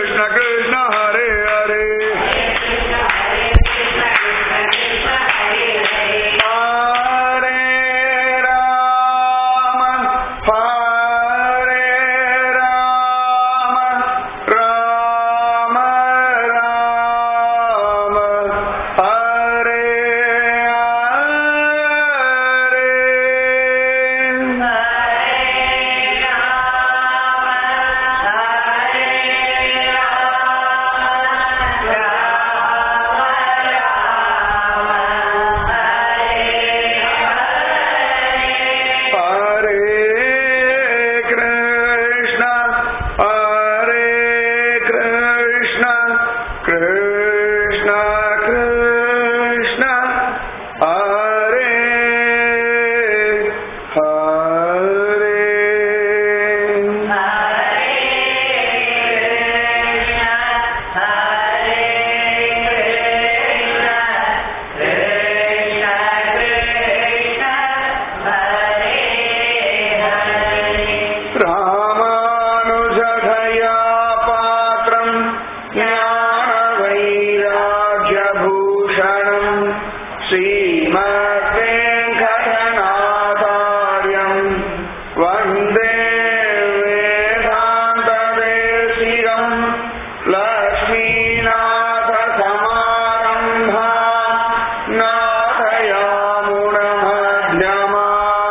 कृष्ण कृष्ण हरे हरे हरे राम हरे राम राम राम हरे हरे Hare Krishna, Hare Krishna, Krishna Krishna, Hare Hare. रामानुजधया पात्रम् ज्ञानवैराग्यभूषणम् श्रीमद्वेङ्कटनाथार्यम् वन्दे वेदान्तदेशिकम् लक्ष्मीनाथसमारम्भा नाथयामुणमध्यमा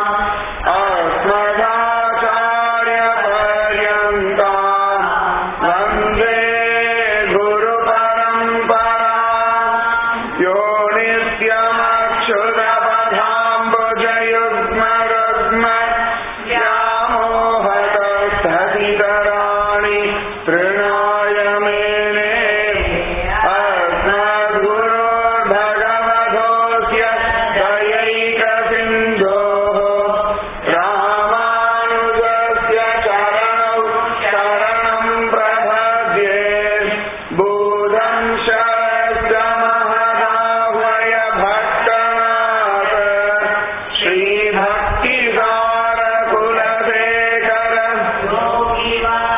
अस्मदाचार्यपर्यन्ता वन्दे गुरुपरम्परा यो नित्यमक्षुरपथाम्बुजयुग्मरुग्म व्यामोहतस्ततितराणि तृणाय मेने अस्मद्गुरोर्भगवतोऽस्य दयैकसिन्धोः रामानुजस्य चरणौ शरणं प्रपद्ये बोधं शरश्च महदाह्वय भट्टनाथ श्रीभक्तिसारकुलशेखर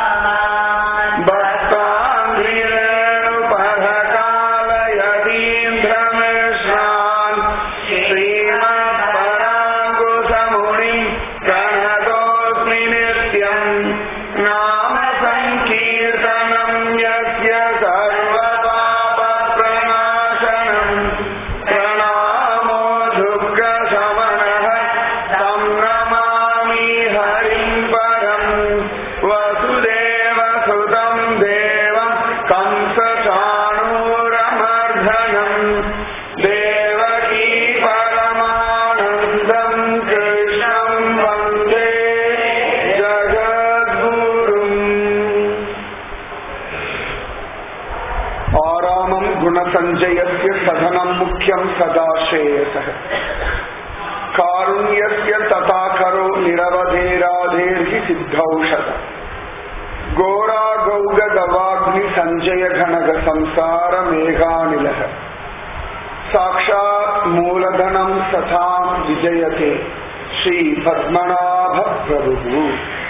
भक्ताङ्घ्रिरेणुपरकालयतीन्द्रमिश्रान् श्रीमत्पराङ्कुशमुनिं प्रणतोऽस्मि नित्यम् नाम सङ्कीर्तनं यस्य सर्वपापप्रणाशनम् प्रणामो दुर्गशमनः तं नमामि हरिं परम् वसुदेवसुतं देवं कंसचाणूरमर्धनम् देवकी परमानन्दं कृष्णं वन्दे जगद्गुरुम् आरामं गुणसञ्जयस्य सधनं मुख्यं सदा श्रेयसः कारुण्यस्य तथा करो निरवधेराधेर्हि सिद्धौषध घोरा गौगदवाग्नि सञ्जय घनग संसार मेघानिलः साक्षात् मूलधनं सथां विजयते श्रीपद्मनाभ प्रभुः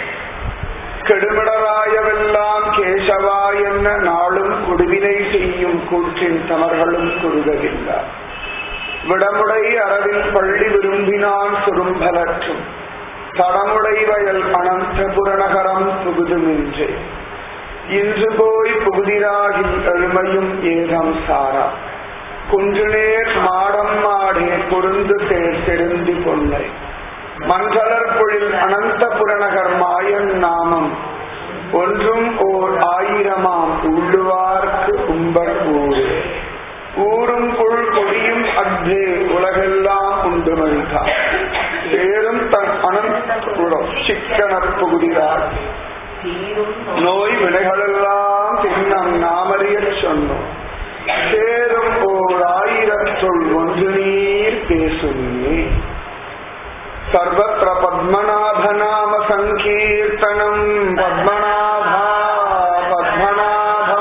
கெடுமிடராயவெல்லாம் கேசவா என்ன நாளும் கொடுவினை செய்யும் கூற்றின் தமர்களும் குறுககின்றார் விடமுடை அரவில் பள்ளி விரும்பினான் சுரும்பலற்றும் தடமுடை வயல் அனந்த புறநகரம் புகுதுமின்றே இன்று போய் புகுதிராகில் எழுமையும் ஏதம் சாரா குன்றுநேர் மாடம் மாடே பொருந்து தேர் தெரிந்து கொள்ளை மஞ்சளர் பொழில் அனந்த புறநகர் மாயன் நாமம் ஒன்றும் ஓர் ஆயிரமாம் உள்ளுவார்க்கு உம்பர் ஊரே ஊரும் புல் கொடியும் அக்தே உலகெல்லாம் உண்டு மறித்தார் சேரும் தன் அனந்தபுரம் சிக்கனர் புகுதியார் நோய் வினைகளெல்லாம் தின்னம் நாமறியச் சொன்னோம் சேரும் ஓர் ஆயிரத்துள் ஒன்று நீர் பேசுமே सर्वत्र पद्मनाभनाम सङ्कीर्तनम् पद्मनाभा पद्मनाभा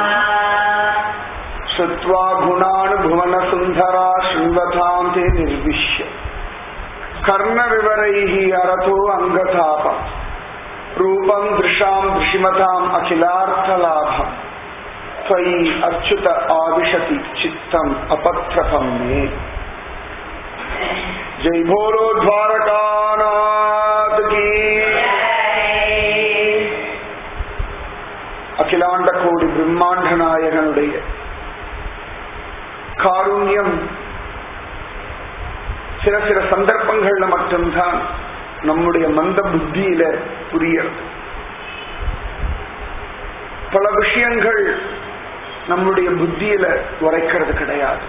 श्रुत्वा गुणानुभुवनसुन्धरा शृण्वताम् ते निर्विश्य कर्णविवरैः अरतो अङ्गतापम् रूपम् दृशाम् दृशिमताम् अखिलार्थलाभम् त्वयि अच्युत आविशति चित्तम् अपत्रपं मे जय भोलो द्वारकानाथ की அகிலாண்ட கோடி பிரம்மாண்ட நாயகனுடைய காருண்யம் சில சில சந்தர்ப்பங்கள்ல மட்டும்தான் நம்முடைய மந்த புத்தியில புரியறது பல விஷயங்கள் நம்முடைய புத்தியில உரைக்கிறது கிடையாது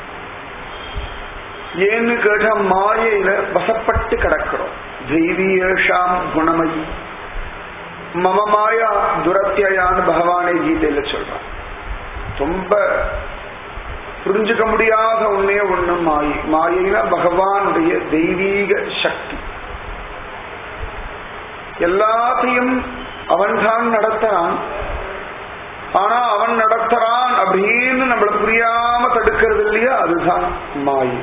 ஏன்னு கேட்ட மாயையில வசப்பட்டு கிடக்கிறோம் தெய்வீஷாம் குணமயி மம மாயா துரத்தியான்னு பகவானே கீதையில சொல்றான் ரொம்ப புரிஞ்சுக்க முடியாத ஒன்னே ஒண்ணு மாயை மாயைனா பகவானுடைய தெய்வீக சக்தி எல்லாத்தையும் அவன்தான் நடத்துறான் ஆனா அவன் நடத்துறான் அப்படின்னு நம்மள புரியாம தடுக்கிறது இல்லையா அதுதான் மாயை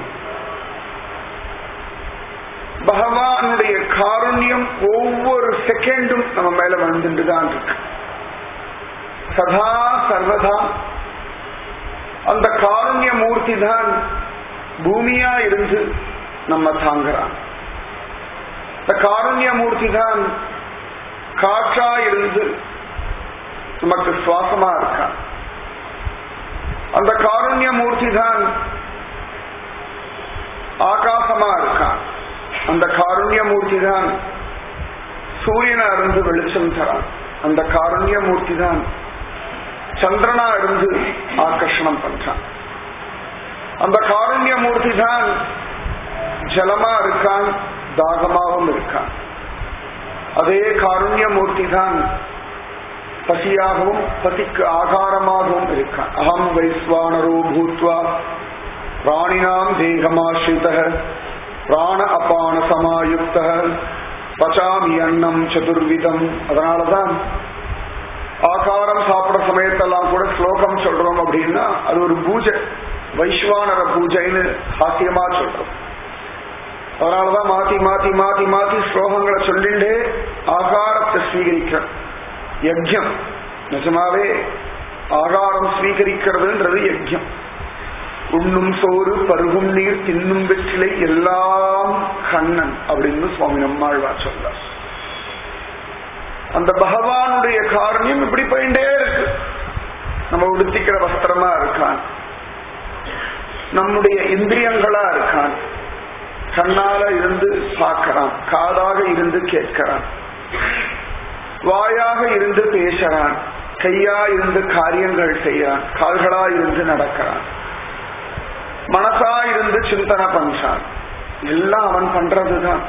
பகவானுடைய காருண்யம் ஒவ்வொரு செகண்டும் நம்ம மேல வந்துட்டு தான் இருக்கு சதா சர்வதா அந்த காருண்ய மூர்த்தி தான் பூமியா இருந்து நம்ம தாங்குறான் இந்த காருண்ய மூர்த்தி தான் காற்றா இருந்து நமக்கு சுவாசமா இருக்கான் அந்த காருண்ய மூர்த்தி தான் ஆகாசமா இருக்கான் அந்த காருண்ய மூர்த்தி தான் சூரியனா இருந்து வெளிச்சம் தரான் அந்த காருண்ய மூர்த்தி தான் சந்திரனா இருந்து ஆகர்ஷணம் பண்றான் அந்த காருண்ய மூர்த்தி தான் ஜலமா இருக்கான் தாகமாகவும் இருக்கான் அதே காருண்ய மூர்த்தி தான் பசியாகவும் பசிக்கு ஆகாரமாகவும் இருக்கான் அகம் வைஸ்வானரோ பூத்வா பிராணினாம் தேகமாசிரித பிராண அபான சமாயுக்த பச்சாமி அன்னம் சதுர்விதம் அதனாலதான் ஆகாரம் சாப்பிட சமயத்தெல்லாம் கூட ஸ்லோகம் சொல்றோம் அப்படின்னா அது ஒரு பூஜை வைஸ்வானர பூஜைன்னு சாத்தியமா சொல்றோம் அதனாலதான் மாத்தி மாத்தி மாத்தி மாத்தி ஸ்லோகங்களை சொல்லிண்டே ஆகாரத்தை ஸ்வீகரிக்கிறோம் யஜ்யம் நிஜமாவே ஆகாரம் ஸ்வீகரிக்கிறதுன்றது யஜ்யம் உண்ணும் சோறு பருகும் நீர் தின்னும் வெற்றிலை எல்லாம் கண்ணன் அப்படின்னு சுவாமி நம்மாழ்வார் சொல்றார் அந்த பகவானுடைய காரணியம் இப்படி போயிட்டே இருக்கு நம்ம உடுத்திக்கிற வஸ்திரமா இருக்கான் நம்முடைய இந்திரியங்களா இருக்கான் கண்ணால இருந்து பார்க்கிறான் காதாக இருந்து கேட்கிறான் வாயாக இருந்து பேசுறான் கையா இருந்து காரியங்கள் செய்யறான் கால்களா இருந்து நடக்கிறான் மனசா இருந்து சிந்தனை பண்றான் எல்லாம் அவன் பண்றதுதான்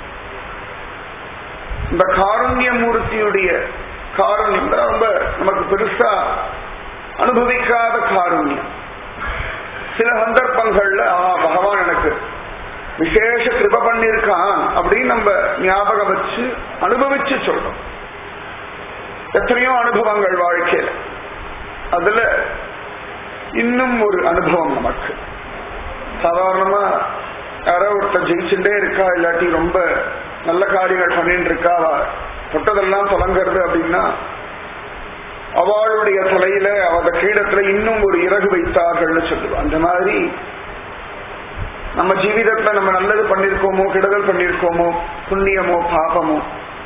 இந்த காருண்ய மூர்த்தியுடைய காருண்யம் ரொம்ப நமக்கு பெருசா அனுபவிக்காத காருண்யம் சில சந்தர்ப்பங்கள்ல ஆ பகவான் எனக்கு விசேஷ கிருப பண்ணிருக்கான் அப்படின்னு நம்ம ஞாபகம் வச்சு அனுபவிச்சு சொல்றோம் எத்தனையோ அனுபவங்கள் வாழ்க்கையில அதுல இன்னும் ஒரு அனுபவம் நமக்கு சாதாரணமா யாரோ ஒருத்தர் ஜெயிச்சுட்டே இருக்கா இல்லாட்டி ரொம்ப நல்ல காரியங்கள் பண்ணிட்டு இருக்கா தொட்டதெல்லாம் தொடங்கிறது அப்படின்னா அவளுடைய தலையில அவத கீழத்துல இன்னும் ஒரு இறகு வைத்தார்கள்னு சொல்லுவோம் அந்த மாதிரி நம்ம ஜீவிதத்துல நம்ம நல்லது பண்ணிருக்கோமோ கெடுதல் பண்ணிருக்கோமோ புண்ணியமோ பாபமோ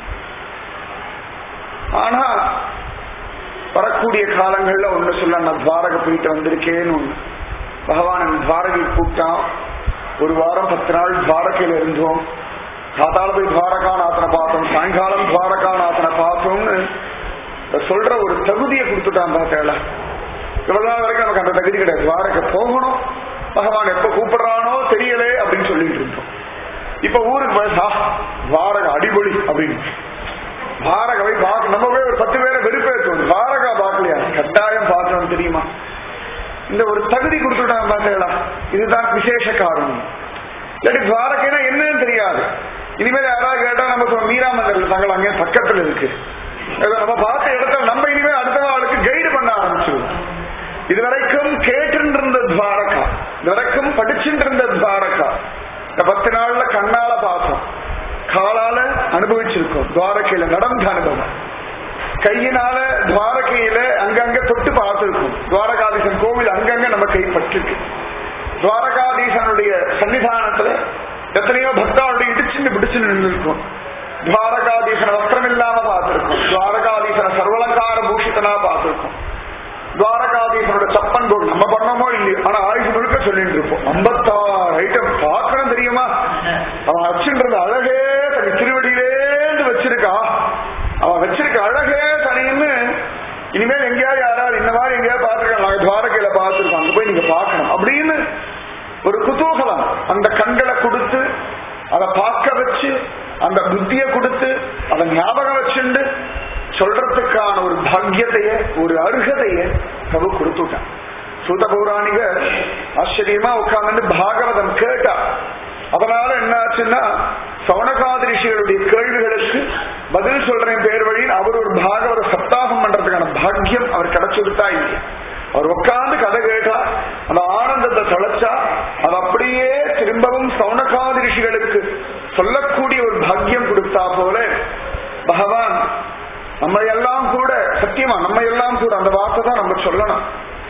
ஆனா வரக்கூடிய காலங்கள்ல ஒண்ணு சொல்ல நான் துவாரக போயிட்டு வந்திருக்கேன்னு ஒண்ணு பகவான் துவாரகை கூப்பிட்டான் ஒரு வாரம் பத்து நாள் துவாரகையில இருந்தோம் காத்தால போய் துவாரகாநாதனை பார்த்தோம் சாயங்காலம் துவாரகாநாதனை பார்த்தோம்னு சொல்ற ஒரு தகுதியை கொடுத்துட்டான் பார்த்தேல இவ்வளவு நாள் வரைக்கும் நமக்கு அந்த தகுதி கிடையாது துவாரகை போகணும் பகவான் எப்ப கூப்பிடுறானோ தெரியலே அப்படின்னு சொல்லிட்டு இருந்தோம் இப்ப ஊருக்கு போய் துவாரக அடிபொலி அப்படின்னு பாரக போய் பார்க்க நம்ம போய் ஒரு பத்து பேரை வெறுப்பேற்றோம் பாரகா பார்க்கலையா கட்டாயம் பார்க்கணும் தெரியுமா இந்த ஒரு தகுதி கொடுத்துட்டான் பார்த்தீங்களா இதுதான் விசேஷ காரணம் இல்லாட்டி துவாரகைனா என்னன்னு தெரியாது இனிமேல் யாராவது கேட்டா நம்ம மீரா மந்தர்ல தங்கள் அங்கே பக்கத்துல இருக்கு நம்ம பார்த்த இடத்துல நம்ம இனிமேல் அடுத்த ஆளுக்கு கைடு பண்ண ஆரம்பிச்சிருவோம் இதுவரைக்கும் கேட்டு இருந்த துவாரகா இதுவரைக்கும் படிச்சுட்டு இருந்த துவாரகா இந்த பத்து நாள்ல கண்ணால பார்த்தோம் காலால அனுபவிச்சிருக்கோம் துவாரகையில நடந்த அனுபவம் கையினால துவாரகையில அங்கங்க தொட்டு பார்த்திருக்கோம் விட்டுருக்கு துவாரகாதீசனுடைய சன்னிதானத்துல எத்தனையோ பக்தாவுடைய இடிச்சுன்னு பிடிச்சுன்னு நின்றுருக்கும் துவாரகாதீசன வஸ்திரம் இல்லாம பார்த்திருக்கும் துவாரகாதீசன சர்வலங்கார பூஷிதனா பார்த்திருக்கும் துவாரகாதீசனோட சப்பன் போடு நம்ம பண்ணமோ இல்லையோ ஆனா ஆயுஷ் முழுக்க சொல்லிட்டு இருப்போம் ஐம்பத்தாறு ஐட்டம் பார்க்கணும் தெரியுமா அவன் வச்சுன்றது அழகே தனி திருவடியிலேந்து வச்சிருக்கா அவன் வச்சிருக்க அழகே தனின்னு இனிமேல் எங்கேயாவது யாராவது இந்த மாதிரி எங்கேயாவது பார்த்துருக்காங்க நாங்க துவாரகையில பார்த்துருக்கோம் அங்க போய் நீங்க பார்க்கணும் அப்படின்னு ஒரு குதூகலம் அந்த கண்களை கொடுத்து அதை பார்க்க வச்சு அந்த புத்திய கொடுத்து அதை ஞாபகம் வச்சுண்டு சொல்றதுக்கான ஒரு பாக்கியத்தைய ஒரு அருகதைய பிரபு கொடுத்துட்டான் சூத பௌராணிகர் ஆச்சரியமா உட்கார்ந்து பாகவதம் கேட்டா அதனால என்ன ஆச்சுன்னா சவணகாதி ரிஷிகளுடைய கேள்விகளுக்கு பதில் சொல்றேன் பேர் வழியில் அவர் ஒரு பாகவத சப்தாகம் பண்றதுக்கான பாக்கியம் அவர் கிடைச்சுடுத்தா இல்லையா அவர் உட்கார்ந்து கதை கேட்டா அந்த ஆனந்தத்தை தொலைச்சா அது அப்படியே திரும்பவும் சவுனகாதி ரிஷிகளுக்கு சொல்லக்கூடிய ஒரு பாக்கியம் கொடுத்தா போல பகவான் நம்ம எல்லாம் கூட சத்தியமா நம்ம எல்லாம் கூட அந்த வார்த்தை தான் நம்ம சொல்லணும்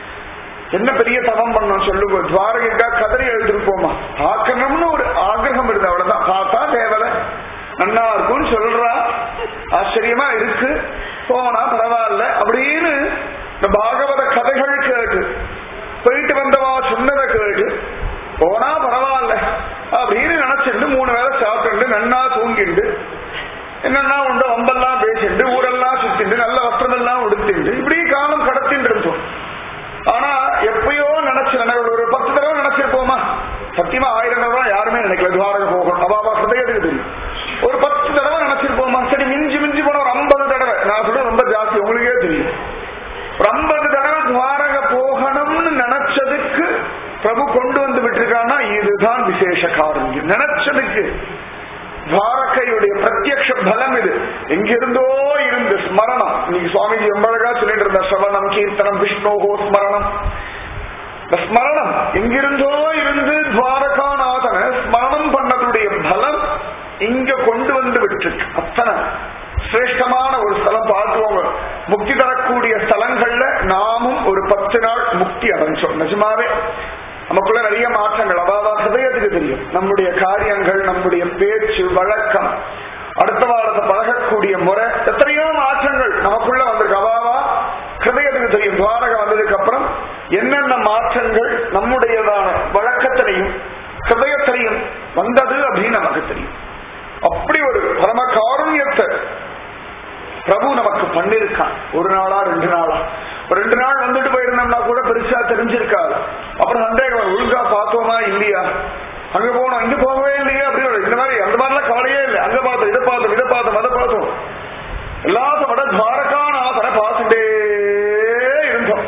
என்ன பெரிய தவம் பண்ணோம் சொல்லுங்க துவாரகா கதறி எழுதிருப்போமா பார்க்கணும்னு ஒரு ஆகிரகம் இருக்கு அவ்வளவுதான் பார்த்தா தேவலை நன்னா இருக்கும்னு சொல்றா ஆச்சரியமா இருக்கு போனா பரவாயில்ல அப்படின்னு இந்த பாகவத கதைகள் கேட்டு போயிட்டு வந்தவா சொன்னதை கேட்டு போனா பரவாயில்ல அப்படின்னு நினைச்சிட்டு மூணு வேலை சாப்பிட்டு நன்னா தூங்கிண்டு என்னன்னா உண்டு வம்பெல்லாம் பேசிட்டு ஊரெல்லாம் சுத்திண்டு நல்ல வஸ்திரம் எல்லாம் உடுத்திண்டு இப்படி காலம் கடத்தின்னு இருந்தோம் ஆனா எப்பயோ நினைச்சு ஒரு பத்து தடவை நினைச்சிருப்போமா சத்தியமா ஆயிரம் தடவை யாருமே நினைக்கல துவாரக போகணும் அபாபா ஹிருதயத்துக்கு தெரியும் ஒரு பத்து தடவை நினைச்சிருப்போமா சரி மிஞ்சி மிஞ்சி போன ஒரு ஐம்பது தடவை நான் சொல்றது ரொம்ப ஜாஸ்தி உங்களுக்கே தெரியும் ஒரு ஐம்பது தடவை துவாரக போகணும்னு நினைச்சதுக்கு பிரபு கொண்டு வந்து விட்டுருக்கான்னா இதுதான் விசேஷ காரணம் நினைச்சதுக்கு துவாரகையுடைய பிரத்யக்ஷ பலம் இது எங்கிருந்தோ இருந்து ஸ்மரணம் இன்னைக்கு சுவாமிஜி ரொம்ப அழகா சொல்லிட்டு இருந்த ஸ்ரவணம் கீர்த்தனம் விஷ்ணோகோ ஸ்மரணம் இந்த ஸ்மரணம் எங்கிருந்தோ இருந்து துவாரகாநாதன ஸ்மரணம் பண்ணதுடைய பலம் இங்க கொண்டு வந்து விட்டுருக்கு அத்தனை சிரேஷ்டமான ஒரு ஸ்தலம் பார்த்துவோங்க முக்தி தரக்கூடிய ஸ்தலங்கள்ல நாமும் ஒரு பத்து நாள் முக்தி அடைஞ்சோம் நிஜமாவே நமக்குள்ள நிறைய மாற்றங்கள் அதாவது ஹிருதயத்துக்கு தெரியும் நம்முடைய காரியங்கள் நம்முடைய பேச்சு வழக்கம் அடுத்த வாரத்தை பழகக்கூடிய முறை எத்தனையோ மாற்றங்கள் நமக்குள்ள வந்திருக்கு அவாவா ஹிருதயத்துக்கு தெரியும் துவாரக வந்ததுக்கு அப்புறம் என்னென்ன மாற்றங்கள் நம்முடையதான வழக்கத்திலையும் ஹிருதயத்திலையும் வந்தது அப்படின்னு நமக்கு தெரியும் அப்படி ஒரு பரம காருண்யத்தை பிரபு நமக்கு பண்ணிருக்கான் ஒரு நாளா ரெண்டு நாளா ஒரு ரெண்டு நாள் வந்துட்டு போயிருந்தோம்னா கூட பெருசா தெரிஞ்சிருக்காது அப்புறம் சந்தேகம் ஒழுங்கா பார்த்தோமா இல்லையா அங்க போனோம் இங்க போகவே இல்லையா அப்படின்னு இந்த மாதிரி அந்த மாதிரிலாம் கவலையே இல்லை அங்க பார்த்தோம் இதை பார்த்தோம் இதை பார்த்தோம் அதை பார்த்தோம் எல்லாத்தையும் விட துவாரகாநாதனை பார்த்துட்டே இருந்தோம்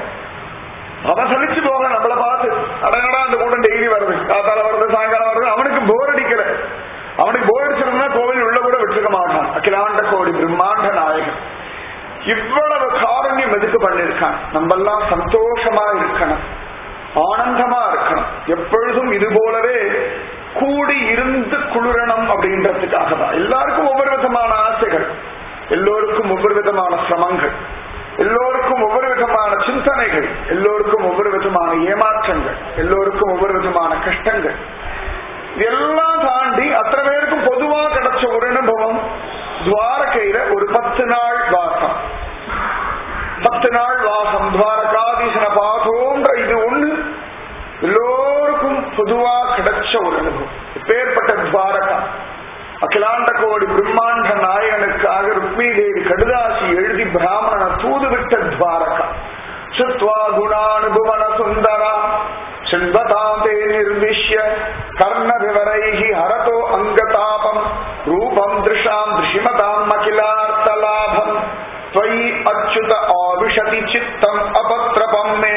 அவன் சலிச்சு போக நம்மள பார்த்து அடங்கடா அந்த கூட்டம் டெய்லி வருது காத்தால வருது சாயங்காலம் வருது அவனுக்கு போர் அடிக்கல அவனுக்கு போர் அடிச்சிருந்தா கோவில் உள்ள கூட விட்டுருக்க மாட்டான் அகிலாண்ட கோடி பிரம்மாண்ட நாயகன் இவ்வளவு காரண்யம் எதுக்கு பண்ணிருக்கான் நம்ம எல்லாம் சந்தோஷமா இருக்கணும் ஆனந்தமா இருக்கணும் எப்பொழுதும் இது போலவே கூடி இருந்து குளிரணும் அப்படின்றதுக்காக தான் எல்லாருக்கும் ஒவ்வொரு விதமான ஆசைகள் எல்லோருக்கும் ஒவ்வொரு விதமான சிரமங்கள் எல்லோருக்கும் ஒவ்வொரு விதமான சிந்தனைகள் எல்லோருக்கும் ஒவ்வொரு விதமான ஏமாற்றங்கள் எல்லோருக்கும் ஒவ்வொரு விதமான கஷ்டங்கள் இதெல்லாம் தாண்டி அத்தனை பேருக்கும் பொதுவா கிடைச்ச ஒரு அனுபவம் துவாரகையில ஒரு பத்து நாள் வாசம் பத்து நாள் வாசம் துவாரகாதீசன பாதோன்ற இது ஒண்ணு எல்லோருக்கும் பொதுவா கிடைச்ச ஒரு அனுபவம் இப்பேற்பட்ட துவாரகா அகிலாண்ட கோடி பிரம்மாண்ட நாயகனுக்காக ருக்மிணி தேவி கடுதாசி எழுதி பிராமணன தூதுவிட்ட துவாரகா சுத்வா குணானுபவன சுந்தரா சிண்வதாம் தே நிர்விஷ்ய கர்ண விவரைஹி ஹரதோ அங்கதாபம் ரூபம் திருஷாம் திருஷிமதாம் அகிலார்த்தலாபம் त्वयि அச்சுத ஆவிஷதி சித்தம் அபத்ரபம் மே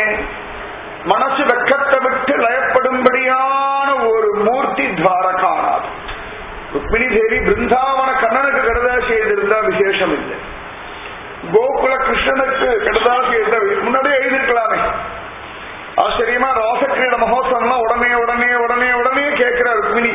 மனசு வெக்கத்தை விட்டு லயப்படும்படியான ஒரு மூர்த்தி துவாரகாநாத் ருக்மிணி தேவி பிருந்தாவன கண்ணனுக்கு கடுதாசி எழுதியிருந்தா விசேஷம் இல்லை கோகுல கிருஷ்ணனுக்கு கடுதாசி எழுத முன்னாடியே எழுதிருக்கலாமே ஆச்சரியமா ராசக்கிரீட மகோத்சவம்லாம் உடனே உடனே உடனே உடனே கேட்கிற ருக்மிணி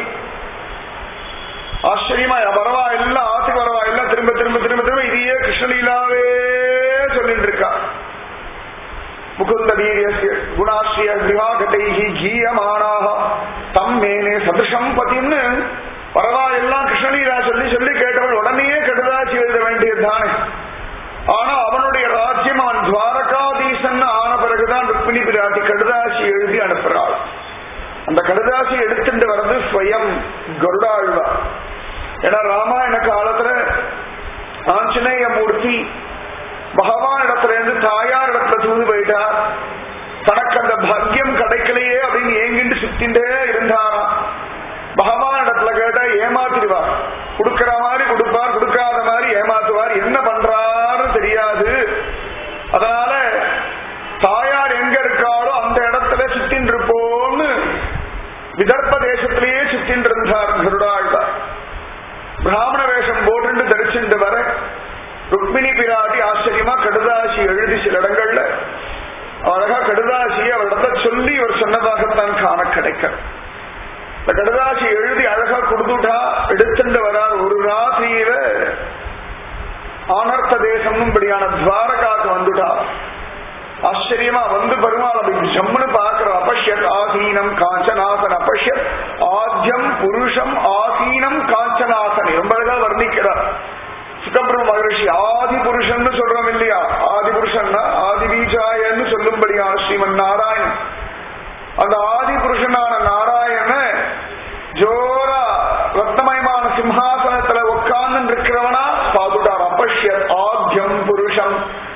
ஆச்சரியமா வரவா எல்லாம் ஆசி வரவா எல்லாம் திரும்ப திரும்ப திரும்ப திரும்ப இதையே கிருஷ்ணலீலாவே சொல்லிட்டு இருக்கா முகுந்த வீரியஸ்ய குணாஸ்ரிய கிரகாகட்டைகி கீயமானாக தம் மேனே சதுஷம் பதின்னு பரவாயில்லாம் கிருஷ்ணலீலா சொல்லி சொல்லி கேட்டவள் உடனேயே கடுதாசி எழுத வேண்டியது தானே ஆனா அவனுடைய ராஜ்யம் அவன் துவாரகாதீசன் ஆன பிறகுதான் ருக்மிணி பிராட்டி கடுதாசி எழுதி அனுப்புறாள் அந்த கடுதாசி எடுத்துட்டு வர்றது ஸ்வயம் கருடாழ்வா ஏன்னா ராமாயண காலத்துல ஆஞ்சநேய மூர்த்தி பகவான் இடத்துல இருந்து தாயார் இடத்துல தூது போயிட்டார் தனக்கு அந்த பாக்கியம் கிடைக்கலையே அப்படின்னு ஏங்கிட்டு சுத்தின்றே இருந்தாராம் பகவான் இடத்துல கேட்டா ஏமாத்திடுவார் கொடுக்கிற மாதிரி கொடுப்பார் கொடுக்காத மாதிரி ஏமாத்துவார் என்ன பண்றாரு தெரியாது அதனால தாயார் எங்க இருக்காரோ அந்த இடத்துல சுத்தின் இருப்போம்னு விதர்ப்ப தேசத்திலேயே சுத்தின் இருந்தார் கருடாழ்வார் பிராமண வேஷம் போட்டு தரிச்சுட்டு வர ருக்மிணி பிராட்டி ஆச்சரியமா கடுதாசி எழுதி சில இடங்கள்ல அழகா கடுதாசி அவரிடத்த சொல்லி அவர் சொன்னதாகத்தான் காண கிடைக்க இந்த கடுதாசி எழுதி அழகா கொடுத்துட்டா எடுத்துட்டு வரார் ஒரு ராத்திரியில ஆனர்த்த தேசம் படியான துவாரகாக்கு வந்துட்டா ஆச்சரியமா வந்து பெருமாள் அப்படி ஜம்முன்னு பாக்குற அபஷ்யத் ஆசீனம் காஞ்சனாசன் அபஷ்யத் ஆத்யம் புருஷம் ஆசீனம் காஞ்சனாசனை ரொம்ப அழகா வர்ணிக்கிறார் சுகபிரம மகரிஷி ஆதி புருஷன் சொல்றோம் இல்லையா ஆதி புருஷன்னா ஆதி பீஜாயன்னு சொல்லும்படியான ஸ்ரீமன் நாராயணன் அந்த ஆதி புருஷனான நாராயண ஜோரா ரத்னமயமான சிம்ஹாசனத்துல உட்கார்ந்து இருக்கிறவனா பாதுட்டார் அபஷ்யத் ஆத்யம் புருஷம்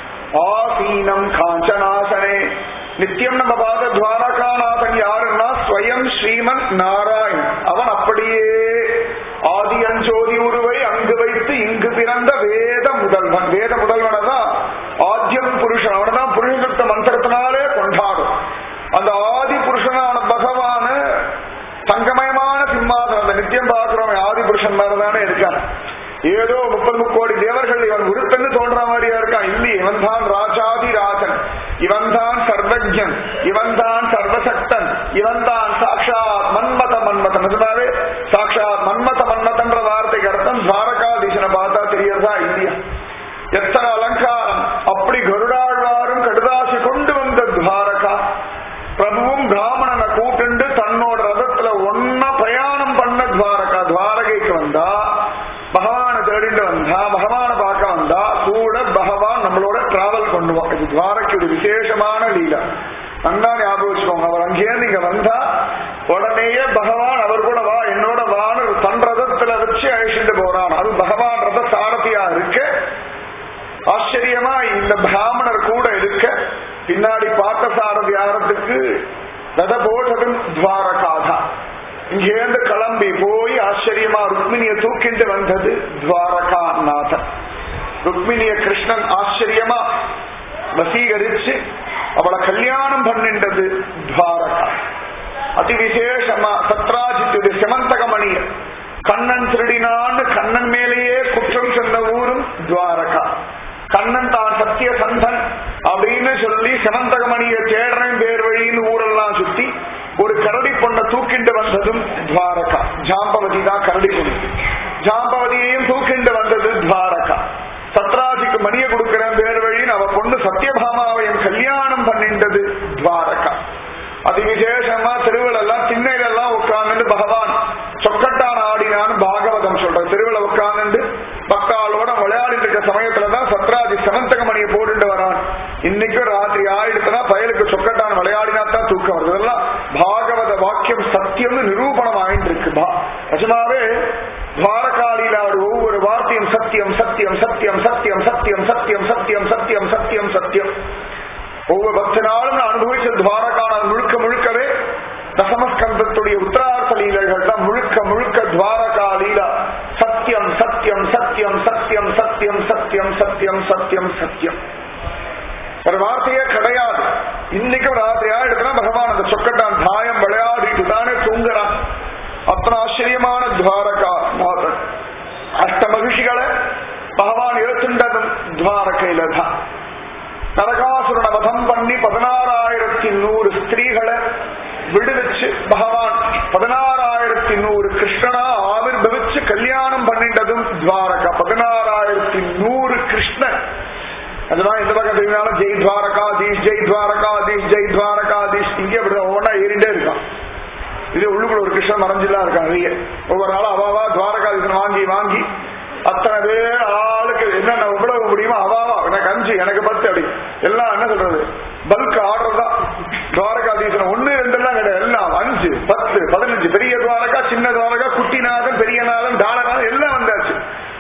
ஆசீனம் காஞ்சனாசனே நித்தியம் நம்ம பார்த்த துவாரகாநாதன் யாருன்னா ஸ்வயம் ஸ்ரீமன் நாராயண் அவன் அப்படியே ஆதி அஞ்சோதி உருவை அங்கு வைத்து இங்கு பிறந்த வேத முதல்வன் வேத முதல்வனை தான் ஆத்தியம் புருஷன் அவனை தான் புருஷத்த மந்திரத்தினாலே கொண்டாடும் அந்த ஆதி புருஷனான பகவான தங்கமயமான சிம்மாசனம் அந்த நித்தியம் பார்க்கிறவன் ஆதி புருஷன் மாதிரிதானே இருக்கான் ஏதோ முப்பது முக்கோடி தேவர்கள் இவன் உருத்தன்னு தோன்ற மாதிரியா இருக்கான் இல்லையே இவன் தான் ராஜாதி ராஜன் இவன் தான் சர்வஜன் இவன் தான் சர்வசக்தன் இவன் தான் சாட்சாத் மன்மத மன்மதன் நிஜமாவே சாட்சாத் மன்மத மன்மதன்ற வார்த்தைக்கு அர்த்தம் துவாரகாதீசனை பார்த்தா தெரியறதா இல்லையா எத்தனை அலங்காரம் அப்படி கருடாழ்வாரும் கடுதாசி கொண்டு வந்த துவாரகா பிரபுவும் பிராமணனை கூட்டுண்டு தன்னோட ரதத்துல ஒன்ன பிரயாணம் பண்ண துவாரகா துவாரகைக்கு வந்தா பகவானை தேடிட்டு வந்தா பகவானை பார்க்க வந்தா கூட பகவான் நம்மளோட டிராவல் பண்ணுவோம் இது துவாரக்கு ஒரு விசேஷமான லீலா நல்லா ஞாபகம் வச்சுக்கோங்க அவர் அங்கேயிருந்து இங்க வந்தா உடனேயே பகவான் அவர் கூட வா என்னோட வான்னு தன் ரதத்துல வச்சு அழிச்சுட்டு போறான் அது பகவான் ரத சாரதியா இருக்க ஆச்சரியமா இந்த பிராமணர் கூட இருக்க பின்னாடி பார்த்த சாரதி ஆரத்துக்கு ரத போட்டதும் துவாரகாதா இங்கேருந்து கிளம்பி போய் ஆச்சரியமா ருக்மிணிய தூக்கிட்டு வந்தது துவாரகாநாதன் ருக்மிணிய கிருஷ்ணன் ஆச்சரியமா வசீகரிச்சு அவளை கல்யாணம் பண்ணிண்டது துவாரகா அதி விசேஷமா சத்ராஜித்துடைய செமந்தகமணிய கண்ணன் திருடினான்னு கண்ணன் மேலேயே குற்றம் சொன்ன ஊரும் துவாரகா கண்ணன் தான் சத்திய சந்தன் அப்படின்னு சொல்லி செமந்தகமணிய தேடுறேன் பேர் வழின்னு ஊரெல்லாம் சுத்தி ஒரு கரடி பொண்ணை தூக்கிண்டு வந்ததும் துவாரகா ஜாம்பவதி தான் கரடி பொண்ணு ஜாம்பவதியையும் தூக்கிண்டு வந்தது துவாரகா சத்ராஜிக்கு மணிய கொடுக்கிறேன் பேர் வழின்னு அவ பொண்ணு சத்யபாமாவையும் கல்யாணம் பண்ணிண்டது துவாரகா அதி விசேஷமா திருவிழெல்லாம் திண்ணையில எல்லாம் உட்கார்ந்து பகவான் சொக்கட்டான் ஆடினான்னு பாகவதம் சொல்ற திருவிழா உட்கார்ந்து பக்காலோட விளையாடிட்டு இருக்க சமயத்துலதான் சத்ராஜி சமந்தக மணியை போட்டுட்டு வரான் இன்னைக்கும் ராத்திரி ஆயிடுச்சுன்னா பயலுக்கு சொக்கட்டான் விளையாடினா தான் தூக்கம் வருது இதெல்லாம் பாகவத வாக்கியம் சத்தியம்னு நிரூபணம் ஆயிட்டு இருக்கு நிஜமாவே துவாரகாலியில அவர் ஒவ்வொரு வார்த்தையும் சத்தியம் சத்தியம் சத்தியம் சத்தியம் சத்தியம் சத்தியம் சத்தியம் சத்தியம் சத்தியம் சத்தியம் ஒவ்வொரு பத்து நாளும் நான் அனுபவிச்ச துவாரகான முழுக்க முழுக்கவே தசமஸ்கந்தத்துடைய உத்தரார்த்த லீலைகள் தான் முழுக்க முழுக்க துவாரகா லீலா சத்தியம் சத்தியம் சத்தியம் சத்தியம் சத்தியம் சத்தியம் சத்தியம் சத்தியம் சத்தியம் ஒரு வார்த்தையே கிடையாது இன்னைக்கும் ராத்திரியா எடுத்தா பகவான் அந்த சொக்கட்டான் தாயம் விளையாடிட்டு தானே தூங்குறான் அத்தனை ஆச்சரியமான துவாரகா நாதன் அஷ்ட மகிழ்ச்சிகளை பகவான் எழுத்துண்டதும் துவாரகையில தான் நரகாசுரனை வதம் பண்ணி பதினாறாயிரத்தி நூறு ஸ்திரீகளை விடுவிச்சு பகவான் பதினாறாயிரத்தி நூறு கிருஷ்ணனா ஆவிர்பவிச்சு கல்யாணம் பண்ணிட்டதும் துவாரகா பதினாறாயிரத்தி நூறு கிருஷ்ணன் அதுதான் எந்த பக்கம் திரும்பினாலும் ஜெய் துவாரகாதீஷ் ஜெய் துவாரகாதீஷ் ஜெய் துவாரகாதீஷ் இங்கே அப்படிதான் ஒவ்வொன்றா ஏறிண்டே இருக்கான் இது உள்ளுக்குள்ள ஒரு கிருஷ்ணன் மறைஞ்சுலாம் இருக்கான் நிறைய ஒவ்வொரு நாளும் அவாவா துவாரகாதீசன் வாங்கி வாங்கி அத்தனை பேர் ஆளுக்கு என்னென்ன எவ்வளவு முடியுமோ அவாவா எனக்கு அஞ்சு எனக்கு பத்து அப்படி எல்லாம் என்ன சொல்றது பல்க் ஆர்டர் தான் துவாரகாதீசன் ஒன்னு ரெண்டு எல்லாம் கிடையாது எல்லாம் அஞ்சு பத்து பதினஞ்சு பெரிய துவாரகா சின்ன துவாரகா குட்டிநாதன் பெரியநாதன் தாளநாதன் எல்லாம் வந்தாச்சு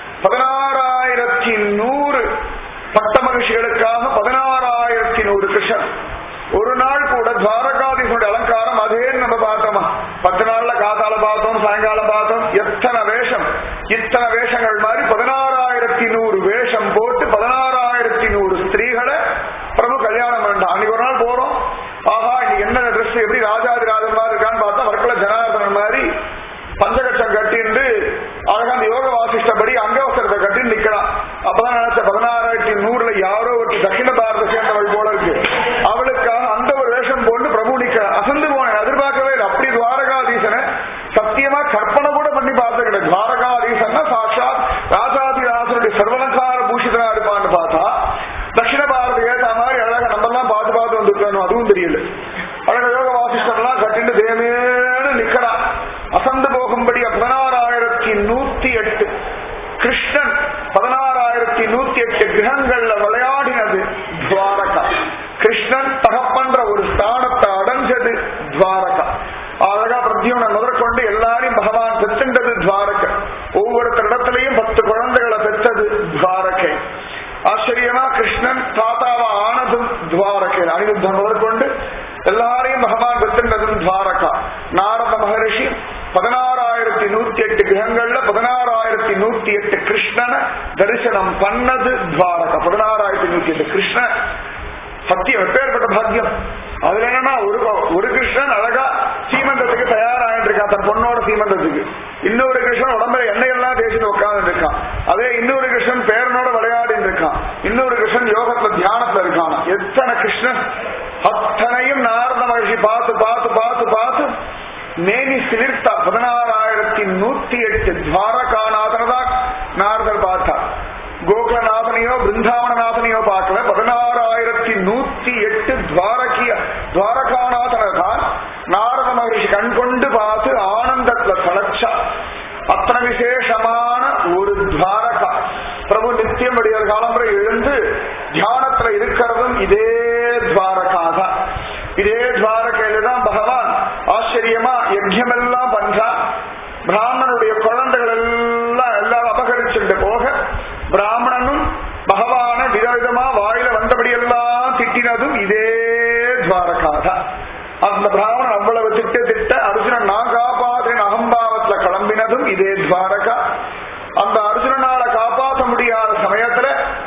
பதினாறாயிரத்தி நூறு பட்ட மகிழ்ச்சிகளுக்காக பதினாறாயிரத்தி நூறு கிருஷ்ணன் ஒரு நாள் கூட துவாரகாதீசனுடைய அலங்காரம் அதே நம்ம பார்த்தோமா பத்து நாள்ல காத்தால பார்த்தோம் சாயங்காலம் பார்த்தோம் எத்தனை வேஷம் இத்தனை வேஷங்கள் மாதிரி பதினாறாயிரத்தி நூறு வேஷம் போட்டு பதினாறாயிரத்தி நூறு ஸ்திரீகளை பிரபு கல்யாணம் பண்ணான் அன்னைக்கு ஒரு நாள் போறோம் ஆஹா இன்னைக்கு என்ன ட்ரெஸ் எப்படி ராஜாதி ராஜன் மாதிரி இருக்கான்னு பார்த்தா வர்க்கல ஜனார்தனன் மாதிரி பஞ்சகட்சம் கட்டிண்டு அழகா அந்த யோக வாசிஷ்டபடி அங்கவசரத்தை கட்டி நிக்கிறான் அப்பதான் நினைச்ச பதினாறாயிரத்தி நூறுல யாரோ ஒரு தட்சிண பாரத சேர்ந்தவள் போல இருக்கு அவளுக்காக அந்த ஒரு வேஷம் போட்டு பிரபு நிக்க அசந்து போனேன் எதிர்பார்க்கவே இல்லை அப்படி துவாரகாதீசனை சத்தியமா கற்பனை கூட பண்ணி பார்த்து கிடையாது துவாரகாதீசன்னா சாட்சாத் ராஜாதிராசனுடைய சர்வலங்கார பூஷிதனா இருப்பான்னு பார்த்தா தட்சிண பாரத ஏத்த மாதிரி அழகா நம்ம எல்லாம் பார்த்து பார்த்து வந்துருக்கணும் அதுவும் தெரியல அழகா யோக வாசிஷ்டர்லாம் கட்டிட்டு தேமேன்னு நிக்கிறான் அசந்து போகும்படி பதினாறாயிரத்தி நூத்தி எட்டு கிருஷ்ணன் பதினாறாயிரத்தி நூத்தி எட்டு கிரகங்கள்ல விளையாடினது துவாரகா கிருஷ்ணன் தகப்பன்ற ஒரு ஸ்தானத்தை அடைஞ்சது துவாரகா அழகா பிரத்யோனை முதற்கொண்டு எல்லாரையும் பகவான் பெற்றுண்டது துவாரகை ஒவ்வொருத்தரிடத்திலையும் பத்து குழந்தைகளை பெற்றது துவாரகை ஆச்சரியமா கிருஷ்ணன் தாத்தாவா ஆனதும் துவாரகை அனிருத்தம் முதற்கொண்டு எல்லாரையும் பகவான் பெற்றுண்டதும் துவாரகா நாரத மகரிஷி பதினாறாயிரத்தி நூத்தி எட்டு கிரகங்கள்ல பதினாறாயிரத்தி நூத்தி எட்டு கிருஷ்ணனை தரிசனம் பண்ணது துவாரகா பதினாறாயிரத்தி நூத்தி எட்டு கிருஷ்ணன் சத்தியம் எப்பேற்பட்ட பாக்கியம் அதுல என்னன்னா ஒரு ஒரு கிருஷ்ணன் அழகா சீமந்தத்துக்கு தயாராகிட்டு இருக்கான் தன் பொண்ணோட சீமந்தத்துக்கு இன்னொரு கிருஷ்ணன் உடம்புல எண்ணெயெல்லாம் தேய்ச்சிட்டு உட்கார்ந்து இருக்கான் அதே இன்னொரு கிருஷ்ணன் பேரனோட விளையாடிட்டு இருக்கான் இன்னொரு கிருஷ்ணன் யோகத்துல தியானத்துல இருக்கான் எத்தனை கிருஷ்ணன் அத்தனையும் நாரத மகிழ்ச்சி பார்த்து பார்த்து பார்த்து பார்த்து மேனி சிலிர்த்தா பதினாறாயிரத்தி நூத்தி எட்டு துவாரகாநாதனதான் நாரதர் பார்த்தார் கோகுலநாதனையோ பிருந்தாவனநாதனையோ பார்க்கல பதினாறாயிரத்தி நூத்தி எட்டு துவாரகிய துவாரகாநாதனை தான் நாரத மகரிஷி கண் கொண்டு பார்த்து ஆனந்தத்துல தலைச்சா அத்தனை விசேஷமான ஒரு துவாரகா பிரபு நித்தியம் அடியார் காலம்பரை எழுந்து தியானத்துல இருக்கிறதும் இதே துவாரகா தான் இதே துவாரகையில தான் பகவான் ஆச்சரியமா யஜ்யமெல்லாம் பண்றான் பிராமணனுடைய குழந்தைகள் எல்லாம் எல்லாரும் அபகரிச்சுட்டு போக பிராமணனும் பகவான விதவிதமா வாயில வந்தபடியெல்லாம் திட்டினதும் இதே துவாரகாதான் அந்த பிராமணன் அவ்வளவு திட்ட திட்ட அர்ஜுனன் நான் காப்பாற்றின அகம்பாவத்துல கிளம்பினதும் இதே துவாரகா அந்த அர்ஜுனனால காப்பாற்ற முடியாத சமயத்துல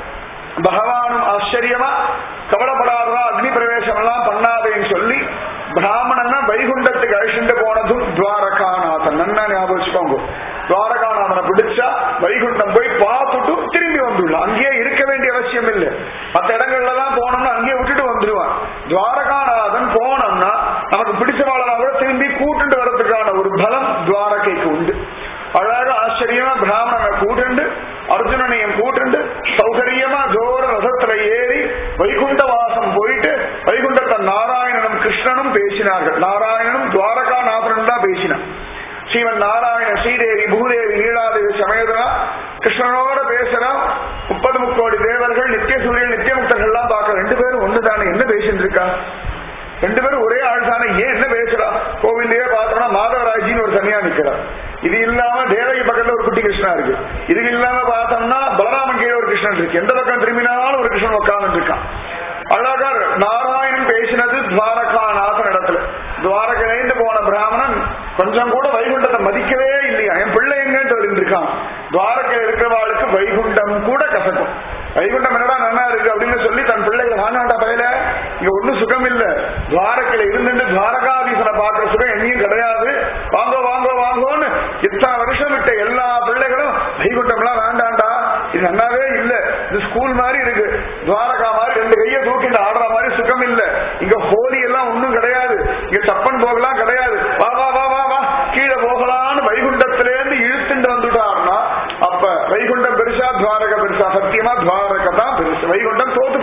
பகவானும் ஆச்சரியமா கவலைப்படாதா அக்னி பிரவேசம் எல்லாம் பண்ணாதேன்னு சொல்லி பிராமணனை வைகுண்டத்துக்கு அழிச்சுட்டு போனதும் துவாரகாநாதன் நன்னா ஞாபகம் வச்சுக்கோங்க துவாரகாநாதனை பிடிச்சா வைகுண்டம் போய் பார்த்துட்டு திரும்பி வந்துடலாம் அங்கேயே இருக்க வேண்டிய அவசியம் இல்லை மற்ற இடங்கள்ல தான் போனோம்னா அங்கேயே விட்டுட்டு வந்துடுவான் துவாரகாநாதன் போனோம்னா நமக்கு பிடிச்சவாளனா கூட திரும்பி கூட்டுட்டு வர்றதுக்கான ஒரு பலம் துவாரகைக்கு உண்டு அழகாக ஆச்சரியமா பிராமணனை கூட்டுண்டு அர்ஜுனனையும் கூட்டுண்டு சௌகரியமா ஜோர ரசத்துல ஏறி வைகுண்ட வாசம் போயிட்டு வைகுண்டத்தை நாராயணனும் கிருஷ்ணனும் பேசினார்கள் நாராயணனும் துவாரகாநாதனும் தான் பேசினான் ஸ்ரீமன் நாராயண ஸ்ரீதேவி பூதேவி நீலாதேவி சமேதனா கிருஷ்ணனோட பேசுறா முப்பது முக்கோடி தேவர்கள் நித்திய சூரியன் நித்திய முக்தர்கள் எல்லாம் பார்க்க ரெண்டு பேரும் ஒண்ணுதானே என்ன பேசிட்டு இருக்கா ரெண்டு பேரும் ஒரே ஆள் தானே ஏன் என்ன பேசுறா கோவில்லயே பார்த்தோம்னா மாதவராஜின்னு ஒரு தனியா நிக்கிறார் இது இல்லாம தேவகி பக்கத்துல ஒரு குட்டி கிருஷ்ணா இருக்கு இது இல்லாம பார்த்தோம்னா பலராமன் கீழே ஒரு கிருஷ்ணன் இருக்கு எந்த பக்கம் திரும்பினாலும் ஒரு கிருஷ்ணன் உட்கார்ந்து இருக்கான் அழகா நாராயணன் பேசினது துவாரகாநாதன் இடத்துல துவாரகைந்து போன பிராமணன் கொஞ்சம் கூட வைகுண்டத்தை மதிக்கவே இல்லையா என் பிள்ளை எங்கன்ட்டு இருந்திருக்கான் துவாரகை இருக்கிறவாளுக்கு வைகுண்டம் கூட கசக்கும் வைகுண்டம் என்னடா நல்லா இருக்கு அப்படின்னு சொல்லி தன் பிள்ளைகளை வாங்காண்டா பயில இங்க ஒண்ணும் சுகம் இல்ல துவாரக்கையில இருந்துட்டு துவாரகாதீசனை பாக்குற சுகம் எங்கேயும் கிடையாது வாங்கோ வாங்கோ வாங்கோன்னு இத்தனை வருஷம் விட்ட எல்லா பிள்ளைகளும் வைகுண்டம் எல்லாம் வேண்டாண்டா இது நல்லாவே இல்ல இது ஸ்கூல் மாதிரி இருக்கு துவாரகா மாதிரி ரெண்டு கையை தூக்கிட்டு ஆடுற மாதிரி சுகம் இல்ல இங்க ஹோலி எல்லாம் ஒண்ணும் கிடையாது இங்க சப்பன் போகலாம் கிடையாது வா வா வா வா வா கீழே போகலான்னு வைகுண்டத்திலேருந்து இழுத்துட்டு வந்துட்டாருன்னா அப்ப வைகுண்டம் பெருசா துவாரக பெருசா சத்தியமா துவாரக தான் பெருசு வைகுண்டம் தோத்து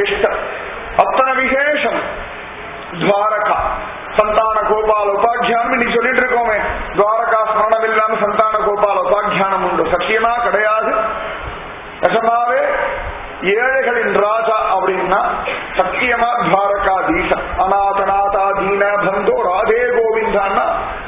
சிரேஷ்ட அத்தனை விசேஷம் துவாரகா சந்தான கோபால உபாக்கியானம் இன்னைக்கு சொல்லிட்டு இருக்கோமே துவாரகா ஸ்மரணம் இல்லாம சந்தான கோபால உபாக்கியானம் உண்டு சத்தியமா கிடையாது நிஜமாவே ஏழைகளின் ராஜா அப்படின்னா சத்தியமா துவாரகாதீசன் அநாதநாதா தீன பந்தோ ராதே கோவிந்தான்னா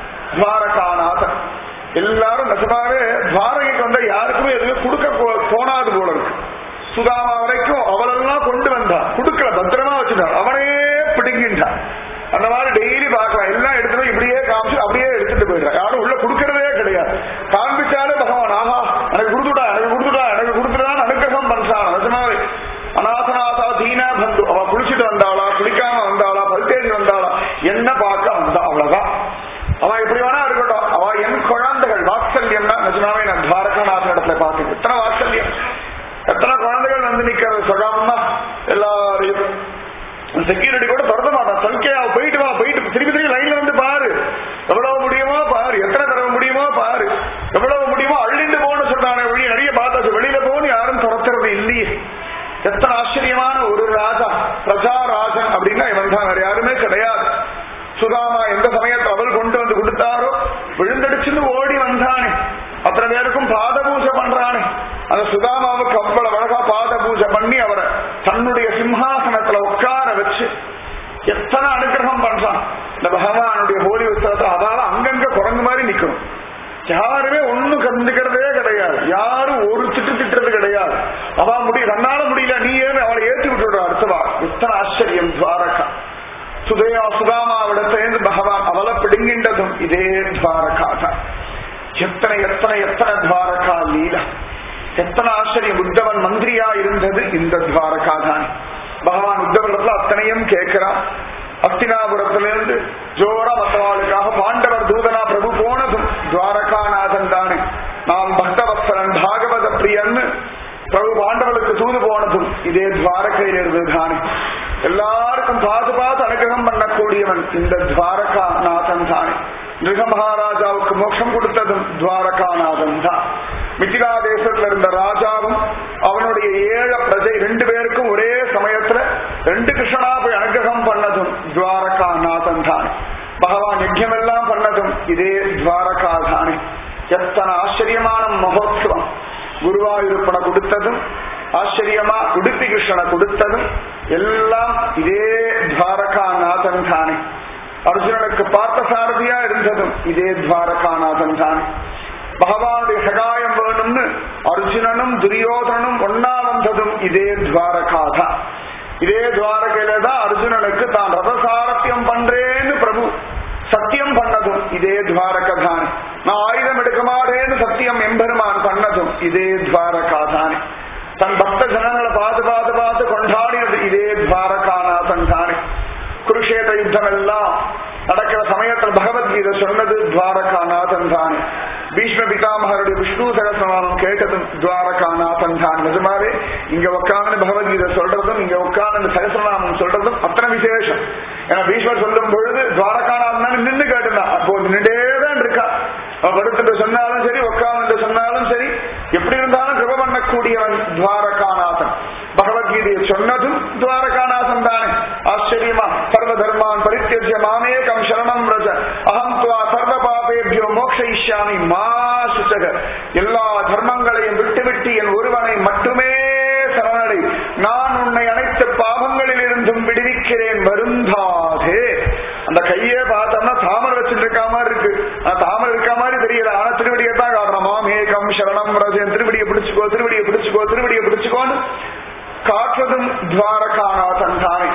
துவாரகாநாதன் எல்லாரும் நிஜமாவே துவாரகைக்கு வந்தா யாருக்குமே எதுவுமே கொடுக்க போ- தோணாது போல இருக்கு சுதாமா வரைக்கும் அவளெல்லாம் கொண்டு வந்தா கொடுக்கல பத்திரமா வச்சுட்டான் அவனே பிடுங்கின்றான் அந்த மாதிரி டெய்லி பார்க்கலாம் எல்லாம் எடுத்துட்டு போய் இப்படியே காமிச்சு அப்படியே எடுத்துட்டு போயிடுறான் யாரும் உள்ள கொடுக்கறதே கிடையாது காண்பிச்சாலே பகவான் ஆஹா எனக்கு கொடுத்துட்டா எனக்கு கொடுத்துட்டா எனக்கு கொடுத்துட்டான்னு அனுகிரகம் பண்றான் நிஜமாவே அநாதநாதா தீனா பந்து அவ குளிச்சுட்டு வந்தாளா குளிக்காம வந்தாளா பல்தேடி வந்தாளா என்ன பார்க்க வந்தா அவ்வளவுதான் அவன் எப்படி வேணா இருக்கட்டும் அவ என் குழந்தைகள் வாத்சல்யம்னா நிஜமாவே நான் துவாரகநாதன் இடத்துல பார்த்து எத்தனை வாத்சல்யம் எத்தனை குழந்தைகள் வந்து நிக்கிறது சுகமா எல்லாரையும் செக்யூரிட்டி கூட திறந்த மாட்டான் சங்கியா போயிட்டு வா போயிட்டு திருப்பி திருப்பி லைன்ல வந்து பாரு எவ்வளவு முடியுமோ பாரு எத்தனை தடவை முடியுமோ பாரு எவ்வளவு முடியுமோ அள்ளிண்டு போன்னு சொல்றானே வெளியே நிறைய பார்த்தாச்சு வெளியில போன்னு யாரும் துரத்துறது இல்லையே எத்தனை ஆச்சரியமான ஒரு ராஜா பிரஜா ராஜன் அப்படின்னா இவன் தான் வேற யாருமே கிடையாது சுதாமா எந்த சமயத்தில் அவள் கொண்டு வந்து கொடுத்தாரோ விழுந்தடிச்சுன்னு ஓடி வந்தானே அத்தனை பேருக்கும் பாத பூஜை பண்றானே அந்த சுதாமாவுக்கு அவ்வளவு அழகா பாத பூஜை பண்ணி அவரை தன்னுடைய சிம்ஹாசனத்துல உட்கார வச்சு எத்தனை அனுகிரகம் பண்றான் இந்த பகவானுடைய ஹோலி உற்சவத்தை அதால அங்கங்க குரங்கு மாதிரி நிக்கணும் யாருமே ஒண்ணும் கண்டுக்கிறதே கிடையாது யாரும் ஒரு திட்டு திட்டுறது கிடையாது அவ முடியும் தன்னால முடியல நீ ஏன் அவளை ஏற்றி விட்டுடுற அடுத்தவா எத்தனை ஆச்சரியம் துவாரகா சுதயா சுதாமாவிடத்திலிருந்து பகவான் அவளை பிடுங்கின்றதும் இதே துவாரகா தான் எத்தனை எத்தனை எத்தனை துவாரகா லீலா எத்தனை ஆச்சரியம் உத்தவன் மந்திரியா இருந்தது இந்த துவாரகா தான் பகவான் உத்தவனிடத்துல அத்தனையும் கேட்கிறான் அஸ்தினாபுரத்திலிருந்து ஜோரா மத்தவாளுக்காக பாண்டவர் தூதனா பிரபு போனதும் துவாரகாநாதன் தானே நாம் பக்தவத்சரன் பாகவத பிரியன்னு பிரபு பாண்டவர்களுக்கு தூது போனதும் இதே துவாரகையில் இருந்தது தானே எல்லாருக்கும் பார்த்து பார்த்து அனுகிரகம் பண்ணக்கூடியவன் இந்த துவாரகாநாதன் தானே மிருக மகாராஜாவுக்கு மோட்சம் கொடுத்ததும் துவாரகாநாதன் தான் மிதிலா தேசத்துல இருந்த ராஜாவும் அவனுடைய ஏழ பிரஜை ரெண்டு பேருக்கும் ஒரே சமயத்துல ரெண்டு கிருஷ்ணனா போய் அனுகிரகம் பண்ணதும் துவாரகாநாதன் தான் பகவான் யஜ்யம் எல்லாம் பண்ணதும் இதே துவாரகா தானே எத்தனை ஆச்சரியமான மகோத்சவம் குருவாயூரப்பனை கொடுத்ததும் ஆச்சரியமா உடுப்பி கிருஷ்ணனை கொடுத்ததும் எல்லாம் இதே துவாரகாநாதன் தானே அர்ஜுனனுக்கு பார்த்த சாரதியா இருந்ததும் இதே துவாரகாநாதன் தானே பகவானுடைய சகாயம் வேணும்னு அர்ஜுனனும் துரியோதனும் ஒன்னா வந்ததும் இதே துவாரகாதான் இதே துவாரகையில தான் அர்ஜுனனுக்கு தான் ரதசாரத்தியம் பண்றேன்னு பிரபு சத்தியம் பண்ணதும் இதே துவாரகதானே நான் ஆயுதம் எடுக்க மாட்டேன்னு சத்தியம் எம்பெருமான் பண்ணதும் இதே துவாரகாதானே தன் பக்த ஜனங்களை பார்த்து பார்த்து பார்த்து கொண்டாடினது இதே துவாரகாநாதன் தானே குருஷேத்திர யுத்தம் எல்லாம் நடக்கிற சமயத்தில் பகவத்கீதை சொன்னது துவாரகாநாதன் தானே பீஷ்ம பிதாமகருடைய விஷ்ணு சகசிரநாமம் கேட்டதும் துவாரகாநாதன் தான் நிஜமாவே இங்க உட்கார்ந்து பகவத்கீதை சொல்றதும் இங்க உட்கார்ந்து சகசிரநாமம் சொல்றதும் அத்தனை விசேஷம் ஏன்னா பீஷ்மர் சொல்லும் பொழுது துவாரகாநாதன் நின்று கேட்டுதான் அப்போ நின்றேதான் இருக்கா அவன் படுத்துட்டு சொன்னாலும் சரி உட்கார்ந்து சொன்னாலும் சரி எப்படி இருந்தாலும் கிருப பண்ணக்கூடியவன் துவாரகாநாதன் பகவத்கீதையை சொன்னதும் துவாரகாநாதன் தானே ஆச்சரியமா சர்வ தர்மான் பரித்தியஜ மாமேகம் சரணம் ரஜ அகம் துவா சர்வ பாபேபியோ மோக்ஷயிஷ்யாமி மா சுச்சக எல்லா தர்மங்களையும் விட்டுவிட்டு என் ஒருவனை மட்டுமே சரணடை நான் உன்னை அனைத்து பாவங்களில் இருந்தும் விடுவிக்கிறேன் வருந்தாதே அந்த கையே பார்த்தோம்னா தாமரை வச்சுட்டு இருக்க மாதிரி இருக்கு ஆனா தாமரை இருக்க மாதிரி தெரியல ஆனா திருவடியை தான் காரணம் மாமேகம் சரணம் ரஜன் திருவடியை பிடிச்சுக்கோ திருவடியை பிடிச்சுக்கோ திருவடியை பிடிச்சுக்கோன்னு காட்டுறதும் துவாரகாநாதன் தானே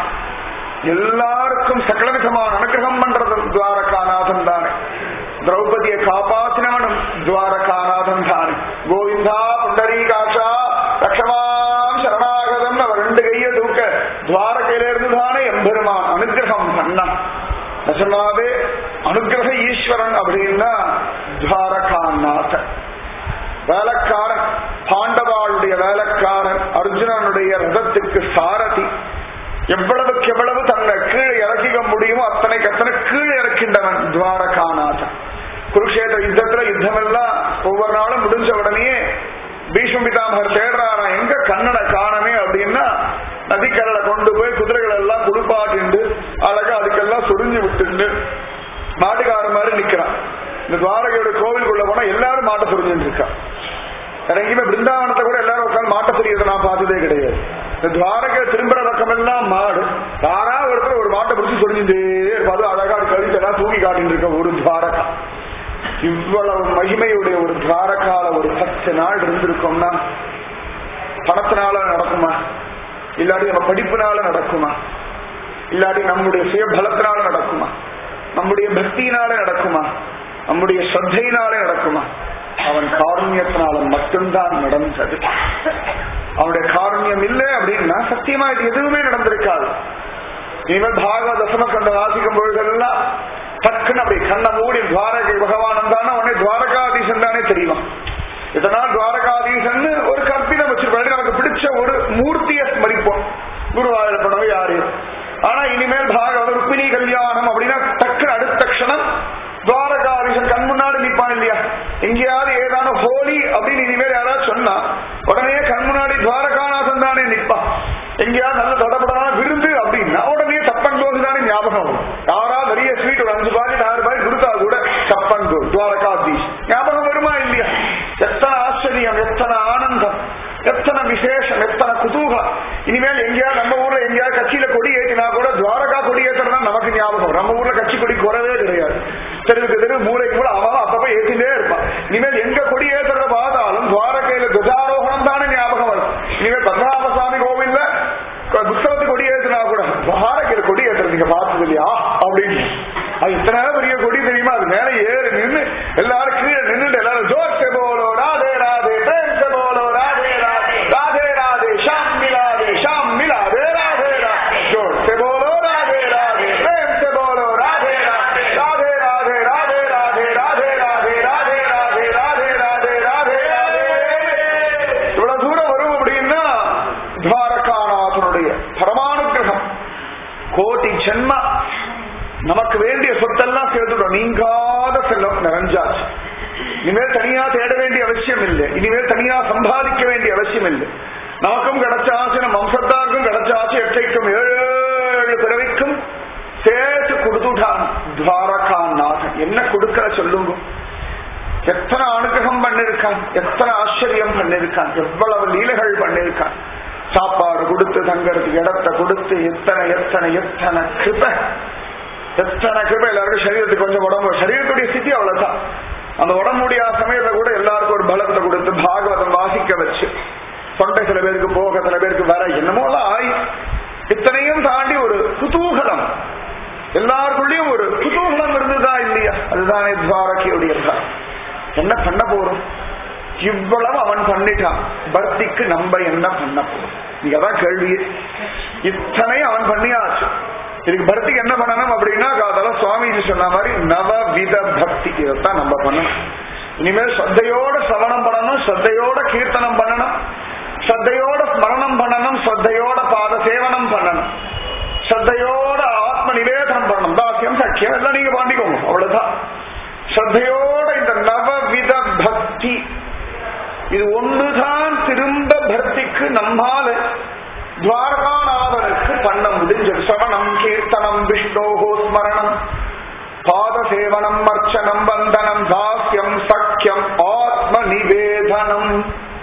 எல்லாருக்கும் சகல விதமான அனுகிரகம் பண்றதும் துவாரகாநாதன் தானே திரௌபதியை காப்பாத்தினவனும் துவாரகாநாதன் தானே கோவிந்தா புண்டரீகாஷா லட்சமாம் சரணாகதம் அவர் ரெண்டு கையை தூக்க துவாரகையில இருந்து தானே எம்பெருமான் அனுகிரகம் பண்ணான் நிஜமாவே அனுகிரக ஈஸ்வரன் அப்படின்னா துவாரகாநாதன் வேலைக்காரன் பாண்டவாளுடைய வேலைக்காரன் அர்ஜுனனுடைய ரதத்துக்கு சாரதி எவ்வளவுக்கு எவ்வளவு தன்னை கீழே இறக்கிக்க முடியுமோ அத்தனைக்கு அத்தனை கீழே இறக்கின்றவன் துவாரகாநாதன் குருஷேத்திர யுத்தத்துல யுத்தமெல்லாம் ஒவ்வொரு நாளும் முடிஞ்ச உடனே பீஷ்ம பிதாமகர் தேடுறாரா எங்க கண்ணனை காணமே அப்படின்னா நதிக்கரையில கொண்டு போய் குதிரைகள் எல்லாம் குளிப்பாட்டிண்டு அழகா அதுக்கெல்லாம் சொரிஞ்சு விட்டுண்டு மாட்டுக்கார மாதிரி நிக்கிறான் இந்த துவாரகையோட கோவிலுக்குள்ள போனா எல்லாரும் மாட்டை சொரிஞ்சுட்டு இருக்கா வேற எங்கேயுமே பிருந்தாவனத்தை கூட எல்லாரும் உட்காந்து மாட்டை சொரியதை நான் பார்த்ததே கிடையாது இந்த துவாரகை திரும்புற பக்கம் எல்லாம் மாடு யாரா ஒருத்தர் ஒரு மாட்டை பிடிச்சி சொரிஞ்சுட்டே இருப்பாது அழகா கழுத்தெல்லாம் தூக்கி காட்டிட்டு இருக்க ஒரு துவாரகா இவ்வளவு மகிமையுடைய ஒரு துவாரகால ஒரு பத்து நாள் இருந்திருக்கோம்னா பணத்தினால நடக்குமா இல்லாட்டி நம்ம படிப்புனால நடக்குமா இல்லாட்டி நம்முடைய சுயபலத்தினால நடக்குமா நம்முடைய பக்தியினால நடக்குமா நம்முடைய ஸ்ரத்தையினாலே நடக்குமா அவன் காருண்யத்தினால மட்டும்தான் நடந்தது அவனுடைய காருண்யம் இல்லை அப்படின்னா சத்தியமா இது எதுவுமே நடந்திருக்காது இனிமேல் பாகவத தசம கண்ட வாசிக்கும் பொழுதெல்லாம் டக்குன்னு அப்படி கண்ணை மூடி துவாரகை பகவான் தானே உடனே துவாரகாதீசன் தானே தெரியுமா இதனால் துவாரகாதீசன் ஒரு கற்பிதம் வச்சிருப்பாரு நமக்கு பிடிச்ச ஒரு மூர்த்தியை ஸ்மரிப்போம் குருவாயூரப்பனோ யாரு ஆனா இனிமேல் பாகவத ருக்மிணி கல்யாணம் அப்படின்னா டக்குன்னு அடுத்த க்ஷணம் துவாரகாதீசன் கண் முன்னாடி நிப்பான் இல்லையா எங்கேயாவது ஏதான ஹோலி அப்படின்னு இனிமேல் யாராவது சொன்னா உடனே கண் முன்னாடி துவாரகாநாதன் தானே நிப்பான் எங்கேயாவது நல்ல தடப்படான விருந்து அப்படின்னா உடனே தப்பங்கோது தானே ஞாபகம் வரும் யாராவது நிறைய ஸ்வீட் ஒரு அஞ்சு பாக்கெட் ஆறு பாக்கெட் கொடுத்தா கூட தப்பங்கோ துவாரகாதீஷ் ஞாபகம் வருமா இல்லையா எத்தனை ஆச்சரியம் எத்தனை ஆனந்தம் எத்தனை விசேஷம் எத்தனை குதூகம் இனிமேல் எங்கேயாவது நம்ம ஊர்ல எங்கேயாவது கட்சியில கொடி ஏற்றினா கூட துவாரகா கொடி ஏற்றுறதா நமக்கு ஞாபகம் நம்ம ஊர்ல கட்சி கொடி குறவே கிடையாது தெருவுக்கு தெரு மூளைக்கு கூட அவன் அப்பப்ப ஏற்றிட்டே இருப்பான் இனிமேல் எங்க கொடி ஏற்றுறத பார்த்தாலும் துவாரகையில துஜாரோகணம் தானே ஞாபகம் வரும் இனிமேல் பத்மநாப சுவாமி கோவில்ல புத்தகத்து கொடி ஏற்றினா கூட துவாரகையில கொடி ஏற்றுறது நீங்க பார்த்தது இல்லையா அப்படின்னு அது இத்தனை பெரிய கொடி தெரியுமா அது மேல ஏறி நின்று எல்லாரும் கீழே நின்றுட்டு எல்லாரும் ஜோர் சே போலோ ராதே ராதே பிரேம் சே போலோ ராதே ராதே ராதே ராதே ஷாம் மிலாதே ஷாம் மிலாதே ராதே ராதே ஜோர் சே போலோ ராதே ராதே பிரேம் சே போலோ ராதே ராதே ராதே ராதே ராதே ராதே ராதே ராதே ராதே ராதே ராதே ராதே ராதே ராதே இவ்வளவு தூரம் வரும் அப்படின்னா துவாரகாநாதனுடைய பரமானுகிரகம் கோடி ஜென்ம நமக்கு வேண்டிய சொத்தெல்லாம் சேர்த்துடும் நீங்காத செல்லம் நிறைஞ்சாச்சு இனிமேல் தனியா தேட வேண்டிய அவசியம் இல்லை இனிமேல் தனியா சம்பாதிக்க வேண்டிய அவசியம் இல்லை நமக்கும் கிடைச்சாச்சு நம்ம வம்சத்தாருக்கும் கிடைச்சாச்சு எட்டைக்கும் ஏழு ஏழு பிறவிக்கும் சேர்த்து கொடுத்துட்டான் துவாரகாநாதன் என்ன கொடுக்கற சொல்லுங்க எத்தனை அனுகிரகம் பண்ணிருக்கான் எத்தனை ஆச்சரியம் பண்ணிருக்கான் எவ்வளவு லீலைகள் பண்ணிருக்கான் சாப்பாடு கொடுத்து தங்கறதுக்கு இடத்தை கொடுத்து எத்தனை எத்தனை எத்தனை கிருப எத்தனை கிருப எல்லாருக்கும் சரீரத்துக்கு கொஞ்சம் உடம்பு சரீரத்துடைய ஸ்திதி அவ்வளவுதான் அந்த உடம்புடைய சமயத்தை கூட எல்லாருக்கும் ஒரு பலத்தை கொடுத்து பாகவதம் வாசிக்க வச்சு தொண்டை சில பேருக்கு போக சில பேருக்கு வர என்னமோ எல்லாம் ஆயி இத்தனையும் தாண்டி ஒரு குதூகலம் எல்லாருக்குள்ளயும் ஒரு குதூகலம் இருந்ததா இல்லையா அதுதானே துவாரகையுடைய என்ன பண்ண போறோம் இவ்வளவு அவன் பண்ணிட்டான் பக்திக்கு நம்ம என்ன பண்ண போறோம் நீங்க அதான் கேள்வி இத்தனை அவன் பண்ணியாச்சு இதுக்கு பக்திக்கு என்ன பண்ணணும் அப்படின்னா அதெல்லாம் சுவாமிஜி சொன்ன மாதிரி நவவித பக்தி இதைத்தான் நம்ம பண்ணணும் இனிமேல் ஸ்ரத்தையோட சவணம் பண்ணணும் ஸ்ரத்தையோட கீர்த்தனம் பண்ணணும் ஸ்ரத்தையோட ஸ்மரணம் பண்ணணும் ஸ்ரத்தையோட பாத சேவனம் பண்ணணும் ஸ்ரத்தையோட ஆத்ம நிவேதனம் பண்ணணும் தாசியம் சக்கியம் எல்லாம் நீங்க பாண்டிக்கோங்க அவ்வளவுதான் ஸ்ரத்தையோட இந்த நவவித பக்தி இது ஒன்றுதான் திரும்ப பக்திக்கு நம்மால துவாரகாநாதனுக்கு பண்ண முடிஞ்சது சவணம் கீர்த்தனம் விஷ்ணோகோ ஸ்மரணம் பாத சேவனம் அர்ச்சனம் வந்தனம் தாஸ்யம் சக்கியம் ஆத்ம நிவேதனம்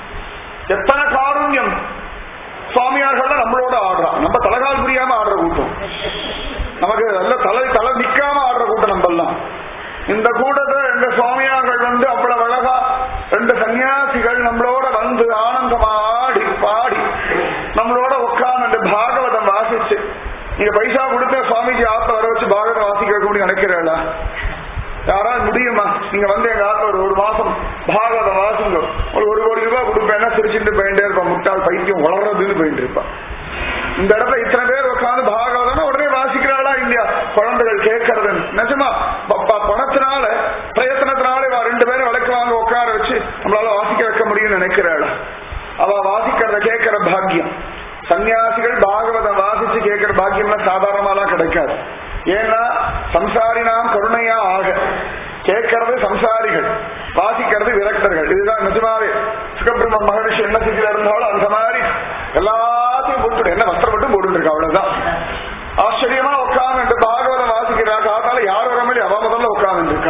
எத்தனை காருண்யம் சுவாமியார்கள் நம்மளோட ஆடுறான் நம்ம தலைகால் புரியாம ஆடுற கூட்டம் நமக்கு நல்ல தலை தலை நிக்காம ஆடுற கூட்டம் நம்ம எல்லாம் இந்த கூட்டத்தை ரெண்டு சுவாமியார்கள் வந்து அவ்வளவு அழகா ரெண்டு சன்னியாசிகள் நம்மளோட வந்து ஆனந்தமா ஆடி பாடி நம்மளோட உட்கார்ந்து பாகவதம் வாசிச்சு நீங்க பைசா கொடுத்த சுவாமிஜி ஆத்த வர வச்சு பாகவதம் வாசிக்க முடியும் நினைக்கிறீங்களா யாராவது முடியுமா நீங்க வந்து எங்க ஆத்துல ஒரு ஒரு மாசம் பாகவதம் வாசிங்க ஒரு ஒரு கோடி ரூபாய் கொடுப்பேன்னா சிரிச்சுட்டு போயிட்டே இருப்பான் முட்டாள் பைத்தியம் வளர்றதுன்னு போயிட்டு இருப்பான் இந்த இடத்துல இத்தனை பேர் உட்காந்து பாகவதம் உடனே வாசிக்கிறாளா இல்லையா குழந்தைகள் கேட்கறது நிஜமா பணத்தினால பிரயத்தனத்தினால இவ ரெண்டு பேரும் விளக்கு வாங்க உட்கார வச்சு நம்மளால வாசிக்க வைக்க முடியும்னு நினைக்கிறாளா அவ வாசிக்கிறத கேட்கிற பாக்கியம் சன்னியாசிகள் பாகவதம் வாசிச்சு கேட்கிற பாக்கியம்லாம் சாதாரணமாலாம் கிடைக்காது ஏன்னா சம்சாரி நாம் கருணையா ஆக கேட்கறது சம்சாரிகள் வாசிக்கிறது விரக்தர்கள் இதுதான் நிஜமாவே சுகபிரம்ம மகரிஷி என்ன சிக்கில இருந்தாலும் அந்த மாதிரி எல்லாத்தையும் கொடுத்துடு என்ன வஸ்திரம் மட்டும் போட்டுருக்கா அவ்வளவுதான் ஆச்சரியமா உட்கார்ந்து பாகவதம் வாசிக்கிறா காத்தால யார் வர மாதிரி அவ முதல்ல உட்கார்ந்து இருக்கா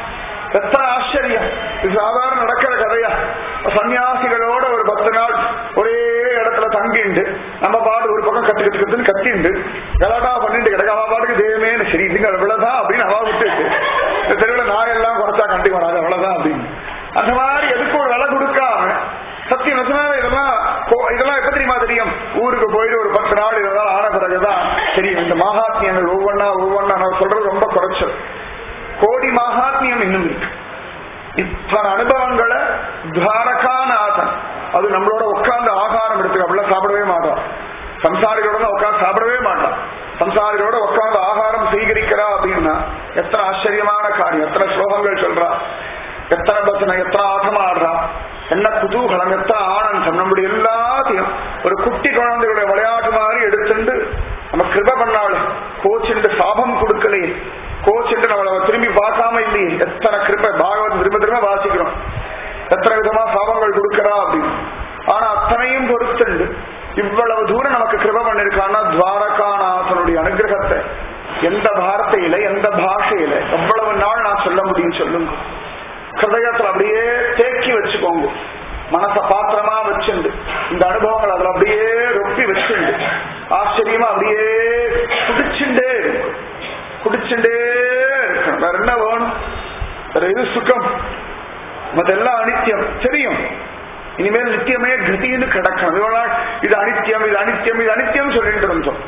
எத்தனை ஆச்சரியம் இது சாதாரண நடக்கிற கதையா சன்னியாசிகளோட ஒரு பத்து நாள் ஒரே இடத்துல தங்கிண்டு நம்ம பாட்டு ஒரு பக்கம் கத்து கத்து கத்துன்னு கத்திண்டு கலாட்டா பண்ணிட்டு கிடக்க அவ பாட்டுக்கு தெய்வமே சரி இதுங்க அவ்வளவுதான் அப்படின்னு அவ விட்டுட்டு இந்த தெருவில் நாய் எல்லாம் குறைச்சா கண்டி வராது அவ்வளவுதான் அப்படின்னு அந்த மாதிரி எதுக்கு ஒரு விலை கொடுக்காம சத்தியம் நிஜமாவே இதெல்லாம் கோ- இதெல்லாம் எப்ப தெரியுமா தெரியும் ஊருக்கு போயிட்டு ஒரு பத்து நாள் இதெல்லாம் ஆன பிறகுதான் தெரியும் இந்த மகாத்மியங்கள் ஒவ்வொன்னா ஒவ்வொன்னா நான் சொல்றது ரொம்ப குறைச்சல் கோடி மகாத்மியம் இன்னும் இருக்கு இத்தனை அனுபவங்களை துவாரகாநாதன் அது நம்மளோட உட்கார்ந்து ஆகாரம் எடுத்து அப்படிலாம் சாப்பிடவே மாட்டோம் சம்சாரிகளோட உட்கார்ந்து சாப்பிடவே மாட்டான் சம்சாரிகளோட உட்கார்ந்து ஆகாரம் சுவீகரிக்கிறா அப்படின்னா எத்தனை ஆச்சரியமான காரியம் எத்தனை ஸ்லோகங்கள் சொல்றா எத்தனை பசனை எத்தனை ஆட்டம் ஆடுறா என்ன குதூகலம் எத்தனை ஆனந்தம் நம்முடைய எல்லாத்தையும் ஒரு குட்டி குழந்தைகளுடைய விளையாட்டு மாதிரி எடுத்துட்டு நம்ம கிருப பண்ணாலும் கோச்சுண்டு சாபம் கொடுக்கலையே கோச்சுண்டு நம்மள திரும்பி பார்க்காம இல்லையே எத்தனை கிருப பாகவத் திரும்ப திரும்ப வாசிக்கிறோம் எத்தனை விதமா சாபங்கள் கொடுக்கிறா அப்படின்னு ஆனா அத்தனையும் பொறுத்துண்டு இவ்வளவு தூரம் நமக்கு கிருப பண்ணிருக்கான்னா துவாரகாநாதனுடைய அனுகிரகத்தை எந்த வார்த்தையில எந்த பாஷையில எவ்வளவு நாள் நான் சொல்ல முடியும் சொல்லுங்க ஹிருதயத்துல அப்படியே தேக்கி வச்சுக்கோங்க மனச பாத்திரமா வச்சுண்டு இந்த அனுபவங்கள் அதுல அப்படியே ரொப்பி வச்சுண்டு ஆச்சரியமா அப்படியே குடிச்சுண்டே இருக்கும் குடிச்சுண்டே இருக்கணும் வேற என்ன வேணும் வேற இது சுகம் மதெல்லாம் அனித்தியம் தெரியும் இனிமேல் நித்தியமே கதின்னு கிடக்கணும் இவ்வளவு நாள் இது அனித்தியம் இது அனித்தியம் இது அனித்தியம் சொல்லிட்டு இருந்தோம்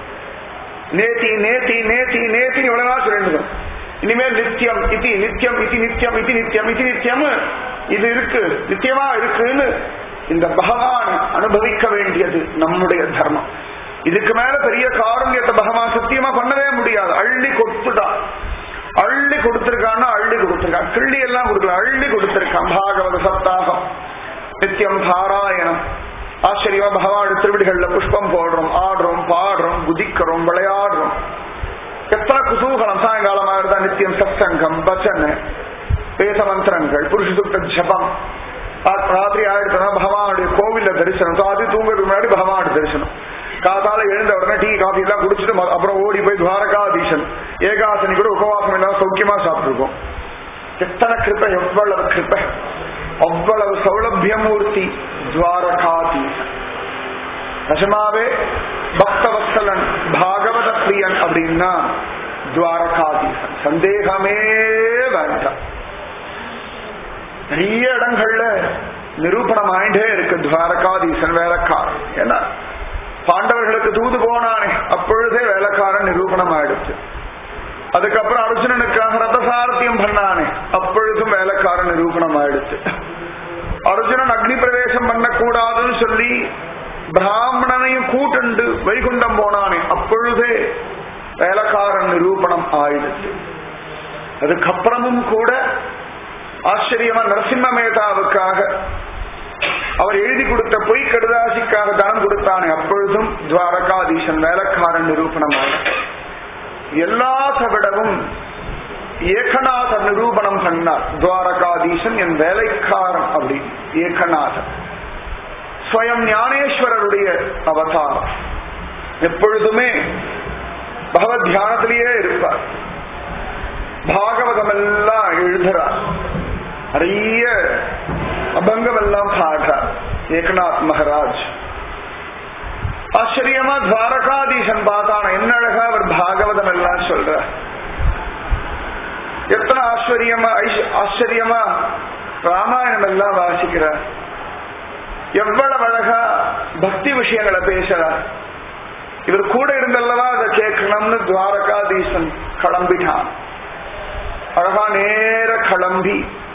நேத்தி நேத்தி நேத்தி நேத்தி இவ்வளவு நாள் சொல்லிட்டு இருந்தோம் இனிமேல் நித்தியம் இது நித்தியம் இது நித்தியம் இது நித்தியம் இது நித்தியம் இது இருக்கு நித்தியமா இருக்குன்னு இந்த பகவான் அனுபவிக்க வேண்டியது நம்முடைய தர்மம் இதுக்கு மேல பெரிய காரண்யத்தை பகவான் சத்தியமா பண்ணவே முடியாது அள்ளி கொடுத்துட்டான் அள்ளி கொடுத்திருக்கான்னா அள்ளி கொடுத்திருக்கான் கிள்ளி எல்லாம் கொடுக்கல அள்ளி கொடுத்திருக்கான் பாகவத சப்தாகம் நித்தியம் பாராயணம் ஆச்சரியமா பகவான் திருவிடிகள்ல புஷ்பம் போடுறோம் ஆடுறோம் பாடுறோம் குதிக்கிறோம் விளையாடுறோம் எத்தனை குதூகலம் சாயங்காலமா இருந்தா நித்தியம் சத்சங்கம் பச்சன் வேத மந்திரங்கள் புருஷ சுத்த ஜபம் ரா- ராத்திரி ஆயிடுச்சுன்னா பகவானுடைய கோவில்ல தரிசனம் ராத்திரி தூங்குறதுக்கு முன்னாடி பகவானுடைய தரிசனம் காத்தால எழுந்த உடனே டீ காஃபி எல்லாம் குடிச்சிட்டு ம- அப்புறம் ஓடி போய் துவாரகாதீசன் ஏகாசனி கூட உபவாசம் இல்லாம சௌக்கியமா சாப்பிட்டுருக்கோம் எத்தனை கிருப்பை எவ்வளவு கிருப்பை அவ்வளவு சௌலபியமூர்த்தி துவாரகாதீசன் நிஜமாவே பக்தவத்சலன் பாகவத பிரியன் அப்படின்னா துவாரகாதீசன் சந்தேகமே வேண்டாம் நிறைய இடங்கள்ல நிரூபணம் ஆயிட்டே இருக்கு துவாரகாதீசன் வேலைக்காரன் ஏன்னா பாண்டவர்களுக்கு தூது போனானே அப்பொழுதே வேலைக்காரன் நிரூபணம் ஆயிடுச்சு அதுக்கப்புறம் அர்ஜுனனுக்காக ரதசாரத்தியம் பண்ணானே அப்பொழுதும் வேலைக்காரன் நிரூபணம் ஆயிடுச்சு அர்ஜுனன் அக்னி பிரவேசம் பண்ணக்கூடாதுன்னு சொல்லி பிராமணனையும் கூட்டுண்டு வைகுண்டம் போனானே அப்பொழுதே வேலைக்காரன் நிரூபணம் ஆயிடுச்சு அதுக்கப்புறமும் கூட ஆச்சரியமா நரசிம்ம மேதாவுக்காக அவர் எழுதி கொடுத்த பொய் கடுதாசிக்காக தானம் கொடுத்தானே அப்பொழுதும் துவாரகாதீசன் வேலைக்காரன் நிரூபணம் ஆயிடுச்சு எல்லாத்த விடவும் ஏகநாதர் நிரூபணம் பண்ணார் துவாரகாதீசன் என் வேலைக்காரன் அப்படி ஏகநாதர் ஸ்வயம் ஞானேஸ்வரருடைய அவதாரம் எப்பொழுதுமே பகவத் தியானத்திலேயே இருப்பார் பாகவதம் எல்லாம் எழுதுறார் நிறைய அபங்கம் எல்லாம் பாடுறார் ஏகநாத் மகராஜ் ஆச்சரியமா துவாரகாதீசன் பார்த்தான என்ன அழகா அவர் பாகவதம் எல்லாம் சொல்றார் எத்தனை ஆச்சரியமா ஐஷ்- ஆச்சரியமா ராமாயணம் எல்லாம் வாசிக்கிறார் எவ்வளவு அழகா பக்தி விஷயங்களை பேசுறார் இவர் கூட இருந்தல்லவா அதை கேட்கணும்னு துவாரகாதீசன் கிளம்பிட்டான் அழகா நேர கிளம்பி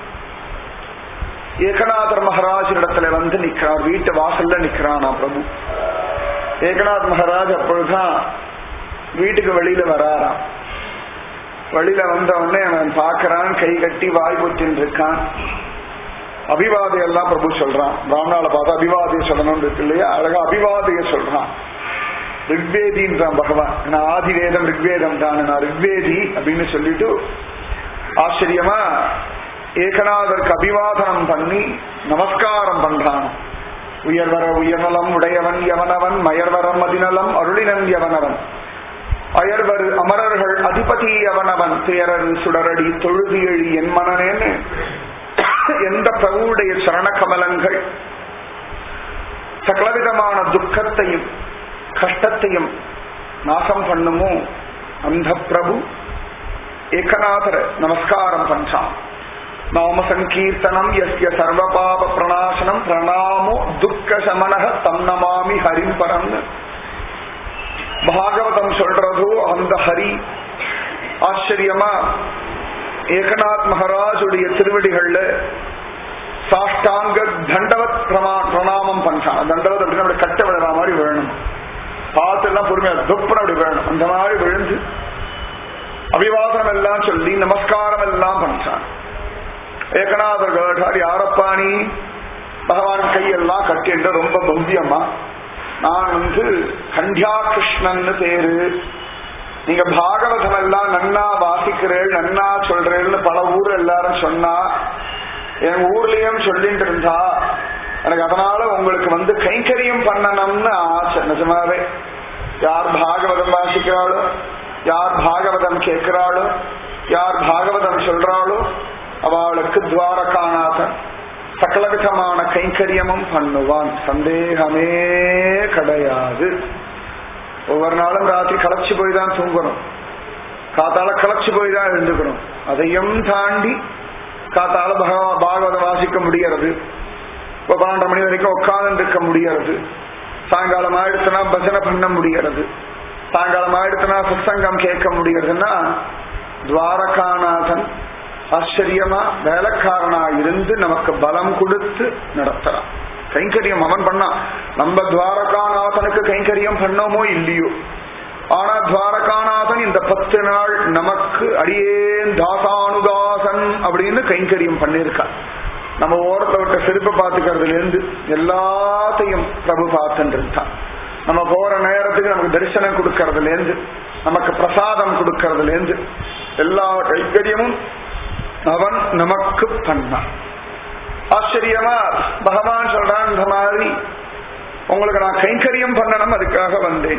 ஏகநாதர் மகாராஜ் இடத்துல வந்து நிக்கிறார் வீட்டு வாசல்ல நிக்கிறானா பிரபு ஏகநாத் மகாராஜ் அப்பொழுதுதான் வீட்டுக்கு வெளியில வராராம் வெளியில வந்த உடனே அவன் பார்க்கறான் கை கட்டி வாய் பொத்தின்னு இருக்கான் அபிவாதை எல்லாம் பிரபு சொல்றான் ராம்நாள பார்த்து அபிவாதைய சொல்லணும்னு இருக்கு இல்லையா அழகா அபிவாதைய சொல்றான் ரிக்வேதின்றான் பகவான் நான் ஆதி வேதம் ரிக்வேதம் தான் நான் ரிக்வேதி அப்படின்னு சொல்லிட்டு ஆச்சரியமா ஏகநாதருக்கு அபிவாதனம் பண்ணி நமஸ்காரம் பண்றான் உயர்வர உயர்நலம் உடையவன் யவனவன் மயர்வரம் மதிநலம் அருளினன் அவனவன் அயர்வர் அமரர்கள் அதிபதி அவனவன் துயரரு சுடரடி தொழுதி எழி என் மனநேன்னு எந்த பிரபுவுடைய சரண கமலங்கள் சகலவிதமான துக்கத்தையும் கஷ்டத்தையும் நாசம் பண்ணுமோ அந்த பிரபு ஏகநாதர நமஸ்காரம் பஞ்சாம் நாம சங்கீர்த்தனம் எஸ்ய சர்வபாப பிரணாசனம் பிரணாமோ துக்க சமனக தம் நமாமி ஹரிம் பரம்னு பாகவதம் சொல்றதோ அந்த ஹரி ஆச்சரியமா ஏகநாத் மகாராஜுடைய திருவடிகள்ல சாஷ்டாங்க தண்டவத் பிரமா பிரணாமம் பண்றான் தண்டவத் அப்படின்னா அப்படி கட்ட விழுற மாதிரி வேணும் பார்த்து எல்லாம் பொறுமையா துப்புன அப்படி வேணும் அந்த மாதிரி விழுந்து அபிவாதனம் எல்லாம் சொல்லி நமஸ்காரம் எல்லாம் பண்றான் ஏகநாதர் கேட்டார் யாரப்பா நீ பகவான் கையெல்லாம் கட்டின்ற ரொம்ப பவ்யமா நான் வந்து கண்டியா கிருஷ்ணன் பேரு நீங்க பாகவதம் எல்லாம் நன்னா வாசிக்கிறேள் நன்னா சொல்றேன்னு பல ஊர் எல்லாரும் சொன்னா என் ஊர்லயும் சொல்லிட்டு இருந்தா எனக்கு அதனால உங்களுக்கு வந்து கைங்கரியம் பண்ணணும்னு ஆசை நிஜமாவே யார் பாகவதம் வாசிக்கிறாளோ யார் பாகவதம் கேட்கிறாளோ யார் பாகவதம் சொல்றாளோ அவளுக்கு துவாரகாநாதன் சகலவிதமான கைங்கரியமும் பண்ணுவான் சந்தேகமே கிடையாது ஒவ்வொரு நாளும் ராத்திரி களைச்சு போய் தான் தூங்கணும் காத்தால களைச்சு போய் தான் எழுந்துக்கணும் அதையும் தாண்டி காத்தால பகவா பாகவதம் வாசிக்க முடியறது இப்போ பன்னெண்டு மணி வரைக்கும் உட்கார்ந்து இருக்க முடியறது சாயங்காலம் ஆயிடுச்சுன்னா பஜனை பண்ண முடியறது சாயங்காலம் ஆயிடுச்சுன்னா சத்சங்கம் கேட்க முடியறதுன்னா துவாரகாநாதன் ஆச்சரியமா வேலைக்காரனா இருந்து நமக்கு பலம் கொடுத்து நடத்துறான் கைங்கரியம் அவன் பண்ணான் நம்ம துவாரகாநாதனுக்கு கைங்கரியம் பண்ணோமோ இல்லையோ ஆனா துவாரகாநாதன் இந்த பத்து நாள் நமக்கு அடியேன் தாசானுதாசன் அப்படின்னு கைங்கரியம் பண்ணியிருக்கான் நம்ம ஓரத்தை விட்ட செருப்பை பார்த்துக்கிறதுல இருந்து எல்லாத்தையும் பிரபு பார்த்துட்டு இருந்தான் நம்ம போற நேரத்துக்கு நமக்கு தரிசனம் கொடுக்கறதுல இருந்து நமக்கு பிரசாதம் கொடுக்கறதுல இருந்து எல்லா கைங்கரியமும் அவன் நமக்கு பண்ணான் ஆச்சரியமா பகவான் சொல்றான் இந்த மாதிரி உங்களுக்கு நான் கைங்கரியம் பண்ணணும் அதுக்காக வந்தேன்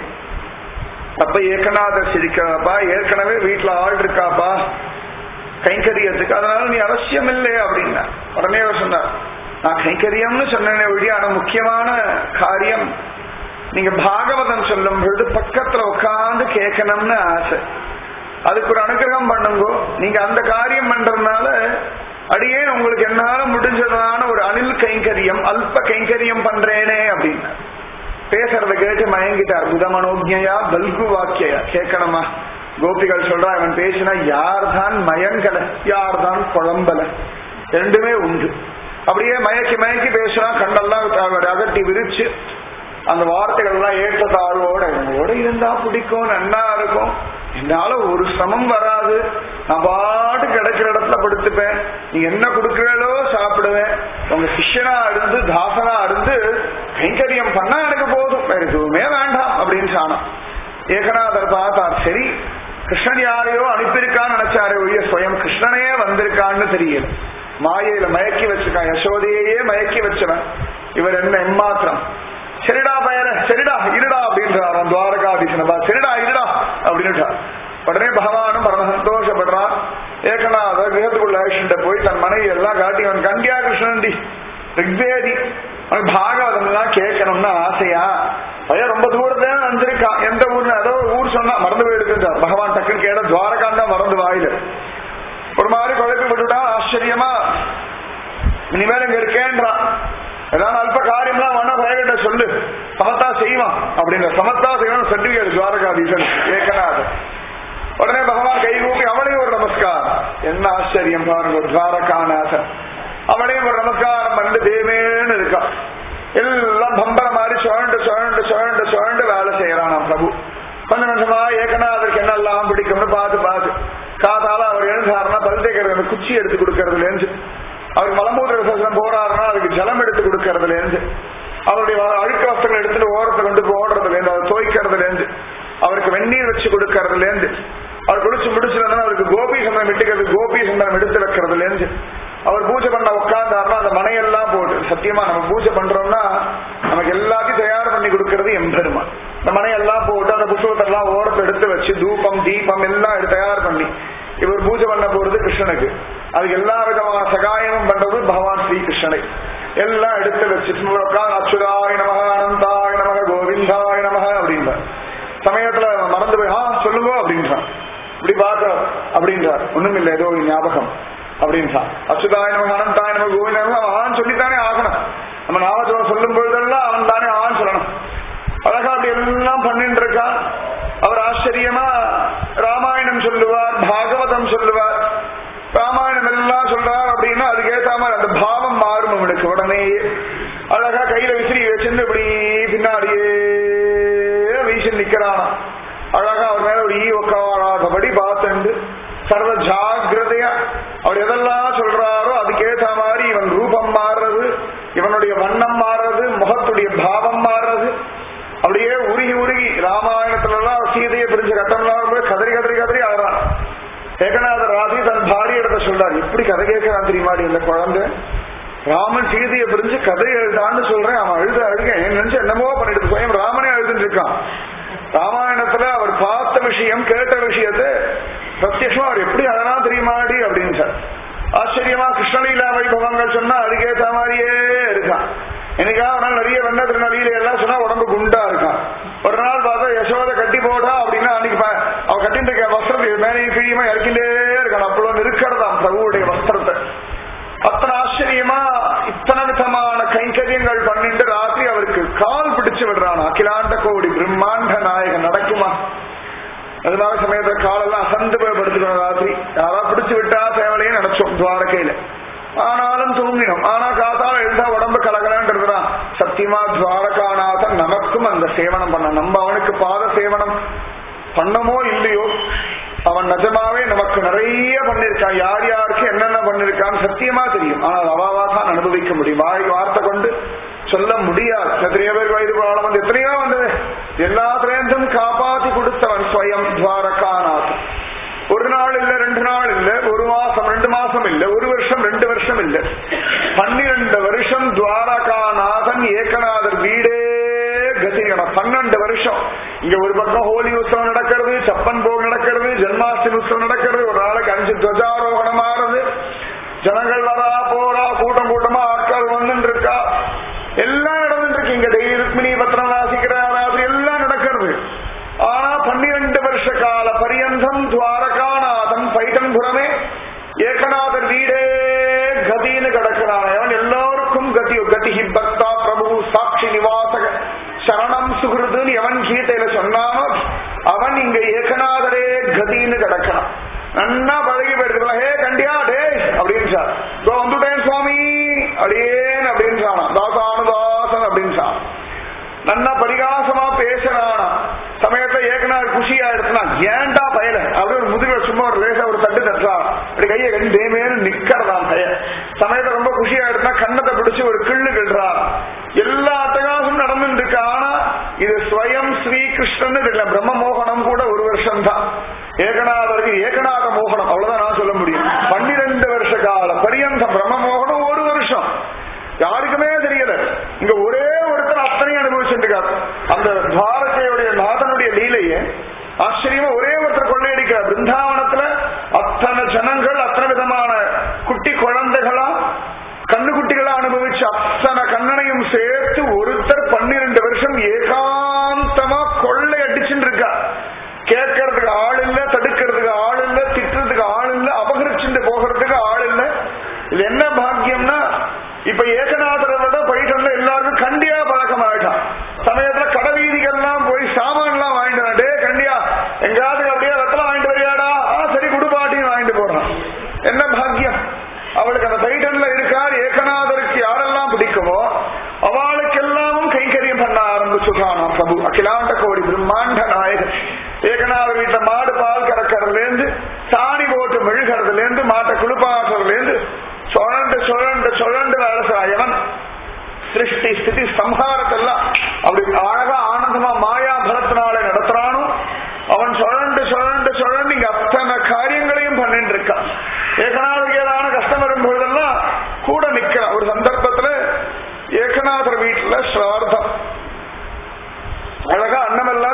அப்ப ஏகநாதர் சிரிக்காப்பா ஏற்கனவே வீட்டுல ஆள் இருக்காப்பா கைங்கரியத்துக்கு அதனால நீ அவசியம் இல்லை அப்படின்னா உடனே அவர் சொன்னார் நான் கைங்கரியம்னு சொன்னேனே ஒழிய ஆனா முக்கியமான காரியம் நீங்க பாகவதம் சொல்லும் பொழுது பக்கத்துல உட்காந்து கேட்கணும்னு ஆசை அதுக்கு ஒரு அனுகிரகம் பண்ணுங்க நீங்க அந்த காரியம் பண்றதுனால அடியே உங்களுக்கு என்னால முடிஞ்சதான ஒரு அனில் கைங்கரியம் அல்ப கைங்கரியம் பண்றேனே அப்படின்னு பேசுறத கேட்டு மயங்கிட்டார் புதமனோஜயா பல்கு வாக்கியா கேட்கணுமா கோபிகள் சொல்றா அவன் பேசினா யார் தான் மயங்கல யார் தான் குழம்பல ரெண்டுமே உண்டு அப்படியே மயக்கி மயக்கி பேசினா கண்டெல்லாம் அகட்டி விரிச்சு அந்த வார்த்தைகள் எல்லாம் ஏற்ற தாழ்வோட இவங்களோட இருந்தா பிடிக்கும் நன்னா இருக்கும் என்னால ஒரு சிரமம் வராது நான் பாட்டு கிடைக்கிற இடத்துல படுத்துப்பேன் நீ என்ன கொடுக்கிறீங்களோ சாப்பிடுவேன் உங்க சிஷ்யனா இருந்து தாசனா இருந்து கைங்கரியம் பண்ணா எனக்கு போதும் வேற எதுவுமே வேண்டாம் அப்படின்னு சாணம் ஏகநாதர் பார்த்தார் சரி கிருஷ்ணன் யாரையோ அனுப்பியிருக்கான்னு நினைச்சாரே ஒழிய ஸ்வயம் கிருஷ்ணனே வந்திருக்கான்னு தெரியல மாயையில மயக்கி வச்சிருக்கான் யசோதையே மயக்கி வச்சவன் இவர் என்ன எம்மாத்திரம் சரிடா பயர சரிடா இருடா அப்படின்றாராம் துவாரகாதீசனபா சரிடா இருடா அப்படின்னுட்டா உடனே பகவானும் பரம சந்தோஷப்படுறான் ஏகநாத கிரகத்துக்குள்ள ஆக்ஷன்ட்ட போய் தன் மனைவி எல்லாம் காட்டி அவன் கண்டியா கிருஷ்ணன்டி ரிக்வேதி அவன் பாகவதம் எல்லாம் கேட்கணும்னு ஆசையா பையன் ரொம்ப தூரத்துல வந்திருக்கான் எந்த ஊர்னு ஏதோ ஊர் சொன்னா மறந்து போயிடுக்குன்றார் பகவான் டக்குன்னு கேட்ட துவாரகான் தான் மறந்து வாயில ஒரு மாதிரி குழப்பி விட்டுட்டா ஆச்சரியமா இனிமேல் இங்க இருக்கேன்றான் ஏதாவது அல்ப காரியம்லாம் வேணா பயகிட்ட சொல்லு சமத்தா செய்வான் அப்படின்ற சமத்தா செய்வான் சர்டிபிகேட் துவாரகாதீசன் ஏகநாதன் உடனே பகவான் கை கூப்பி அவளையும் ஒரு நமஸ்காரம் என்ன ஆச்சரியம் பாருங்க துவாரகாநாதன் அவளையும் ஒரு நமஸ்காரம் பண்ணி தேவேன்னு இருக்கான் எல்லாம் பம்பர மாதிரி சுழண்டு சுழண்டு சுழண்டு சுழண்டு வேலை செய்யறான் பிரபு கொஞ்ச நிமிஷமா ஏகநாதருக்கு என்னெல்லாம் பிடிக்கும்னு பார்த்து பார்த்து காதால அவர் எழுந்தாருன்னா பல் தேய்க்கிறது குச்சி எடுத்து கொடுக்கறதுல இருந்து அவர் மலமூத்திர விசேஷம் போறாருன்னா அதுக்கு ஜலம் எடுத்து கொடுக்கறதுல இருந்து அவருடைய அழுக்க வஸ்திரங்கள் எடுத்துட்டு ஓரத்தை கொண்டு போய் ஓடுறதுல இருந்து அவர் துவைக்கிறதுல இருந்து அவருக்கு வெந்நீர் வச்சு கொடுக்கறதுல இருந்து அவர் குளிச்சு முடிச்சுனா அவருக்கு கோபி சந்தனம் விட்டுக்கிறது கோபி சந்தனம் எடுத்து வைக்கிறதுல இருந்து அவர் பூஜை பண்ண உட்கார்ந்தாருன்னா அந்த மனையெல்லாம் போட்டு சத்தியமா நம்ம பூஜை பண்றோம்னா நமக்கு எல்லாத்தையும் தயார் பண்ணி கொடுக்கறது எம்பெருமான் இந்த மனையெல்லாம் போட்டு அந்த புஷ்பத்தை எல்லாம் ஓரத்தை எடுத்து வச்சு தூபம் தீபம் எல்லாம் எடுத்து தயார் பண்ணி இவர் பூஜை பண்ண போறது கிருஷ்ணனுக்கு அதுக்கு எல்லா விதமான சகாயமும் பண்றது பகவான் ஸ்ரீ கிருஷ்ணனை எல்லாம் எடுத்து வச்சுட்டு உட்காந்து அச்சுதாய நமக அனந்தாய நமக கோவிந்தாய நமக அப்படின்றார் சமயத்துல அவன் மறந்து போய் ஆ சொல்லுங்க அப்படின்றான் இப்படி பார்க்க அப்படின்றார் ஒண்ணும் இல்லை ஏதோ ஒரு ஞாபகம் அப்படின்றான் அச்சுதாய நமக அனந்தாய நமக கோவிந்தா அவன் ஆன் சொல்லித்தானே ஆகணும் நம்ம நாமஜபம் சொல்லும் பொழுதெல்லாம் அவன் தானே ஆன் சொல்லணும் அழகா அப்படி எல்லாம் பண்ணிட்டு இருக்கான் அவர் ஆச்சரியமா ராமாயணம் சொல்லுவார் பாகவதம் சொல்லுவார் ராமாயணம் எல்லாம் சொல்றார் அப்படின்னா அதுக்கேற்ற மாதிரி அந்த பாவம் மாறும் அவனுக்கு உடனேயே அழகா கையில விசிறி வச்சிருந்து இப்படி பின்னாடியே வீசி நிக்கிறான் அழகா அவர் மேல ஒரு ஈ உட்காராதபடி பார்த்துண்டு சர்வ ஜாகிரதையா அவர் எதெல்லாம் சொல்றாரோ அதுக்கேற்ற மாதிரி இவன் ரூபம் மாறுறது இவனுடைய வண்ணம் மாறுறது முகத்துடைய பாவம் மாறுறது அப்படியே உருகி உருகி ராமாயணத்துல எல்லாம் சீதையை பிரிஞ்ச கட்டம்லாம் போய் கதறி கதறி கதறி ஆடுறான் ஏகநாதர் ராசி தன் பாடியிடத்த சொல்றார் எப்படி கதை கேட்கிறான் தெரியுமாடி இந்த குழந்தை ராமன் சீதையை பிரிஞ்சு கதை எழுதான்னு சொல்றேன் அவன் அழுத அழுக நினைச்சு என்னமோ பண்ணிட்டு சுயம் ராமனே அழுதுட்டு இருக்கான் ராமாயணத்துல அவர் பார்த்த விஷயம் கேட்ட விஷயத்தை பிரத்யமா அவர் எப்படி அழகா தெரியுமாடி அப்படின்னு ஆச்சரியமா கிருஷ்ணலீலா வைபவங்கள் சொன்னா அதுக்கேற்ற மாதிரியே இருக்கான் எனக்கா ஒரு நாள் நிறைய வெண்ண திருநெல்லியில எல்லாம் சொன்னா உடம்பு குண்டா இருக்கான் ஒரு நாள் பார்த்தா யசோத கட்டி போட்டா அப்படின்னா அன்னைக்கு ப- அவ கட்டிட்டு இருக்க வஸ்திரத்தை மேலையும் கீழியுமா இறக்கிட்டே இருக்கான் அவ்வளவு இருக்கிறதாம் பிரபுவுடைய வஸ்திரத்தை அத்தனை ஆச்சரியமா இத்தனை விதமான கைங்கரியங்கள் பண்ணிட்டு ராத்திரி அவருக்கு கால் பிடிச்சு விடுறான் அகிலாண்ட கோடி பிரம்மாண்ட நாயகன் நடக்குமா அதனால சமயத்துல காலெல்லாம் அசந்து போய் படுத்துக்கணும் ராத்திரி யாராவது பிடிச்சு விட்டா தேவலையே நினைச்சோம் துவாரகையில ஆனாலும் தூங்கினோம் ஆனா காத்தால எழுந்தா உடம்பு கலகலன்றதுதான் சத்தியமா துவாரகாநாதன் நமக்கும் அந்த சேவனம் பண்ண நம்ம அவனுக்கு பாத சேவனம் பண்ணமோ இல்லையோ அவன் நிஜமாவே நமக்கு நிறைய பண்ணிருக்கான் யார் யாருக்கு என்னென்ன பண்ணிருக்கான்னு சத்தியமா தெரியும் ஆனால் அவாவா தான் அனுபவிக்க முடியும் வாய் வார்த்தை கொண்டு சொல்ல முடியாது எத்தனையோ பேர் வயது ப்ராப்ளம் வந்து எத்தனையோ வந்தது எல்லாத்திலேருந்தும் காப்பாத்தி கொடுத்தவன் ஸ்வயம் துவாரகாநாதன் ஒரு நாள் இல்ல ரெண்டு நாள் இல்ல ஒரு மாசம் ரெண்டு மாசம் இல்ல ஒரு வருஷம் ரெண்டு வருஷம் இல்ல பன்னிரண்டு வருஷம் துவாரகாநாதன் ஏகநாதர் வீடே கதிகணம் பன்னெண்டு வருஷம் இங்க ஒரு பக்கம் ஹோலி உற்சவம் நடக்கிறது சப்பன் போக் நடக்கிறது ஜென்மாஷ்டமி உற்சவம் நடக்கிறது ஒரு நாளைக்கு அஞ்சு துவஜாரோகணம் ஆறுது ஜனங்கள் வரா போறா கூட்டம் கூட்டமா ஆட்கள் வந்துட்டு இருக்கா எல்லாம் நடந்துட்டு இருக்கு இங்க டெய்லி ருக்மிணி பத்திரம் வாசிக்கிற ராத்திரி எல்லாம் நடக்கிறது ஆனா பன்னிரண்டு வருஷ கால பரியந்தம் துவாரகாநாதன் பைட்டன்புரமே ஏகநாதர் வீடே கதின்னு கிடக்கிறான் அவன் எல்லாருக்கும் கதி கதி பக்தா பிரபு சாட்சி நிவாசக சரணம் சுகிருதுன்னு எவன் கீதையில சொன்னானோ அவன் இங்க ஏகநாதரே கதின்னு கிடக்கிறான் நன்னா பழகி போயிருக்கலாம் ஹே கண்டியா டே அப்படின்னு சார் இதோ வந்துட்டேன் சுவாமி அடியேன் அப்படின்னு சானா தாசானுதாசன் அப்படின்னு சார் நன்னா பரிகாசமா பேசுறானா சமயத்துல ஏகனார் குஷியா எடுத்துனா ஏன்டா பயல அப்படி ஒரு முதுகுல சும்மா ஒரு லேசா ஒரு தட்டு தட்டுறான் அப்படி கையை கண்டு தேமேன்னு நிக்கிறதான் பய சமயத்தை ரொம்ப குஷியா எடுத்தா கண்ணத்தை பிடிச்சு ஒரு கிள்ளு கிள்றான் எல்லா அட்டகாசம் நடந்துட்டு இருக்கு ஆனா இது ஸ்வயம் ஸ்ரீ கிருஷ்ணன் தெரியல பிரம்ம மோகனம் கூட ஒரு வருஷம் தான் ஏகநாதருக்கு ஏகநாத மோகனம் அவ்வளவுதான் நான் சொல்ல முடியும் பன்னிரண்டு வருஷ காலம் பரியந்தம் பிரம்ம மோகனம் ஒரு வருஷம் யாருக்குமே தெரியல இங்க ஒரே ஒருத்தர் அத்தனையும் அனுபவிச்சுருக்கார் அந்த துவாரகையுடைய நாதனுடைய லீலையே ஆச்சரியமா ஒரே ஒருத்தர் கொள்ளையடிக்கிறார் பிருந்தாவனத்துல அத்தனை ஜனங்கள் அத்தனை விதமான குட்டி குழந்தைகளா கண்ணுக்குட்டிகளா அனுபவிச்சு அத்தனை கண்ணனையும் சேர்த்து ஒருத்தர் பன்னிரண்டு வருஷம் ஏகாந்தமா கொள்ளை அடிச்சுட்டு இருக்கா கேட்கறதுக்கு ஆள் இல்ல தடுக்கிறதுக்கு ஆள் இல்ல திட்டுறதுக்கு ஆள் இல்ல அபகரிச்சுட்டு போகிறதுக்கு ஆள் இல்ல இது என்ன பாக்கியம்னா இப்ப ஏகநாதரை விட பைசல்ல எல்லாருக்கும் கண்டியா பழக்கம் ஆயிட்டான் சமயத்துல கடவீதிகள்லாம் போய் சாமான் எல்லாம் வாங்கிட்டு வா. டேய் கண்டியா எங்காவது அப்படியே வெத்தலாம் வாங்கிட்டு வரியாடா ஆ சரி குடுபாட்டியும் வாங்கிட்டு போறான் என்ன பாக்கியம் அவளுக்கு அந்த டைட்டன்ல இருக்கார் ஏகநாதருக்கு யாரெல்லாம் பிடிக்குமோ அவளுக்கெல்லாமும் கைங்கரியம் பண்ண ஆரம்பிச்சுட்டானா பிரபு அகிலாண்ட கோடி பிரம்மாண்ட நாயகன் ஏகநாதர் வீட்டுல மாடு பால் கறக்கறதுல இருந்து சாணி போட்டு மெழுகிறதுல இருந்து மாட்டை குளிப்பாட்டுறதுல இருந்து சுழண்டு சுழண்டு சுழண்டு வேலை செய்யவன் சிருஷ்டி ஸ்திதி சம்ஹாரத்தெல்லாம் அப்படி அழகா ஆனந்தமா மாயா பலத்தினாலே நடத்துறானோ அவன் சுழண்டு சுழண்டு சுழண்டு இங்க அத்தனை காரியங்களையும் பண்ணிட்டு இருக்கான் ஏகநாதருக்கு ஏதான கஷ்டம் வரும்பொழுதெல்லாம் கூட நிக்கிறான் ஒரு சந்தர்ப்பத்துல ஏகநாதர் வீட்டுல ஸ்ரார்த்தம் அழகா அன்னமெல்லாம்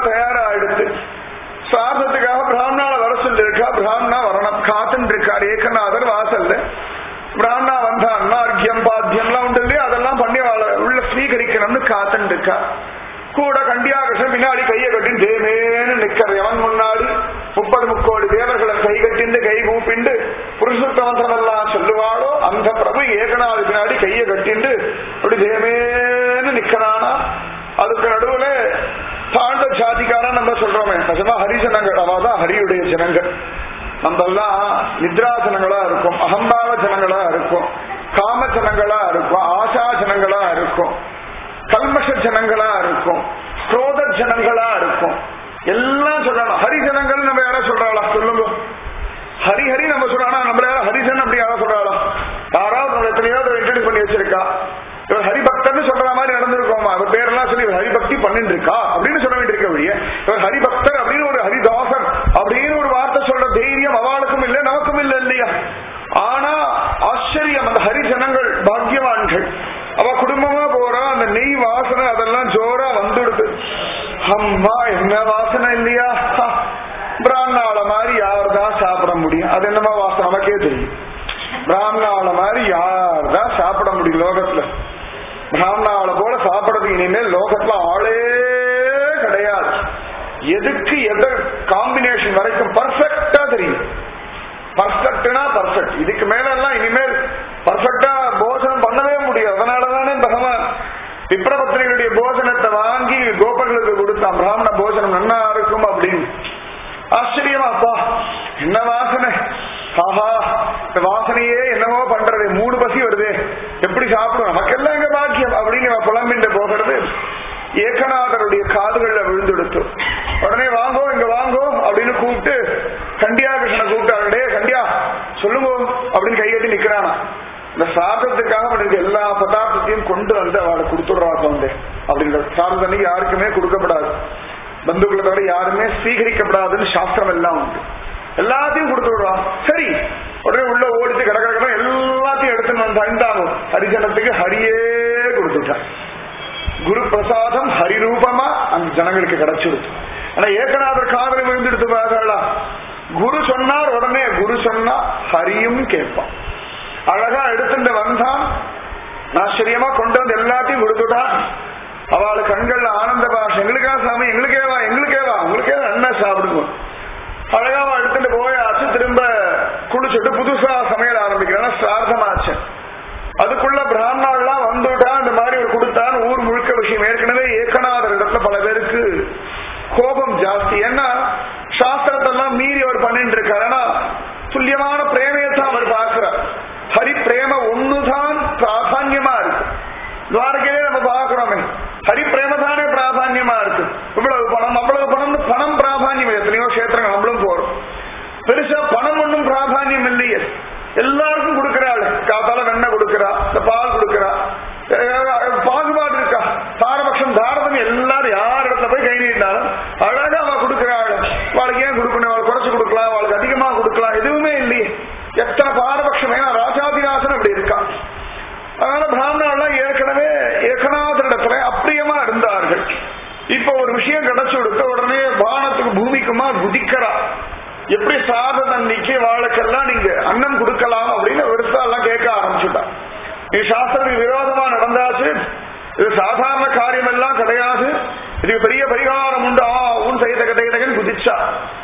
சாதத்துக்காக பிராமணால வர சொல்லிருக்கா பிராமணா வரணும் காத்துன்னு இருக்கார் ஏகநாதர் வாசல்ல பிராமணா வந்தான்னா அர்க்கியம் பாத்தியம்லாம் உண்டு இல்லையா அதெல்லாம் பண்ணி அவளை உள்ள ஸ்வீகரிக்கணும்னு காத்துன்னு இருக்கா கூட கண்டியாகிருஷ்ணன் பின்னாடி கையை கட்டி தேமேன்னு நிக்கிற எவன் முன்னாடி முப்பது முக்கோடி தேவர்களை கை கட்டிண்டு கை கூப்பிண்டு புருஷத்த மந்திரமெல்லாம் சொல்லுவாளோ அந்த பிரபு ஏகநாதி பின்னாடி கையை கட்டிண்டு அப்படி தேமேன்னு நிக்கிறானா அதுக்கு நடுவுல தாழ்ந்த ஜாதிக்காரன் நம்ம சொல்றோமே நிஜமா ஹரிஜனங்கள் அவாதான் ஹரியுடைய ஜனங்கள் நம்ம எல்லாம் நித்ரா ஜனங்களா இருக்கும் அகம்பாவ ஜனங்களா இருக்கும் காம ஜனங்களா இருக்கும் ஆசா ஜனங்களா இருக்கும் கல்மஷ ஜனங்களா இருக்கும் குரோத ஜனங்களா இருக்கும் எல்லாம் சொல்லலாம் ஹரிஜனங்கள் நம்ம யாரா சொல்றாளா சொல்லுங்க ஹரி ஹரி நம்ம சொல்றானா நம்மள யாரும் ஹரிஜன் அப்படி யாரா சொல்றாளா யாராவது நம்ம எத்தனையாவது இன்ட்ரடியூஸ் பண்ணி வச்சிருக்கா இவர் ஹரிபக்தன் சொல்ற மாதிரி நடந்திருக்கோமா அவர் பேரெல்லாம் சொல்லி இவர் ஹரிபக்தி பண்ணிட்டு இருக்கா அப்படின்னு சொல்ல வேண்டியிருக்க வழிய இவர் ஹரிபக்தர் அப்படின்னு ஒரு ஹரிதாசன் அப்படின்னு ஒரு வார்த்தை சொல்ற தைரியம் அவளுக்கும் இல்லை நமக்கும் இல்லை இல்லையா ஆனா ஆச்சரியம் அந்த ஹரிஜனங்கள் பாக்கியவான்கள் அவ குடும்பமா போறா அந்த நெய் வாசனை அதெல்லாம் ஜோரா வந்துடுது அம்மா என்ன வாசனை இல்லையா ஹா, பிராமணால மாதிரி யார்தான் சாப்பிட முடியும் அது என்னமா வாசனை நமக்கே தெரியும் பிராமணால மாதிரி யார்தான் சாப்பிட முடியும் லோகத்துல பிராமணால போல சாப்பிடறதுக்கு இனிமேல் லோகத்துல ஆளே கிடையாது எதுக்கு எந்த காம்பினேஷன் வரைக்கும் பர்ஃபெக்டா தெரியும் பர்ஃபெக்ட்னா பர்ஃபெக்ட் இதுக்கு மேல எல்லாம் இனிமேல் பர்ஃபெக்டா போஜனம் பண்ணவே முடியாது அதனாலதானே பகவான் விப்ரபத்ரிகளுடைய போஜனத்தை வாங்கி கோபர்களுக்கு கொடுத்தான் பிராமண போஜனம் நன்னா இருக்கும் அப்படின்னு ஆச்சரியமா அப்பா என்ன வாசனை ஆஹா இந்த வாசனையே என்னவோ பண்றது மூணு பசி வருது எப்படி சாப்பிடும் நமக்கெல்லாம் எங்க பாக்கியம் அப்படின்னு இவன் புலம்பிண்டு போகிறது ஏகநாதருடைய காதுகள்ல விழுந்துடுத்து உடனே வாங்கோ இங்க வாங்கோ அப்படின்னு கூப்பிட்டு கண்டியா கிருஷ்ணனை கூப்பிட்டாரு கண்டியா சொல்லுங்க அப்படின்னு கையெட்டி நிக்கிறானா இந்த சாதத்துக்காக அவனுக்கு எல்லா பதார்த்தத்தையும் கொண்டு வந்து அவளை கொடுத்துடுறா வந்து அப்படின்ற சாதம் அன்னைக்கு யாருக்குமே கொடுக்கப்படாது பந்துக்களை தவிர யாருமே ஸ்வீகரிக்கப்படாதுன்னு சாஸ்திரம் எல்லாம் உண்டு எல்லாத்தையும் கொடுத்து விடுறான் சரி உடனே உள்ள ஓடிச்சு கடை கடக்கணும் எல்லாத்தையும் எடுத்துன்னு வந்தா இந்தாங்க ஹரிஜனத்துக்கு ஹரியே கொடுத்துட்டான் குரு பிரசாதம் ஹரிரூபமா அந்த ஜனங்களுக்கு கிடைச்சிருச்சு ஆனா ஏகநாதர் காதல விழுந்துடுத்து பாருங்களா குரு சொன்னார் உடனே குரு சொன்னா ஹரியும் கேட்பான் அழகா எடுத்துட்டு வந்தான் ஆச்சரியமா கொண்டு வந்து எல்லாத்தையும் கொடுத்துட்டான் அவளுக்கு கண்கள்ல ஆனந்த பாஷம் எங்களுக்கா சாமி எங்களுக்கேவா எங்களுக்கேவா உங்களுக்கே என்ன சாப்பிடுங்க அழகா அவன் எடுத்துட்டு போயாச்சு திரும்ப குளிச்சுட்டு புதுசா சமையல் ஆரம்பிக்கிறான் சிரார்த்தமாச்சு அதுக்குள்ள பிராமணாலாம் வந்துட்டா இந்த மாதிரி ஒரு கொடுத்தான் ஊர் முழுக்க விஷயம் ஏற்கனவே ஏகநாதர் இடத்துல பல பேருக்கு கோபம் ஜாஸ்தி ஏன்னா சாஸ்திரத்தெல்லாம் மீறி அவர் பண்ணிட்டு இருக்காரு ஆனா துல்லியமான பிரேமையத்தான் அவர் பார்க்கிறார் ஹரி பிரேம ஒண்ணுதான் பிராதான்யமா இருக்கு துவாரகையிலே நம்ம பார்க்கிறோமே ஹரி பிரேமதானே பிராதான்யமா இருக்கு இவ்வளவு பணம் அவ்வளவு பணம் பணம் பிராதான்யம் எத்தனையோ கஷேத்திரங்கள் நம்மளும் போறோம் பெருசா பணம் ஒன்றும் பிராதான்யம் இல்லையே எல்லாருக்கும் கொடுக்கிறாள் காத்தால வெண்ணெய் கொடுக்கிறா இந்த பால் கொடுக்கிறா அஹ் பாகுபாடு இருக்கா பாரபட்சம் தாரதம் எல்லாரும் யார் இடத்துல போய் கை நீட்டாலும் அழகா அவ கொடுக்கிறாள் அவளுக்கு ஏன் கொடுக்கணும் அவளுக்கு குறைச்சு கொடுக்கலாம் அவளுக்கு அதிகமா கொடுக்கலாம் எதுவுமே இல்லையே எத்தனை பாரபட்சம் ஏன்னா ராஜாதிராசன் அப்படி இருக்கான் அதனால பிராமணர்கள் ஏற்கனவே ஏகநாதரிடத்துல அப்பிரியமா இருந்தார்கள் இப்ப ஒரு விஷயம் கிடைச்சு கொடுத்த உடனே வானத்துக்கு பூமிக்குமா குதிக்கிறா எப்படி சாத தண்ணிக்கு வாழைக்கெல்லாம் நீங்க அன்னம் கொடுக்கலாம் அப்படின்னு விருத்தா எல்லாம் கேட்க ஆரம்பிச்சுட்டா நீ சாஸ்திரத்துக்கு விரோதமா நடந்தாச்சு இது சாதாரண காரியம் எல்லாம் கிடையாது இதுக்கு பெரிய பரிகாரம் உண்டு ஆ உன் செய்த கதைகன்னு குதிச்சா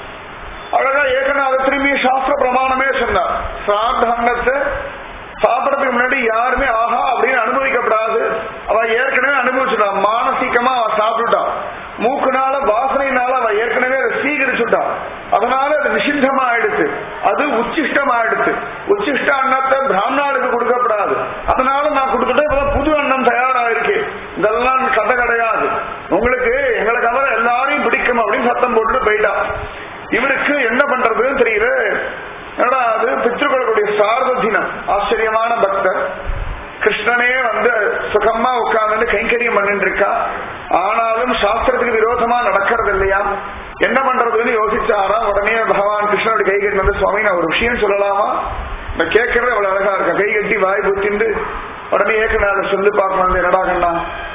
அழகா ஏகநாத திரும்பி சாஸ்திர பிரமாணமே சொன்னார் சாத்தாங்கத்தை சாப்பிடறதுக்கு முன்னாடி யாருமே ஆஹா அப்படின்னு அனுபவிக்கப்படாது அவ ஏற்கனவே அனுபவிச்சுட்டான் மானசீகமா அவ சாப்பிட்டுட்டான் மூக்குனால வாசனைனால அவ ஏற்கனவே அதை சீகரிச்சுட்டான் அதனால அது நிஷித்தமா ஆயிடுச்சு அது உச்சிஷ்டம் ஆயிடுச்சு உச்சிஷ்ட அன்னத்தை பிராமணாளுக்கு கொடுக்கப்படாது அதனால நான் கொடுத்துட்டேன் இப்பதான் புது அன்னம் தயாராயிருக்கு இதெல்லாம் கதை கிடையாது உங்களுக்கு எங்களை தவிர எல்லாரையும் பிடிக்கும் அப்படின்னு சத்தம் போட்டுட்டு போயிட்டான் இவருக்கு என்ன பண்றதுன்னு தெரியல என்னடா அது பித்ருக்களுடைய சார்த தினம் ஆச்சரியமான பக்தர் கிருஷ்ணனே வந்து சுகமா உட்கார்ந்து கைங்கரியம் பண்ணிட்டு இருக்கா ஆனாலும் சாஸ்திரத்துக்கு விரோதமா நடக்கிறது இல்லையா என்ன பண்றதுன்னு யோசிச்சாரா உடனே பகவான் கிருஷ்ணனுடைய கை கட்டி வந்து சுவாமி நான் ஒரு விஷயம் சொல்லலாமா நான் கேட்கறது அவ்வளவு அழகா இருக்கா கை கட்டி வாய் புத்திண்டு உடனே ஏக்கநாத சொல்லி பார்க்கணும் என்னடா கண்ணா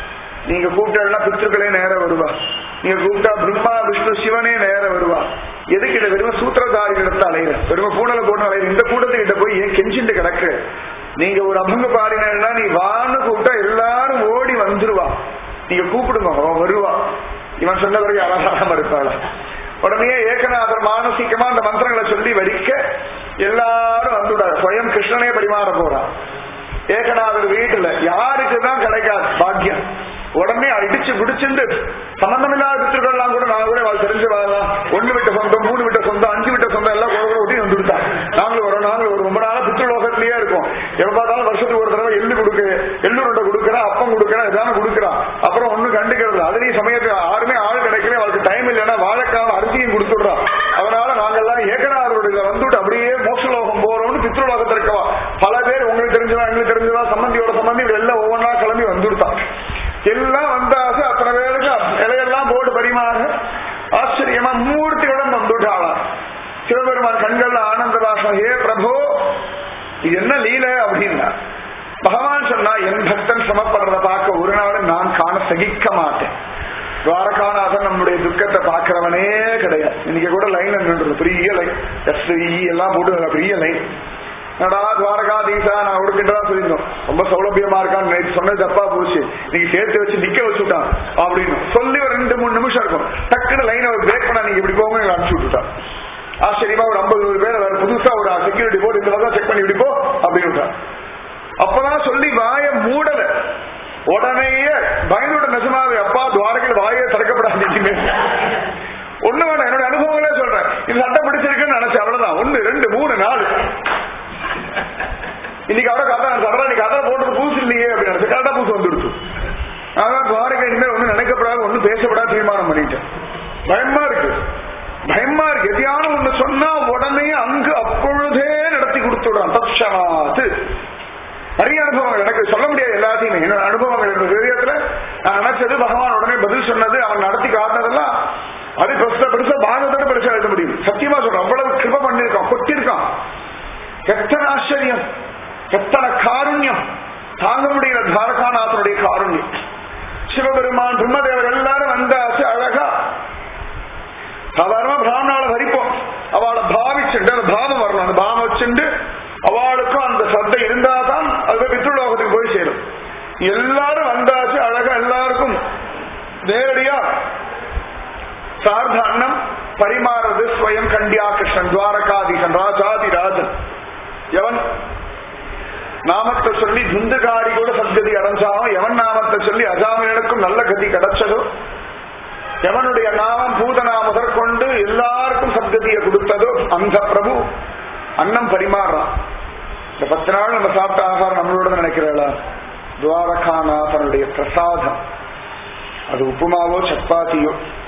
நீங்க கூப்பிட்டா பித்ருக்களே நேர வருவா நீங்க கூப்பிட்டா பிரம்மா விஷ்ணு சிவனே நேர வருவா எதுக்கு இதை வெறும் சூத்திரதாரிகளிடத்த அலையிற வெறும் பூனல போட்டு அலையிற இந்த கூட்டத்துக்கிட்ட போய் ஏன் கெஞ்சிட்டு கிடக்கு நீங்க ஒரு அபங்க பாடினா நீ வான்னு கூப்பிட்டா எல்லாரும் ஓடி வந்துருவா நீங்க கூப்பிடுங்க அவன் வருவா இவன் சொன்ன பிறகு அழகாம இருப்பாள உடனே ஏகநாதர் மானசீகமா அந்த மந்திரங்களை சொல்லி வடிக்க எல்லாரும் வந்துவிடாரு சுயம் கிருஷ்ணனே பரிமாற போறான் ஏகநாதர் வீட்டுல யாருக்கு தான் கிடைக்காது பாக்கியம் உடனே அடிச்சு குடிச்சுண்டு சம்பந்தமில்லாத பித்திருக்கள்லாம் கூட நான் கூட அவள் தெரிஞ்சு வரலாம் ஒண்ணு விட்ட சொந்தம் மூணு விட்ட சொந்தம் அஞ்சு விட்ட சொந்தம் எல்லாம் கூட ஒட்டி வந்துருத்தா நாங்களும் வரோம் நாங்களும் ஒரு ரொம்ப நாளா பித்ருலோகத்திலேயே இருக்கும் எப்ப பார்த்தாலும் வருஷத்துக்கு ஒரு தடவை எள்ளு கொடுக்கு எள்ளு உருண்டை கொடுக்குறேன் அப்பம் கொடுக்குறேன் இதான கொடுக்குறான் அப்புறம் ஒண்ணும் கண்டுக்கிறது அதுலயும் சமயத்துக்கு யாருமே ஆள் கிடைக்கல அவளுக்கு டைம் இல்லைன்னா வாழைக்கான அரிசியும் கொடுத்துடுறான் அதனால நாங்கெல்லாம் ஏகநாதருடைய வந்துட்டு அப்படியே மோட்சலோகம் போறோம்னு பித்ருலோகத்தில் இருக்கவா பல பேர் உங்களுக்கு தெரிஞ்சவா எங்களுக்கு தெரிஞ்சவா சம்பந்தியோட சம்பந்தி இப்படி எல்லாம் ஒவ்வொன்றா கிளம்பி வந்துடுத்தான் எல்லாம் வந்தாச்சு அத்தனை பேருக்கு இலையெல்லாம் போட்டு பரிமாற ஆச்சரியமா மூர்த்தியுடன் வந்துட்டாளாம் சிவபெருமான் கண்கள்ல ஆனந்த பாஷம் ஏ பிரபு இது என்ன லீல அப்படின்னா பகவான் சொன்னா என் பக்தன் சமப்படுறத பார்க்க ஒரு நாள் நான் காண சகிக்க மாட்டேன் துவாரகாநாதன் நம்முடைய துக்கத்தை பாக்குறவனே கிடையாது இன்னைக்கு கூட லைன் நின்றுது பெரிய லைன் எஸ் எல்லாம் போட்டு பெரிய லைன் என்னடா துவாரகாதீசா நான் ஒடுக்கிட்டா சொல்லியிருந்தோம் ரொம்ப சௌலபியமா இருக்கான்னு நேற்று சொன்னது தப்பா போச்சு நீங்க சேர்த்து வச்சு நிக்க வச்சுட்டான் அப்படின்னு சொல்லி ஒரு ரெண்டு மூணு நிமிஷம் இருக்கும் டக்குன்னு லைனை ஒரு பிரேக் பண்ண நீங்க இப்படி போங்க அனுப்பிச்சு விட்டுட்டான் ஆச்சரியமா ஒரு ஐம்பது நூறு பேர் வேற புதுசா ஒரு செக்யூரிட்டி போர்டு இந்த தான் செக் பண்ணி இப்படி போ அப்படின்னு அப்பதான் சொல்லி வாய மூடல உடனேயே பயந்துட நிஜமாவே அப்பா துவாரகையில் வாயை திறக்கப்படாது இனிமேல் ஒண்ணு வேண்டாம் என்னோட அனுபவங்களே சொல்றேன் இது சட்டம் பிடிச்சிருக்குன்னு நினைச்சேன் அவ்வளவுதான் ஒண்ணு ரெண்டு மூணு நாலு இன்னைக்கு அவரை கதை சொல்றேன் நீ கதை போட்டது பூசு இல்லையே அப்படின்னு நினைச்சு கரெக்டா பூசு வந்துடுச்சு அதான் துவாரகை இனிமேல் ஒண்ணு நினைக்கப்படாது ஒண்ணு பேசப்படாது தீர்மானம் பண்ணிட்டேன் பயமா இருக்கு பயமா இருக்கு எதையான ஒண்ணு சொன்னா உடனே அங்கு அப்பொழுதே நடத்தி கொடுத்துடுறான் தட்சணாத்து நிறைய அனுபவங்கள் எனக்கு சொல்ல முடியாது எல்லாத்தையுமே என்னோட அனுபவங்கள் என்னோட விதயத்துல நான் நினைச்சது பகவான் உடனே பதில் சொன்னது அவன் நடத்தி காட்டினதெல்லாம் அது பெருசா பெருசா பாகத்தோட பெருசா எழுத முடியும் சத்தியமா சொல்றேன் அவ்வளவு கிருப பண்ணிருக்கான் கொட்டிருக்கான் எத்தனை ஆச்சரியம் எத்தனை காருண்யம் தாங்க முடியல தாரகாநாதனுடைய காருண்யம் சிவபெருமான் பிரம்மதேவர் எல்லாரும் வந்தாச்சு அழகா சாதாரணமா பிராமணால வரிப்போம் அவளை பாவிச்சுட்டு அந்த பாவம் வரணும் அந்த பாவம் வச்சுட்டு அவளுக்கும் அந்த சத்தை இருந்தா தான் அது பித்ருலோகத்துக்கு போய் சேரும் எல்லாரும் வந்தாச்சு அழகா எல்லாருக்கும் நேரடியா சார்ந்த அன்னம் பரிமாறது ஸ்வயம் கண்டியா கிருஷ்ணன் துவாரகாதீசன் ராஜாதி ராஜன் எவன் நாமத்தை சொல்லி துந்துகாரி கூட சத்கதி அடைஞ்சாலும் எவன் நாமத்தை சொல்லி அஜாமியனுக்கும் நல்ல கதி கிடைச்சதோ எவனுடைய நாமம் பூதனா முதற்கொண்டு எல்லாருக்கும் சத்கதியை கொடுத்ததோ அந்த பிரபு அன்னம் பரிமாறுறான் இந்த பத்து நாள் நம்ம சாப்பிட்ட ஆகாரம் நம்மளோட நினைக்கிறா துவாரகாநாதனுடைய பிரசாதம் அது உப்புமாவோ சப்பாத்தியோ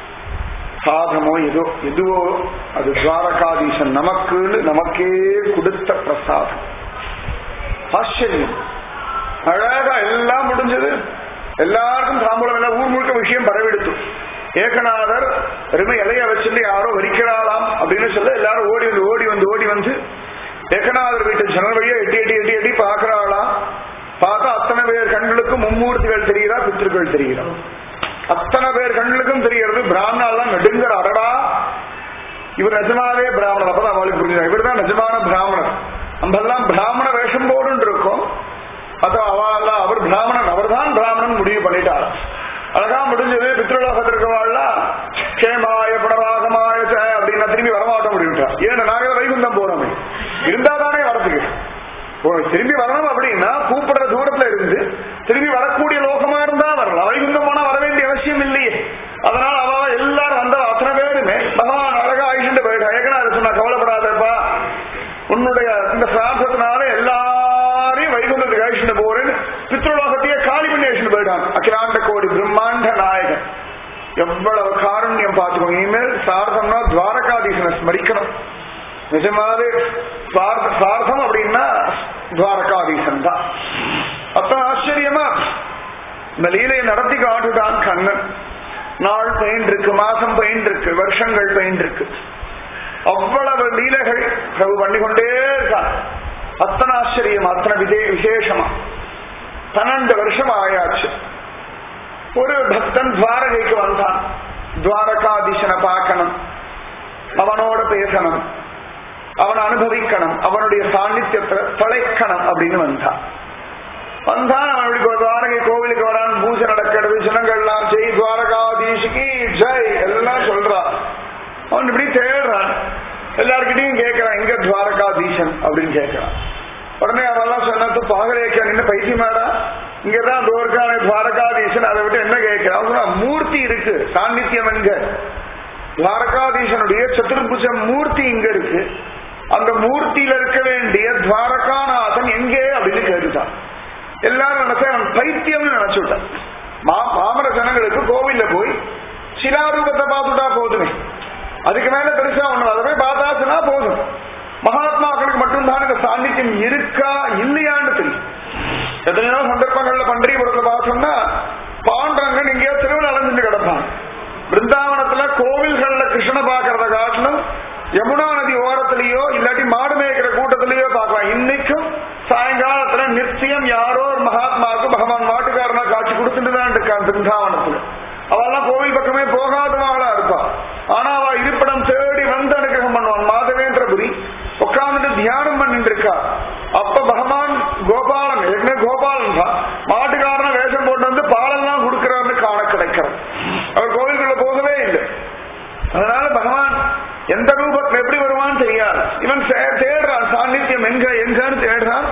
சாதமோ ஏதோ எதுவோ அது துவாரகாதீசன் நமக்குன்னு நமக்கே கொடுத்த பிரசாதம் ஆச்சரியம் அழகா எல்லாம் முடிஞ்சது எல்லாருக்கும் தாம்பூலம் எல்லாம் ஊர் முழுக்க விஷயம் பரவெடுத்து ஏகநாதர் எருமை இலைய வச்சுட்டு யாரோ வரிக்கிறாளாம் அப்படின்னு சொல்ல எல்லாரும் ஓடி வந்து ஓடி வந்து ஓடி வந்து ஏகநாதர் வீட்டு ஜன்னல் வழியா எட்டி எட்டி எட்டி எட்டி பாக்குறாளாம் பார்த்தா அத்தனை பேர் கண்களுக்கும் மும்மூர்த்திகள் தெரிகிறா பித்திருக்கள் தெரிகிறா அத்தனை பேர் கண்களுக்கும் தெரியறது பிராமணாலாம் நெடுங்கிற அடடா இவர் நிஜமாவே பிராமணர் அப்பதான் அவளுக்கு புரிஞ்சுதா இவர் தான் நிஜமான பிராமணர் நம்ம எல்லாம் பிராமண வேஷம் போடுன்னு இருக்கோம் அது அவள் அவர் பிராமணன் அவர் தான் பிராமணன் முடிவு பண்ணிட்டார் அழகா முடிஞ்சது பித்ருலோகத்தில் இருக்கவாள்லாம் கேமாய படவாகமாய அப்படின்னு திரும்பி வரமாட்ட முடிவிட்டா ஏன்னா நாங்க வைகுந்தம் போறோமே இருந்தா தானே வரத்துக்கு திரும்பி வரணும் அப்படின்னா கூப்பிடுற தூரத்துல இருந்து திரும்பி வரக்கூடிய லோகமா இருந்தா வரலாம் வைகுந்தம் போனா வர வேண்டிய அவசியம் இல்லையே அதனால அவ எல்லாரும் வந்த அத்தனை பேருமே பகவான் அழகா ஆயிட்டு போயிட்டா ஏகனாரு சொன்னா கவலைப்படாதப்பா உன்னுடைய இந்த பிரார்த்தத்தினால எல்லாரையும் வைகுந்தத்துக்கு அழிச்சுட்டு போறேன்னு பித்ருலோகத்தையே காலி பண்ணி அழிச்சுட்டு போயிட்டான் அகிலாண்ட கோடி பிரம்மாண்ட நாயகன் எவ்வளவு காருண்யம் பார்த்துக்கோங்க இனிமேல் சார்த்தம்னா துவாரகாதீசனை ஸ்மரிக்கணும் நிஜமாவே சார்த்தம் அப்படின்னா துவாரகாதீசன் தான் அப்ப ஆச்சரியமா இந்த லீலையை நடத்தி காட்டுதான் கண்ணன் நாள் பெயின் இருக்கு மாசம் பெயின் இருக்கு வருஷங்கள் பெயின் இருக்கு அவ்வளவு லீலைகள் பிரபு பண்ணிக்கொண்டே இருக்கான் அத்தனை ஆச்சரியம் அத்தனை விதே விசேஷமா பன்னெண்டு வருஷம் ஆயாச்சு ஒரு பக்தன் துவாரகைக்கு வந்தான் துவாரகாதீசனை பார்க்கணும் அவனோட பேசணும் அவனை அனுபவிக்கணும் அவனுடைய சாநித்தியத்தை தொலைக்கணும் அப்படின்னு வந்தான் வந்தான் அவன் இப்படி துவாரகை கோவிலுக்கு வரான் பூஜை நடக்கிறது ஜனங்கள்லாம் ஜெய் துவாரகாதீஷுக்கு ஜெய் எல்லாம் சொல்றான் அவன் இப்படி தேடுறான் எல்லார்கிட்டையும் கேட்கிறான் எங்க துவாரகாதீசன் அப்படின்னு கேட்கிறான் உடனே அவெல்லாம் சொன்னது பாகலேக்க நின்று பைத்தியமாடா இங்கதான் தோர்கான துவாரகாதீசன் அதை விட்டு என்ன கேட்கிறான் அவன் சொன்னான், மூர்த்தி இருக்கு சாநித்தியம் எங்க துவாரகாதீசனுடைய சதுர்புஜ மூர்த்தி இங்க இருக்கு அந்த மூர்த்தியில இருக்க வேண்டிய துவாரகாநாதன் எங்கே அப்படின்னு கேட்டுட்டான் எல்லாரும் நினைச்சா அவன் பைத்தியம்னு நினைச்சுட்டான் மா பாமர ஜனங்களுக்கு கோவில்ல போய் சிலாரூபத்தை பார்த்துட்டா போதுமே அதுக்கு மேல பெருசா ஒண்ணு அதை போய் பார்த்தாச்சுன்னா போதும் மகாத்மாக்களுக்கு மட்டும்தான் இந்த சாநித்தியம் இருக்கா இல்லையான்னு தெரியும் எத்தனையோ சந்தர்ப்பங்கள்ல பண்டரிபுரத்துல பார்த்தோம்னா பாண்டரங்கன் எங்கேயோ திருவிழா அலைஞ்சுட்டு கிடப்பான் பிருந்தாவனத்துல கோவில்கள்ல கிருஷ்ண பாக்குறத காட்டிலும் யமுனா நதி ஓரத்திலேயோ இல்லாட்டி மாடு மேய்க்கிற கூட்டத்திலேயோ பார்க்கலாம் இன்னைக்கும் சாயங்காலத்துல நிச்சயம் யாரோ ஒரு மகாத்மாவுக்கு பகவான் மாட்டுக்காரனா காட்சி கொடுத்துட்டு தான் இருக்கான் பிருந்தாவனத்துல அவெல்லாம் கோவில் பக்கமே போகாதவாளா இருப்பா ஆனா அவ இருப்பிடம் தேடி வந்து அனுகிரகம் பண்ணுவான் மாதவேந்திரபுரி உட்கார்ந்துட்டு தியானம் பண்ணிட்டு இருக்கா அப்ப பகவான் கோபாலன் ஏற்கனவே கோபாலன் தான் மாட்டுக்காரன வேஷம் போட்டு வந்து பாலெல்லாம் கொடுக்கிறாருன்னு காண கிடைக்கிறார் அவர் கோவிலுக்குள்ள போகவே இல்லை அதனால பகவான் எந்த ரூபத்துல எப்படி வருவான்னு தெரியாது இவன் தே- தேடுறான் சாநித்தியம் எங்க எங்கன்னு தேடுறான்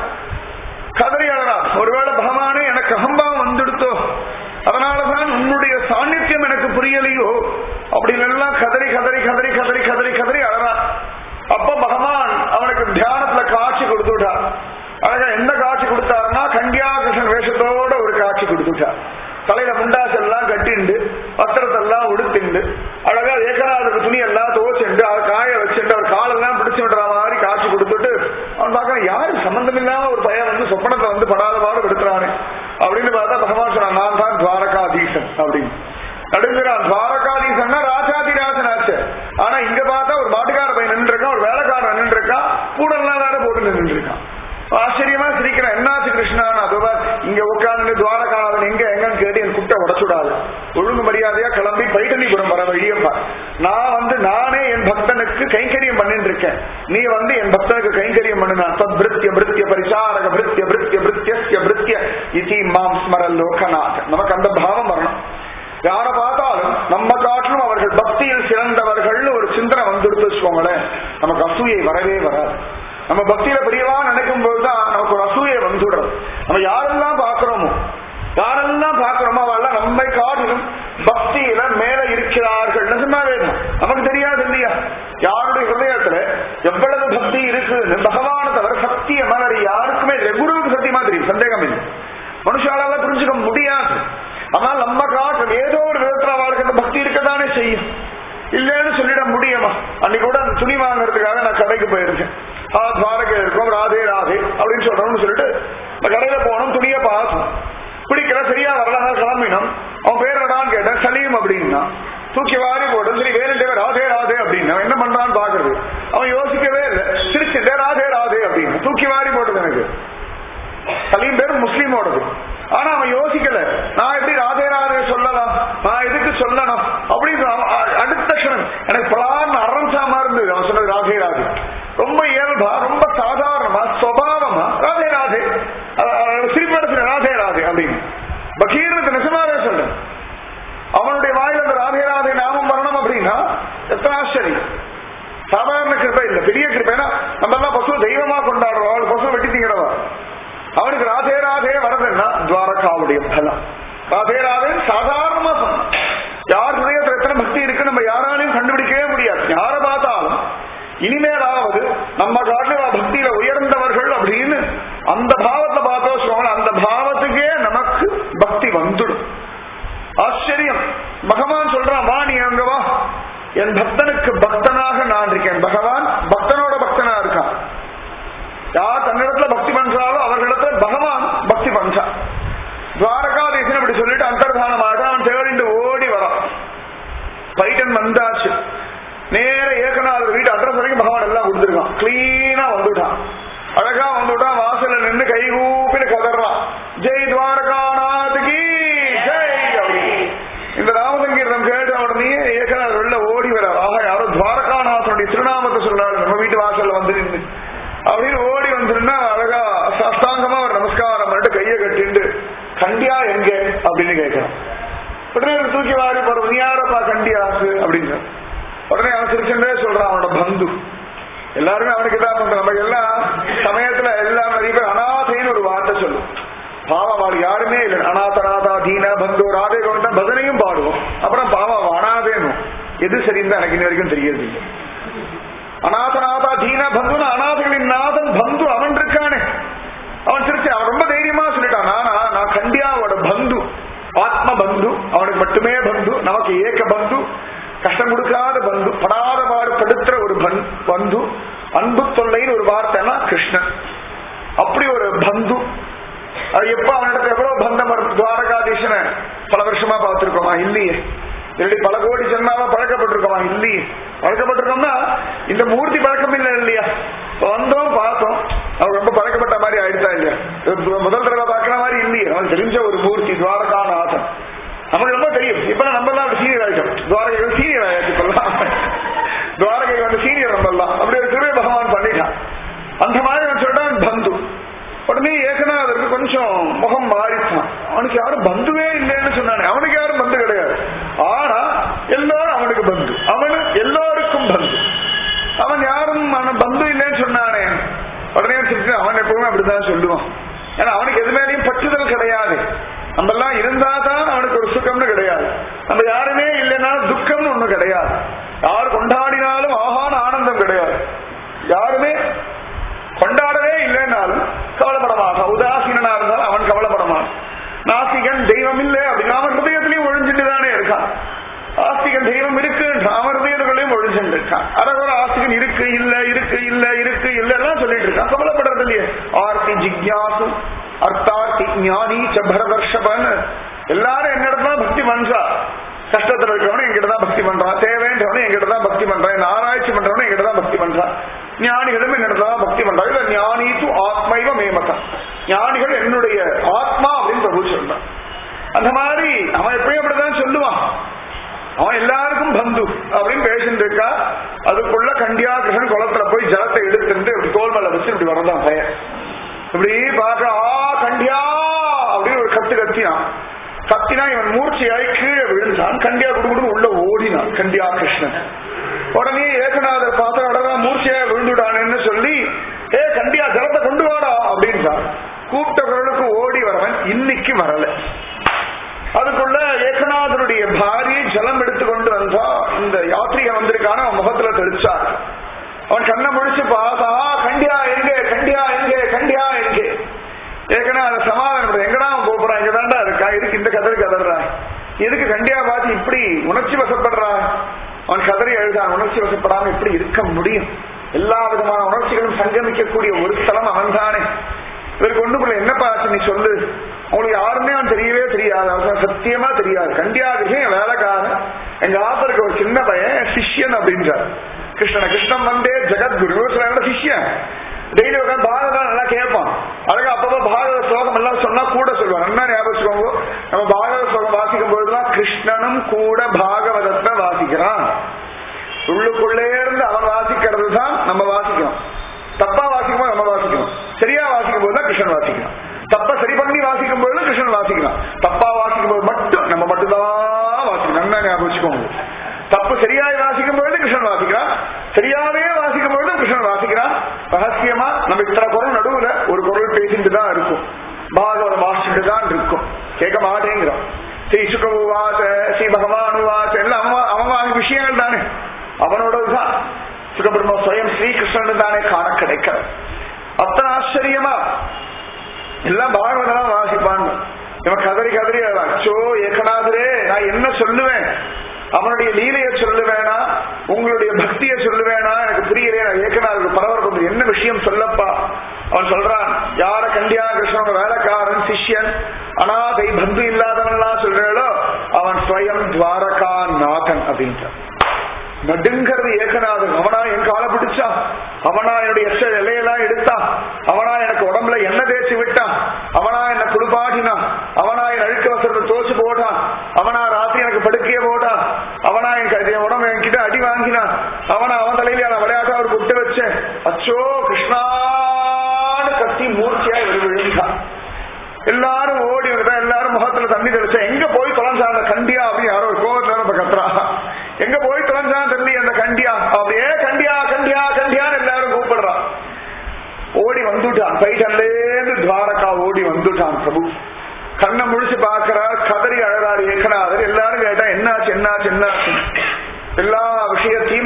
கதறி அழறான் ஒருவேளை பகவானே எனக்கு அகம்பாவம் வந்துடுத்தோ அதனாலதான் உன்னுடைய சாநித்தியம் எனக்கு புரியலையோ அப்படின்னு எல்லாம் கதறி கதறி கதறி கதறி கதறி கதறி அழறான் அப்ப பகவான் அவனுக்கு தியானத்துல காட்சி கொடுத்துட்டார் அழகா எந்த காட்சி கொடுத்தாருன்னா கண்டியாகிருஷ்ணன் வேஷத்தோட ஒரு காட்சி கொடுத்துட்டார் தலையில முண்டாசெல்லாம் கட்டிண்டு வஸ்திரத்தெல்லாம் உடுத்திண்டு அழகா ஏகநாதருக்கு துணி எல்லாம் துவச்சுண்டு அவர் காய வச்சுட்டு அவர் காலெல்லாம் பிடிச்சு விடுற மாதிரி காட்சி கொடுத்துட்டு அவன் பார்க்கறான் யாரு சம்பந்தம் இல்லாம ஒரு பையன் வந்து சொப்பனத்தை வந்து படாத பாடு விடுத்துறானே அப்படின்னு பார்த்தா பகவான் சொன்னான் நான் தான் துவாரகாதீசன் அப்படின்னு நடுங்கிறான் துவாரகாதீசன்னா ராஜாதிராஜன் ஆச்சு ஆனா இங்க பார்த்தா ஒரு மாட்டுக்கார பையன் நின்று இருக்கான் ஒரு வேலைக்காரன் நின்று இருக்கான் கூடெல்லாம் வேற போட்டு நின்று இருக்கான் ஆச்சரியமா சிரிக்கிறேன் என்னாச்சு கிருஷ்ணான் அதுவா இங்க உட்கார்ந்து துவாரகாநாதன் எங்க எங்கன்னு கேட்டு என் குட்டை உடச்சுடாது ஒழுங்கு மரியாதையா கிளம்பி பைட்டலிபுரம் வர வழியப்பா நான் வந்து நானே என் பக்தனுக்கு கைங்கரியம் பண்ணிட்டு இருக்கேன் நீ வந்து என் பக்தனுக்கு கைங்கரியம் பண்ணுனா சத்பிருத்திய பிருத்திய பரிசாரக பிருத்திய பிருத்திய பிருத்தியஸ்ய பிருத்திய இதி மாம் ஸ்மர லோகநாத் நமக்கு அந்த பாவம் வரணும் யாரை பார்த்தாலும் நம்ம காட்டிலும் அவர்கள் பக்தியில் சிறந்தவர்கள்னு ஒரு சிந்தனை வந்துடுத்து வச்சுக்கோங்களேன் நமக்கு அசூயை வரவே வராது நம்ம பக்தியில பெரியவா நினைக்கும் போதுதான் நமக்கு ஒரு அசூயை வந்துடுறது நம்ம யாரெல்லாம் பார்க்கிறோமோ யாரெல்லாம் பார்க்கிறோமோ அவெல்லாம் நம்மை காட்டிலும் பக்தியில மேல இருக்கிறார்கள் நிஜமாவே தான். நமக்கு தெரியாது இல்லையா யாருடைய ஹிருதயத்துல எவ்வளவு பக்தி இருக்குன்னு பகவான தவிர சத்திய மலர் யாருக்குமே இல்லை குருவுக்கு சத்தியமா தெரியும் சந்தேகம் இல்லை மனுஷாலால புரிஞ்சுக்க முடியாது ஆனால் நம்ம காட்டும் ஏதோ ஒரு விதத்துல அவளுக்கு அந்த பக்தி இருக்கத்தானே செய்யும் இல்லைன்னு சொல்லிட முடியுமா அன்னைக்கு கூட அந்த துணி வாங்குறதுக்காக நான் கடைக்கு போயிருக்கேன் ஆ துவாரகை இருக்கும் ராதே ராதே அப்படின்னு சொல்றோம்னு சொல்லிட்டு இந்த கடையில போனோம் துணியை பார்த்தோம் பிடிக்கல சரியா வரல அதனால கிளம்பினோம் அவன் பேர் என்னடான்னு கேட்டேன் சலீம் அப்படின்னா தூக்கி வாரி போட்டு சரி வேணுட்டே ராதே ராதே அப்படின்னு அவன் என்ன பண்றான்னு பாக்குறது அவன் யோசிக்கவே இல்லை சிரிச்சுட்டே ராதே ராதே அப்படின்னு தூக்கி வாரி போட்டது எனக்கு சலீம் பேர் முஸ்லீமோடது ஆனா அவன் யோசிக்கல நான் எப்படி ராதே ராதே சொல்லலாம் நான் எதுக்கு சொல்லணும் அப்படின்னு அவன் அ- அடுத்த க்ஷணம் எனக்கு பலான்னு அரம்சாமா இருந்தது அவன் சொன்னது ராதே ராதே ரொம்ப இயல்பா ரொம்ப சாதாரணமா சுவாவமா ராதே ராதே சிரிப்படத்துல ராதே ராதே அப்படின்னு பகீரனுக்கு நிஜமாவே சொல்றேன் அவனுடைய வாயில் அந்த ராதே ராதே நாமம் வரணும் அப்படின்னா எத்தனை ஆச்சரியம் சாதாரண கிருப்பை இல்ல பெரிய கிருப்பைனா நம்ம எல்லாம் பசு தெய்வமா கொண்டாடுறோம் அவள் பசு வெட்டி திங்கிறவா அவனுக்கு ராதே ராதே வரதுன்னா துவாரகாவுடைய பலம் ராதே ராதே சாதாரணமா சொன்னான் யார் ஹிருதயத்துல எத்தனை பக்தி இருக்கு நம்ம யாராலையும் கண்டுபிடிக்கவே முடியாது யாரை பார்த்தாலும் இனிமேலாவது நம்ம காட்டில பக்தியில உயர்ந்தவர்கள் அப்படின்னு அந்த பாவத்தை பார்த்தோம் வச்சுக்கோங்களேன், அந்த பாவத்துக்கே நமக்கு பக்தி வந்துடும் ஆச்சரியம் பகவான் சொல்றான் வா நீ அங்க வா என் பக்தனுக்கு பக்தனாக நான் இருக்கேன் பகவான் பக்தனோட பக்தனா இருக்கான் யார் தன்னிடத்துல பக்தி பண்றாலோ அவர்களிடத்துல பகவான் பக்தி பண்றான் துவாரகாதீசன் இப்படி சொல்லிட்டு அந்தர்தானமாக அவன் தேடிண்டு ஓடி வரான் பைட்டன் வந்தாச்சு நேர ஏகநாதர் வீட்டு அட்ரஸ் வரைக்கும் பகவான் எல்லாம் கொடுத்துருக்கான் கிளீனா வந்துட்டான் அழகா வந்துட்டான் வாசல்ல நின்று கை கூப்பிட்டு கதறான் ஜெய் துவாரகாநாத் கி ஜெய் அப்படின்னு தூக்கி வாரி போறது நீ யாரப்பா கண்டியாசு அப்படின்னு உடனே அவன் சிரிச்சுட்டே சொல்றான் அவனோட பந்து எல்லாருமே அவனுக்கு தான் பண்றான் நம்ம எல்லாம் சமயத்துல எல்லாம் நிறைய பேர் அனாதைன்னு ஒரு வார்த்தை சொல்லும் பாவம் அவள் யாருமே இல்லை அநாதநாதா தீன பந்து ராதே கோவிந்தா பஜனையும் பாடுவோம் அப்புறம் பாவம் அனாதேனும் எது சரின்னு எனக்கு இன்ன வரைக்கும் தெரியறது இல்லை அநாதநாதா தீன பந்துன்னு அநாதைகளின் நாதன் பந்து அவன் இருக்கானே அவன் சிரிச்சு அவன் ரொம்ப தைரியமா சொல்லிட்டான் நானா நான் கண்டியாவோட பந்து ஆத்ம பந்து அவனுக்கு மட்டுமே பந்து நமக்கு ஏக பந்து கஷ்டம் கொடுக்காத பந்து படாத பாடு படுத்துற ஒரு பன்- பந்து அன்பு தொல்லைன்னு ஒரு வார்த்தைனா கிருஷ்ணன் அப்படி ஒரு பந்து அது எப்ப அவனிடத்துல எவ்வளவு பந்தம் வரும் துவாரகாதீசனை பல வருஷமா பார்த்திருக்கோமா இல்லையே இல்லாட்டி பல கோடி ஜென்மாவா பழக்கப்பட்டிருக்கோமா இல்லையே பழக்கப்பட்டிருக்கோம்னா இந்த மூர்த்தி பழக்கம் இல்லை இல்லையா இப்ப வந்தோம் பார்த்தோம் அவர் ரொம்ப பழக்கப்பட்ட மாதிரி ஆயிடுச்சா இல்லையா இப்ப முதல் தடவை பார்க்கிற மாதிரி இல்லையே அவன் தெரிஞ்ச ஒரு மூர்த்தி துவாரகாநாதன் நமக்கு ரொம்ப தெரியும் இப்ப நம்ம எல்லாம் சீனியர் ஆயிட்டோம் துவாரகை சீனியர் ஆயாச்சு இப்பெல்லாம் துவாரகை வந்து சீனியர் நம்ம எல்லாம் அப்படி ஒரு திருவே பகவான் பண்ணிட்டான் அந்த மாதிரி அவன் சொல்லிட்டான் பந்து உடனே ஏகநாதருக்கு கொஞ்சம் முகம் மாறிச்சான் அவனுக்கு யாரும் பந்துவே இல்லைன்னு சொன்னானே அவனுக்கு யாரும் பந்து கிடையாது ஆனா எல்லாரும் அவனுக்கு பந்து அவனு எல்லாருக்கும் பந்து அவன் யாரும் அவன் பந்து இல்லைன்னு சொன்னானே உடனே சிரிச்சு அவன் எப்பவுமே அப்படிதான் சொல்லுவான் ஏன்னா அவனுக்கு எது மேலேயும் பற்றுதல் கிடையாது நம்ம எல்லாம் இருந்தா தான் அவனுக்கு ஒரு சுகம்னு கிடையாது நம்ம யாருமே இல்லைன்னா துக்கம்னு ஒண்ணு கிடையாது யார் கொண்டாடினாலும் ஆகான ஆனந்தம் கிடையாது யாருமே கொண்டாடவே இல்லைன்னாலும் கவலைப்பட மாட்டான் உதாசீனா இருந்தாலும் அவன் கவலைப்பட மாட்டான் நாசிகன் தெய்வம் இல்லை அப்படின்னா அவன் ஹிருதயத்திலையும் ஒழிஞ்சுட்டு தானே இருக்கான் ஆஸ்திகன் தெய்வம் இருக்கு அவன் ஹிருதயங்களையும் ஒழிஞ்சுட்டு இருக்கான் அதாவது ஆஸ்திகன் இருக்கு இல்ல இருக்கு இல்ல இருக்கு இல்ல எல்லாம் சொல்லிட்டு இருக்கான் கவலைப்படுறது இல்லையே ஆர்த்தி ஜிக்யாசு அர்த்தார்த்தி ஞானி சபரதர்ஷபன் எல்லாரும் என்னிடத்துல பக்தி பண்றா கஷ்டத்துல இருக்கிறவனும் எங்கிட்ட தான் பக்தி பண்றான் தேவைன்றவனும் எங்கிட்ட தான் பக்தி பண்றான் என்ன ஆராய்ச்சி பண்றவனும் எங்கிட்ட தான் பக்தி பண்றான் ஞானிகளும் என்னிடத்துல தான் பக்தி பண்றான் இல்ல ஞானி து ஆத்மைவ மேமதம் ஞானிகள் என்னுடைய ஆத்மா அப்படின்னு பிரபு சொல்றான் அந்த மாதிரி அவன் எப்பயும் அப்படிதான் சொல்லுவான் அவன் எல்லாருக்கும் பந்து அப்படின்னு பேசிட்டு இருக்கா அதுக்குள்ள கண்டியா கிருஷ்ணன் குளத்துல போய் ஜலத்தை எடுத்துட்டு இப்படி தோல் மேல வச்சு இப்படி வரதான் பையன் இப்படி பார்க்க ஆ கண்டியா அப்படின்னு ஒரு கத்து கத்தினான் கத்தினா இவன் மூர்ச்சையாய் கீழே விழுந்தான் கண்டியா குடுகுடு உள்ள ஓடினான் கண்டியா கிருஷ்ணன் உடனே ஏகநாதர் பார்த்து அடரா மூர்ச்சையா விழுந்துடானேன்னு சொல்லி ஏ கண்டியா ஜலத்தை கொண்டு வாடா அப்படின்றான் கூப்பிட்ட குரலுக்கு ஓடி வரவன் இன்னைக்கு வரல அதுக்குள்ள ஏகநாதனுடைய பாரியை ஜலம் எடுத்து கொண்டு வந்தா இந்த யாத்திரிகன் வந்திருக்கான அவன் முகத்துல தெளிச்சார் அவன் கண்ணை முடிச்சு பார்த்தா கண்டியா எங்க கண்டியா எங்க கண்டியா எங்க ஏற்கனவே அதை சமாதானம் எங்கடா அவன் போறான் இங்க தாண்டா இருக்கா எதுக்கு இந்த கதறி கதறான் எதுக்கு கண்டியா பார்த்து இப்படி உணர்ச்சி வசப்படுறான் அவன் கதறி எழுதான் உணர்ச்சி வசப்படாம எப்படி இருக்க முடியும் எல்லா விதமான உணர்ச்சிகளும் சங்கமிக்கக்கூடிய ஒரு ஸ்தலம் அவன் தானே இவருக்கு ஒண்ணுக்குள்ள என்னப்பா ஆச்சு நீ சொல்லு உங்களுக்கு யாருமே அவன் தெரியவே தெரியாது அவன் சத்தியமா தெரியாது கண்டியாக என் வேலைக்காரன் எங்க ஆத்தருக்கு ஒரு சின்ன பையன் சிஷ்யன் அப்படின்றார் கிருஷ்ணன் கிருஷ்ணன் வந்தே ஜெகத்குரு சில சிஷ்யன் டெய்லி உட்காந்து பாரதம் நல்லா கேட்பான் அழகா அப்பப்ப பாரத ஸ்லோகம் எல்லாம் சொன்னா கூட சொல்லுவாங்க என்ன ஞாபகம் வச்சுக்கோங்க நம்ம பாகவத ஸ்லோகம் வாசிக்கும் பொழுதுலாம் கிருஷ்ணனும் கூட பாகவதத்தை வாசிக்கிறான் உள்ளுக்குள்ளே இருந்து அவன் வாசிக்கிறது தான் நம்ம வாசிக்கணும் தப்பா வாசிக்கும் போது நம்ம வாசிக்கணும் சரியா வாசிக்கும் போது தான் கிருஷ்ணன் வாசிக்கணும் தப்ப சரி பண்ணி வாசிக்கும் போது கிருஷ்ணன் வாசிக்கலாம் தப்பா வாசிக்கும் போது மட்டும் நம்ம மட்டும்தான் வாசிக்கணும் நல்லா ஞாபகம் வச்சுக்கோங்க தப்பு சரியாய் வாசிக்கும் பொழுது கிருஷ்ணன் வாசிக்கிறான் சரியாவே வாசிக்கும் பொழுது கிருஷ்ணன் வாசிக்கிறான் ரகசியமா நம்ம இத்தனை குரல் நடுவுல ஒரு குரல் பேசிட்டு தான் இருக்கும் பாகவத வாசிட்டு தான் இருக்கும் கேட்க மாட்டேங்கிறான் ஸ்ரீ சுகவாச ஸ்ரீ பகவான் வாச எல்லாம் அவன் அவன் விஷயங்கள் தானே அவனோடதுதான் சுகபிரம்ம ஸ்வயம் ஸ்ரீகிருஷ்ணன் தானே காண கிடைக்கிறது அத்தனை ஆச்சரியமா எல்லாம் பாகவதெல்லாம் வாசிப்பான் இவன் கதறி கதறி அழுவான். அச்சோ ஏகநாதரே நான் என்ன சொல்லுவேன் அவனுடைய லீலைய சொல்லுவேனா உங்களுடைய பக்திய சொல்லுவேனா எனக்கு புரியலையே நான் ஏகநாதருக்கு பரவருக்கு என்ன விஷயம் சொல்லப்பா அவன் சொல்றான் யார கண்டியா கிருஷ்ணனோட வேலைக்காரன் சிஷ்யன் அனாதை பந்து இல்லாதவன்லாம் சொல்றாளோ அவன் ஸ்வயம் துவாரகா நாதன் அப்படின்றான் நடுங்கிறது ஏகநாதன் அவனா என் காலை பிடிச்சான் அவனா என்னுடைய எச்ச இலையெல்லாம் எடுத்தான் அவனா எனக்கு உடம்புல எண்ணெய் தேய்ச்சி விட்டான் அவனா என்ன குளிப்பாட்டினான் அவனா என் அழுக்க வசரத்தை தோச்சு போட்டான் அவனா ராத்திரி எனக்கு படுக்கைய போட்டான் அவனா என் க- என் உடம்பு என்கிட்ட அடி வாங்கினான் அவனா அவன் தலையில நான் விளையாட்டா ஒரு குட்டு வச்சேன் அச்சோ கிருஷ்ணான்னு கத்தி மூர்த்தியா இவர் விழுந்தான் எல்லாரும் ஓடி வந்துட்டா எல்லாரும் முகத்துல தண்ணி தெளிச்சா எங்க போய் தொலைஞ்சாங்க கண்டியா அப்படின்னு யாரோ ஒரு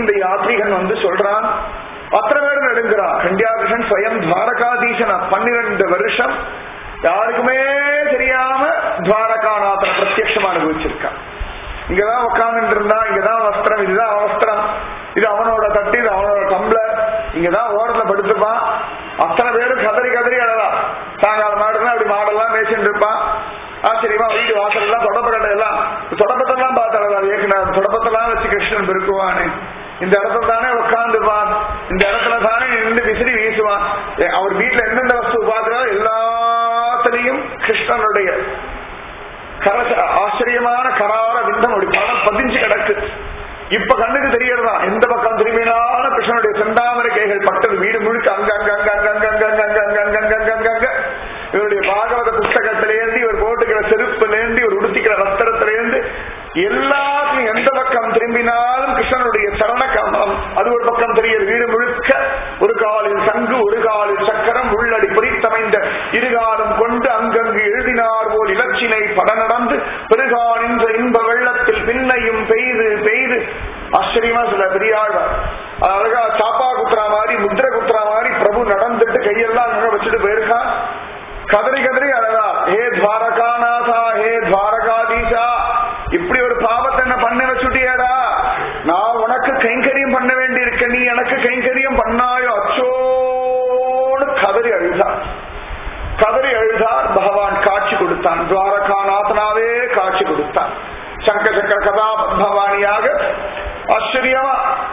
இந்த யாத்ரீகன் வந்து சொல்றான் அத்தனை பேர் நடுங்கிறா கண்டியாகிருஷ்ணன் ஸ்வயம் துவாரகாதீசன் பன்னிரண்டு வருஷம் யாருக்குமே தெரியாம துவாரகாநாதனை பிரத்யட்சமா அனுபவிச்சிருக்கான் இங்கதான் உட்கார்ந்துட்டு இருந்தா இங்கதான் வஸ்திரம் இதுதான் வஸ்திரம் இது அவனோட தட்டு இது அவனோட டம்ளர் இங்கதான் ஓரத்துல படுத்துப்பான் அத்தனை பேரும் கதறி கதறி அழகா சாயங்காலம் மாடுனா அப்படி மாடெல்லாம் மேய்ச்சிட்டு இருப்பான் ஆச்சரியமா வீடு வாசல் எல்லாம் தொடப்பக்கட்டை எல்லாம் தொடப்பத்தெல்லாம் பார்த்து அழகா ஏற்கனவே தொடப்பத்தெல்லாம் வச்சு கிருஷ்ணன் பெருக்குவானே இந்த இடத்துல தானே உட்காந்துப்பான் இந்த இடத்துல தானே நின்று விசிறி வீசுவான் ஏ, அவர் வீட்டுல எந்தெந்த வஸ்து பார்க்கிறாரோ எல்லாத்துலயும் கிருஷ்ணனுடைய கரச ஆச்சரியமான கரார விந்தம் அப்படி படம் பதிஞ்சு கிடக்கு இப்ப கண்ணுக்கு தெரியறதா எந்த பக்கம் திரும்பினாலும் கிருஷ்ணனுடைய செந்தாமரை கைகள் பட்டது வீடு முழுக்க அங்க அங்க அங்க அங்க அங்க அங்க அங்க அங்க அங்க அங்க அங்க அங்க அங்க இவருடைய பாகவத புஸ்தகத்திலேருந்து இவர் போட்டுக்கிற செருப்புலேருந்து இவர் உடுத்திக்கிற வஸ்திரத்திலேருந்து எல்லாத்தையும் எந்த பக்கம் திரும்பினாலும் கிருஷ்ணனுடைய சரண கமலம் அது ஒரு பக்கம் தெரியுது வீடு முழுக்க ஒரு காலில் சங்கு ஒரு காலில் சக்கரம் உள்ளடி பொறித்தமைந்த இருகாலம் கொண்டு அங்கங்கு எழுதினார் போல் இலச்சினை பட நடந்து பெருகான் என்ற இன்ப வெள்ளத்தில் பின்னையும் பெய்து பெய்து ஆச்சரியமா சில பெரியாழ்வார் அழகா சாப்பா குத்துறா மாதிரி முத்திர குத்துறா மாதிரி பிரபு நடந்துட்டு கையெல்லாம் அங்க வச்சுட்டு போயிருக்கான் கதறி கதறி அழகா ஹே துவாரகாநாதா ஹே துவாரகாதீசா இப்படி ஒரு பாவத்தை என்ன பண்ண வச்சுட்டியேடா நான் உனக்கு கைங்கரியம் பண்ண வேண்டி இருக்க நீ எனக்கு கைங்கரியம் பண்ணாயோ அச்சோடு கதறி அழுதா கதறி அழுதார் பகவான் காட்சி கொடுத்தான் துவாரகாநாதனாவே காட்சி கொடுத்தான் சங்க சக்கர கதா பவானியாக ஆச்சரியமா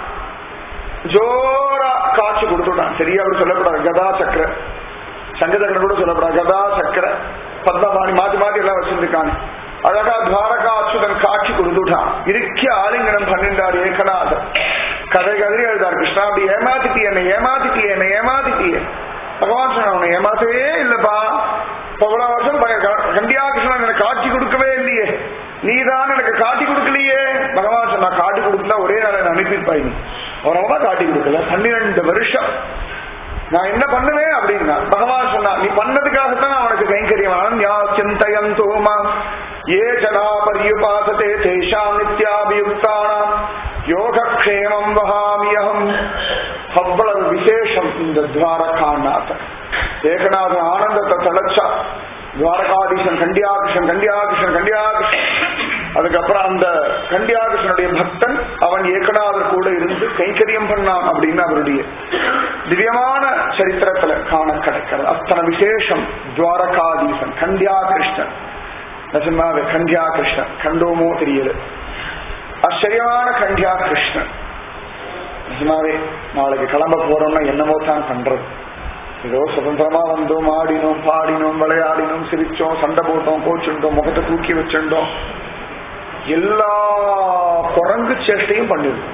ஜோரா காட்சி கொடுத்துட்டான் சரியா அவர் சொல்லக்கூடாது கதா சக்கர சங்கதகன் கூட சொல்லப்படாது கதா சக்கர பத்மபாணி மாத்தி மாத்தி எல்லாம் வச்சிருக்காங்க அழகா துவாரகா அச்சுதன் காட்சி கொடுத்துட்டான் இறுக்கிய ஆலிங்கனம் பன்னெண்டாறு ஏகநாதர் கதை கதறி எழுதார் கிருஷ்ணா அப்படி ஏமாத்திட்டி என்னை ஏமாத்திட்டியே என்னை ஏமாத்திட்டியே பகவான் சொன்ன உன்னை ஏமாத்தவே இல்லப்பா பவ்வளவு வருஷம் ப- கண்டியா கிருஷ்ணன் எனக்கு காட்சி கொடுக்கவே இல்லையே நீதான் எனக்கு காட்டி கொடுக்கலையே பகவான் சொன்னா காட்டி கொடுக்கல ஒரே நாள் என்னை அனுப்பியிருப்பாய் நீ அவரவங்க காட்டி கொடுக்கல பன்னிரண்டு வருஷம் நான் என்ன பண்ணுவேன் அப்படின்னா பகவான் சொன்னா நீ பண்ணதுக்காகத்தான் நான் உனக்கு கைங்கரியம் அனன்யா சிந்தயம் தோமா ஏ ஜனா பரியுபாசதே தேஷாம் நித்யாபியுக்தானாம் யோகக்ஷேமம் வகாமியகம் அவ்வளவு விசேஷம் இந்த துவாரகாநாதன் ஏகநாதன் ஆனந்தத்தை தளச்சா துவாரகாதீசன் கண்டியாகிருஷ்ணன் கண்டியாகிருஷ்ணன் கண்டியாகிருஷ்ணன் அதுக்கப்புறம் அந்த கண்டியாகிருஷ்ணனுடைய பக்தன் அவன் ஏகநாதர் கூட இருந்து கைங்கரியம் பண்ணான் அப்படின்னு அவருடைய திவ்யமான சரித்திரத்துல காண கிடைக்கிறது அத்தனை விசேஷம் துவாரகாதீசன் கண்டியாகிருஷ்ணன் நிஜமாவே கண்டியாகிருஷ்ணன் கண்டோமோ தெரியல ஆச்சரியமான கண்டியாகிருஷ்ணன் நிஜமாவே நாளைக்கு கிளம்ப போறோம்னா என்னமோ தான் பண்றது ஏதோ சுதந்திரமா வந்தோம் ஆடினோம் பாடினோம் விளையாடினோம் சிரிச்சோம் சண்டை போட்டோம் கோச்சுட்டோம் முகத்தை தூக்கி வச்சுட்டோம் எல்லா குரங்கு சேஷ்டையும் பண்ணிருக்கோம்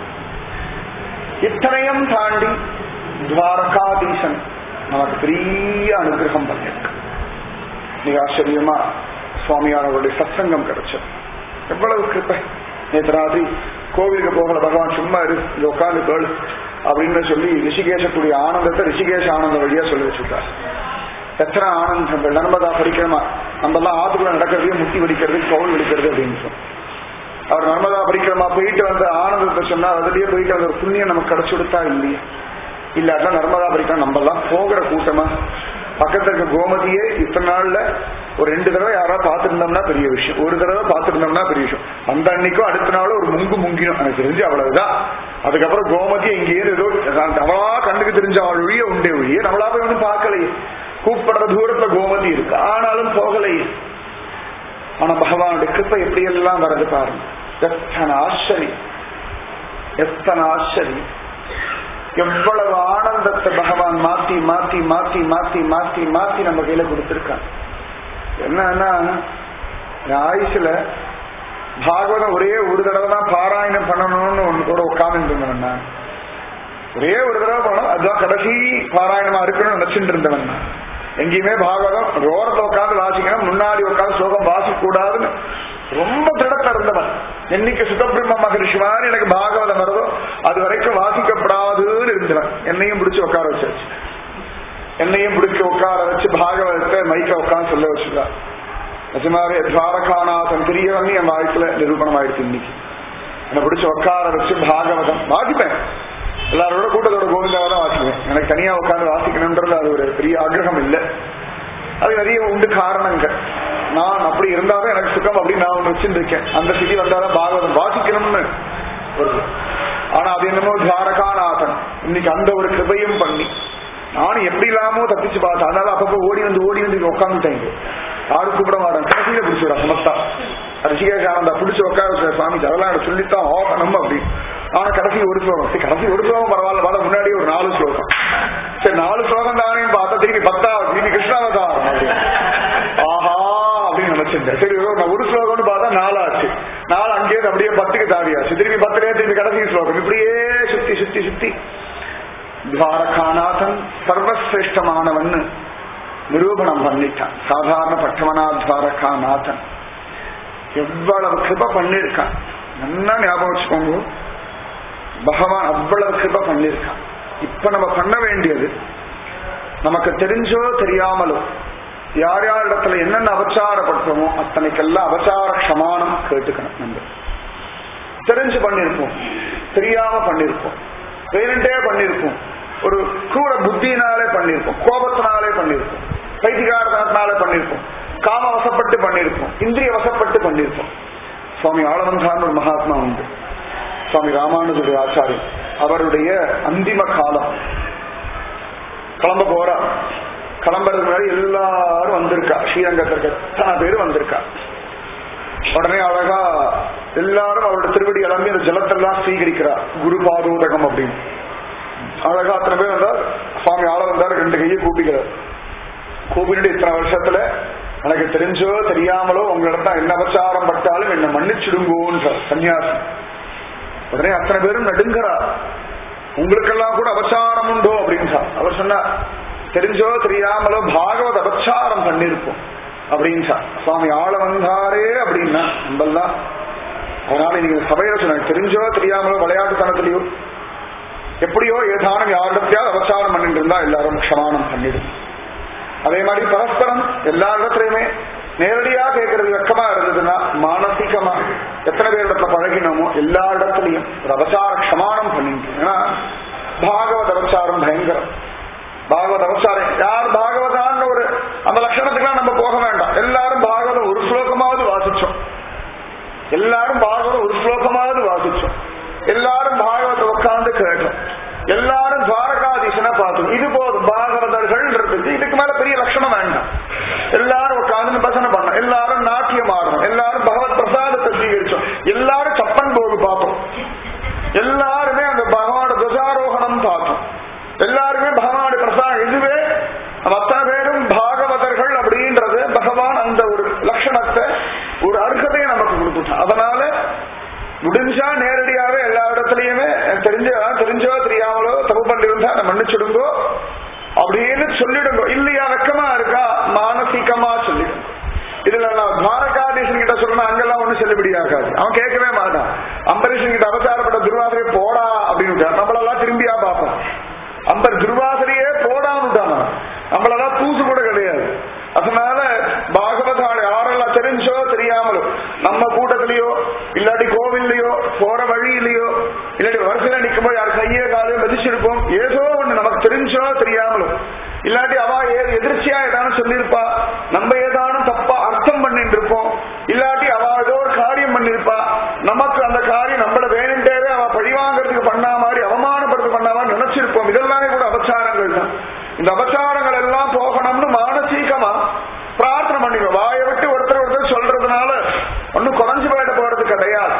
இத்தனையும் தாண்டி துவாரகாதீசன் நமக்கு பெரிய அனுகிரகம் பண்ணிருக்கு மிக ஆச்சரியமா சுவாமியானவருடைய சத்சங்கம் கிடைச்சது எவ்வளவு கிருப்பை நேற்று ராத்திரி கோவிலுக்கு போகல பகவான் சும்மா இரு இங்க உட்காந்து கேளு அப்படின்னு சொல்லி ரிஷிகேஷக்கூடிய ஆனந்தத்தை ரிஷிகேஷ ஆனந்த வழியா சொல்லி வச்சுட்டார் எத்தனை ஆனந்தங்கள் நர்மதா படிக்கிறோமா நம்ம எல்லாம் ஆத்துக்குள்ள நடக்கிறதையும் முட்டி வெடிக்கிறது கவுல் வெடிக்கிறது அப்படின்னு சொல்லி அவர் நர்மதா பரிக்கிரமா போயிட்டு வந்த ஆனந்தத்தை சொன்னா அதுலயே போயிட்டு வந்த ஒரு புண்ணியம் நமக்கு கிடைச்சு கொடுத்தா இல்லையா இல்லாட்டா நர்மதா பரிக்கிரம் நம்ம எல்லாம் போகிற கூட்டமா பக்கத்துல இருக்க கோமதியே இத்தனை நாள்ல ஒரு ரெண்டு தடவை யாராவது பார்த்திருந்தோம்னா பெரிய விஷயம் ஒரு தடவை பார்த்திருந்தோம்னா பெரிய விஷயம் அந்த அன்னைக்கும் அடுத்த நாளும் ஒரு முங்கு முங்கிடும் எனக்கு தெரிஞ்சு அவ்வளவுதான் அதுக்கப்புறம் கோமதி எங்கேயே ஏதோ அவளா கண்ணுக்கு தெரிஞ்ச அவள் ஒழிய உண்டே ஒழிய நம்மளா போய் ஒன்றும் பார்க்கலையே கூப்பிடுற தூரத்துல கோமதி இருக்கு ஆனாலும் போகலையே ஆனா பகவானுடைய கிருப்பை எப்படி எல்லாம் வருது பாருங்க எத்தனை ஆச்சரியம் எத்தனை ஆச்சரியம் எவ்வளவு ஆனந்தத்தை பகவான் மாத்தி மாத்தி மாத்தி மாத்தி மாத்தி மாத்தி நம்ம கையில கொடுத்திருக்கான் என்னன்னா என் ஆயுசுல பாகவதம் ஒரே ஒரு தடவை தான் பாராயணம் பண்ணணும்னு ஒண்ணு கூட உட்கார்ந்து இருந்தவன் நான் ஒரே ஒரு தடவை பண்ணணும் அதுதான் கடைசி பாராயணமா இருக்கணும்னு நினைச்சுட்டு இருந்தவன் நான் எங்கேயுமே பாகவதம் ரோரத்தை உட்காந்து வாசிக்கணும் முன்னாடி உட்காந்து ஸ்லோகம் வாசிக்க கூடாதுன்னு ரொம்ப திருடத்த இருந்தவன் என்னைக்கு சுதபிரம்ம மகரிஷி மாதிரி எனக்கு பாகவதம் வருதோ அது வரைக்கும் வாசிக்கப்படாதுன்னு இருந்தவன் என்னையும் பிடிச்சு உட்கார வச்சாச்சு என்னையும் பிடிச்சு உட்கார வச்சு பாகவதத்தை மைக்க உட்காந்து சொல்ல வச்சுதான் நிஜமாவே துவாரகாநாதன் பெரியவன் என் வாழ்க்கையில நிரூபணம் ஆயிடுச்சு இன்னைக்கு என்னை பிடிச்சி உட்கார வச்சு பாகவதம் வாசிப்பேன் எல்லாரோட கூட்டத்தோட கோவிந்தாவை தான் வாசிப்பேன் எனக்கு தனியா உட்கார்ந்து வாசிக்கணும்ன்றது அது ஒரு பெரிய ஆக்கிரகம் இல்லை அது நிறைய உண்டு காரணங்கள் நான் அப்படி இருந்தாலும் எனக்கு சுகம் அப்படின்னு நான் ஒண்ணு வச்சிருக்கேன் அந்த சிதி வந்தாலும் பாகவதம் வாசிக்கணும்னு வருது ஆனா அது என்னமோ துவாரகாநாதன் இன்னைக்கு அந்த ஒரு கிருபையும் பண்ணி நானும் எப்படி இல்லாமோ தப்பிச்சு பார்த்தேன் அதனால அப்பப்போ ஓடி வந்து ஓடி வந்து இங்க உட்காந்துட்டேன் யாரும் கூப்பிட மாட்டேன் கடைசியில பிடிச்சிடா சமஸ்தா ரிஷிகேஷானந்தா பிடிச்சு உட்கார வச்சுற சுவாமி அதெல்லாம் எனக்கு சொல்லித்தான் ஆகணும் அப்படி ஆனா கடைசி ஒரு ஸ்லோகம் சரி கடைசி ஒரு ஸ்லோகம் பரவாயில்ல பார்த்தா முன்னாடியே ஒரு நாலு ஸ்லோகம் சரி நாலு ஸ்லோகம் தானே பார்த்தா திரும்பி பத்தா திரும்பி கிருஷ்ணாவதாரம் அப்படின்னு ஆஹா அப்படின்னு நினைச்சிருந்தேன் சரி ஏதோ நான் ஒரு ஸ்லோகம்னு பார்த்தா நாலாச்சு நாலு அங்கேயே அப்படியே பத்துக்கு தாவியாச்சு திரும்பி பத்துலேயே திரும்பி கடைசி ஸ்லோகம் இப்படியே சுத்தி சுத்தி சுத்தி துவாரகாநாதன் சர்வசிரேஷ்டமானவன் நிரூபணம் பண்ணிட்டான் சாதாரண பட்டமனா துவாரகாநாதன் எவ்வளவு கிருப பண்ணிருக்கான் நல்லா ஞாபகம் வச்சுக்கோங்க பகவான் அவ்வளவு கிருப பண்ணிருக்கான் இப்ப நம்ம பண்ண வேண்டியது நமக்கு தெரிஞ்சோ தெரியாமலோ யார் யார் இடத்துல என்னென்ன அபச்சாரப்படுத்தமோ அத்தனைக்கெல்லாம் அபச்சார க்ஷமானம் கேட்டுக்கணும் நம்ம தெரிஞ்சு பண்ணிருப்போம் தெரியாம பண்ணிருப்போம் வேணுண்டே பண்ணிருப்போம் ஒரு கூட புத்தியினாலே பண்ணிருப்போம் கோபத்தினாலே பண்ணிருப்போம் பைத்திகாரத்தினாலே பண்ணிருப்போம் காம வசப்பட்டு பண்ணிருப்போம் இந்திரிய வசப்பட்டு பண்ணிருப்போம் சுவாமி ஆளவந்தான் ஒரு மகாத்மா உண்டு சுவாமி ராமானுஜுடைய ஆச்சாரியர் அவருடைய அந்திம காலம் கிளம்ப போறா கிளம்புறதுக்கு முன்னாடி எல்லாரும் வந்திருக்கா ஸ்ரீரங்கத்திற்கு எத்தனை பேர் வந்திருக்கா உடனே அழகா எல்லாரும் அவரோட திருவடி கிளம்பி அந்த ஜலத்தெல்லாம் ஸ்வீகரிக்கிறார் குரு பாதோதகம் அப்படின்னு அழகா அத்தனை பேர் வந்தார் சுவாமி ஆள வந்தார் ரெண்டு கையை கூப்பிக்கிறார் கூப்பிட்டு இத்தனை வருஷத்துல எனக்கு தெரிஞ்சோ தெரியாமலோ உங்களிடம் என்ன அபச்சாரம் பட்டாலும் என்ன மன்னிச்சிடுங்கோன்ற சன்னியாசி உடனே அத்தனை பேரும் நடுங்கிறார் உங்களுக்கெல்லாம் கூட அபச்சாரம் உண்டோ அப்படின்றார் அவர் சொன்னார் தெரிஞ்சோ தெரியாமலோ பாகவத அபச்சாரம் பண்ணிருப்போம் அப்படின்ட்டா சுவாமி ஆள வந்தாரே அப்படின்னா நம்மெல்லாம் அதனால நீங்க சபையில சொன்ன தெரிஞ்சோ தெரியாமலோ விளையாட்டுத்தனத்திலையோ எப்படியோ ஏதானும் யாரிடத்தையாவது அபச்சாரம் பண்ணிட்டு இருந்தா எல்லாரும் க்ஷமானம் பண்ணிடும் அதே மாதிரி பரஸ்பரம் எல்லா இடத்துலயுமே நேரடியா கேட்கறது வெக்கமா இருந்ததுன்னா மானசீகமா எத்தனை பேரிடத்துல பழகினோமோ எல்லா இடத்துலயும் ஒரு அபச்சார க்ஷமானம் பண்ணிட்டு ஏன்னா பாகவத அபச்சாரம் பயங்கரம் பாகவத அவசாரம் யார் பாகவதான்னு ஒரு அந்த லட்சணத்துக்குலாம் நம்ம போக வேண்டாம் எல்லாரும் பாகவதம் ஒரு ஸ்லோகமாவது வாசிச்சோம் எல்லாரும் பாகவதம் ஒரு ஸ்லோகமாவது வாசிச்சோம் எல்லாரும் பாகவத உட்கார்ந்து கேட்டோம் எல்லாரும் துவாரகாதீசனை பார்த்தோம் இது போதும் பாகவதர்கள் இதுக்கு மேல பெரிய லட்சணம் வேண்டாம் எல்லாரும் உட்கார்ந்து பசனை பண்ணோம் எல்லாரும் நாட்டியம் ஆடணும் எல்லாரும் பகவத் பிரசாதத்தை ஸ்வீகரிச்சோம் எல்லாரும் சப்பன் போது பார்த்தோம் எல்லாருமே அந்த பகவான துவசாரோகணம் பார்த்தோம் எல்லாருமே பகவானுடைய பிரசாதம் இதுவே அத்தனை பேரும் பாகவதர்கள் அப்படின்றது பகவான் அந்த ஒரு லட்சணத்தை ஒரு அர்ஹதையை நமக்கு கொடுத்துட்டான் அதனால முடிஞ்சா நேரடியாவே எல்லா இடத்துலயுமே தெரிஞ்ச தெரிஞ்சோ தெரியாமலோ தப்பு பண்ணிருந்தா அதை மன்னிச்சிடுங்கோ அப்படின்னு சொல்லிடுங்க இல்லையா வெக்கமா இருக்கா மானசீகமா சொல்லிடுங்க இதுல நான் துவாரகாதீசன் கிட்ட சொல்லணும் அங்கெல்லாம் ஒண்ணும் செல்லுபடியாகாது அவன் கேட்கவே மாட்டான் அம்பரீஷன் கிட்ட அவசாரப்பட்ட துர்வாசரை போடா அப்படின்னு நம்மளெல்லாம் திரும்பியா பார்ப்போம் அம்பர் துர்வாசரையே போடாமட்டானா நம்மளெல்லாம் தூசு கூட கிடையாது அதனால பாகவதாளை யாரெல்லாம் தெரிஞ்சோ தெரியாமலோ நம்ம கூட்டத்திலயோ இல்லாட்டி கோவில்லையோ போற வழியிலையோ இல்லாட்டி வரிசையில நிக்கும்போது யார் கையே காலையும் மதிச்சிருப்போம் ஏதோ ஒண்ணு நமக்கு தெரிஞ்சோ தெரியாமலோ இல்லாட்டி அவ எதிர்ச்சியா ஏதானும் சொல்லியிருப்பா நம்ம ஏதானும் தப்பா அர்த்தம் பண்ணிட்டு இருப்போம் இல்லாட்டி அவ ஏதோ ஒரு காரியம் பண்ணிருப்பா நமக்கு அந்த காரியம் நம்மள வேணுண்டேவே அவ பழிவாங்கிறதுக்கு பண்ணா மாதிரி அவமானப்படுறது பண்ணா மாதிரி நினைச்சிருப்போம் இதெல்லாமே கூட அபச்சாரங்கள் தான் இந்த அபச்சாரங்கள் எல்லாம் போகணும்னு மானசீகமா பிரார்த்தனை பண்ணிங்க வாயை விட்டு ஒருத்தர் ஒருத்தர் சொல்றதுனால ஒன்னும் குறைஞ்சு போயிட போறது கிடையாது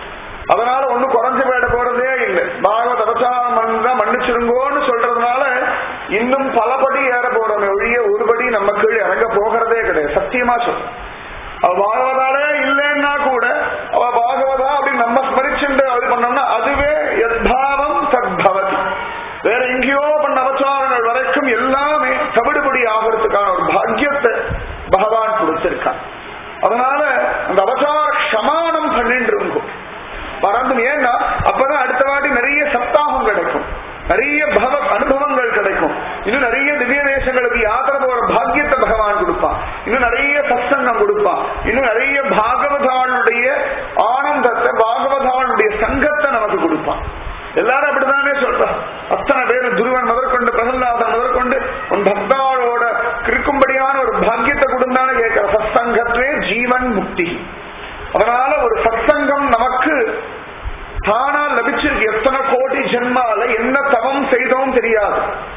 அதனால ஒன்னும் குறைஞ்சு போயிட போறதே இல்லை பாகவத அபச்சாரம் பண்ணா மன்னிச்சிருங்கோன்னு சொல்றதுனால இன்னும் பலபடி ஏற போறோமே ஒழிய ஒருபடி நம்ம கீழ் இறங்க போகிறதே கிடையாது சத்தியமா சொல்றேன் அவ பாகவதாலே இல்லைன்னா கூட அவ பாகவதா அப்படின்னு நம்ம ஸ்மரிச்சுட்டு அது பண்ணோம்னா அதுவே யத்பாவம் தத்பவதி வேற எங்கேயோ பண்ண அபச்சாரங்கள் வரைக்கும் எல்லாமே தவிடுபடி ஆகிறதுக்கான ஒரு பாக்கியத்தை பகவான் கொடுத்திருக்கான் அதனால அந்த அபச்சார க்ஷமானம் பண்ணிட்டு இருக்கும் பரந்து ஏன்னா அப்பதான் அடுத்த வாட்டி நிறைய சப்தாகம் கிடைக்கும் நிறைய பகவ அனுபவங்கள் கிடைக்கும் இன்னும் நிறைய திவ்ய தேசங்களுக்கு யாத்திரை போற பாக்கியத்தை பகவான் கொடுப்பான் இன்னும் நிறைய சத்சங்கம் கொடுப்பான் இன்னும் நிறைய பாகவதாளுடைய ஆனந்தத்தை பாகவதாளுடைய சொல்ற அத்தனை பேர் துருவன் முதற்கொண்டு பிரகல்லாதன் முதற்கொண்டு உன் பக்தாளோட இருக்கும்படியான ஒரு பாக்கியத்தை கொடுந்தான்னு கேட்கிற சத்சங்கத்தே ஜீவன் முக்தி அதனால ஒரு சத்சங்கம் நமக்கு தானா லபிச்சிருக்கு எத்தனை கோடி ஜென்மால என்ன தவம் செய்தோம் தெரியாது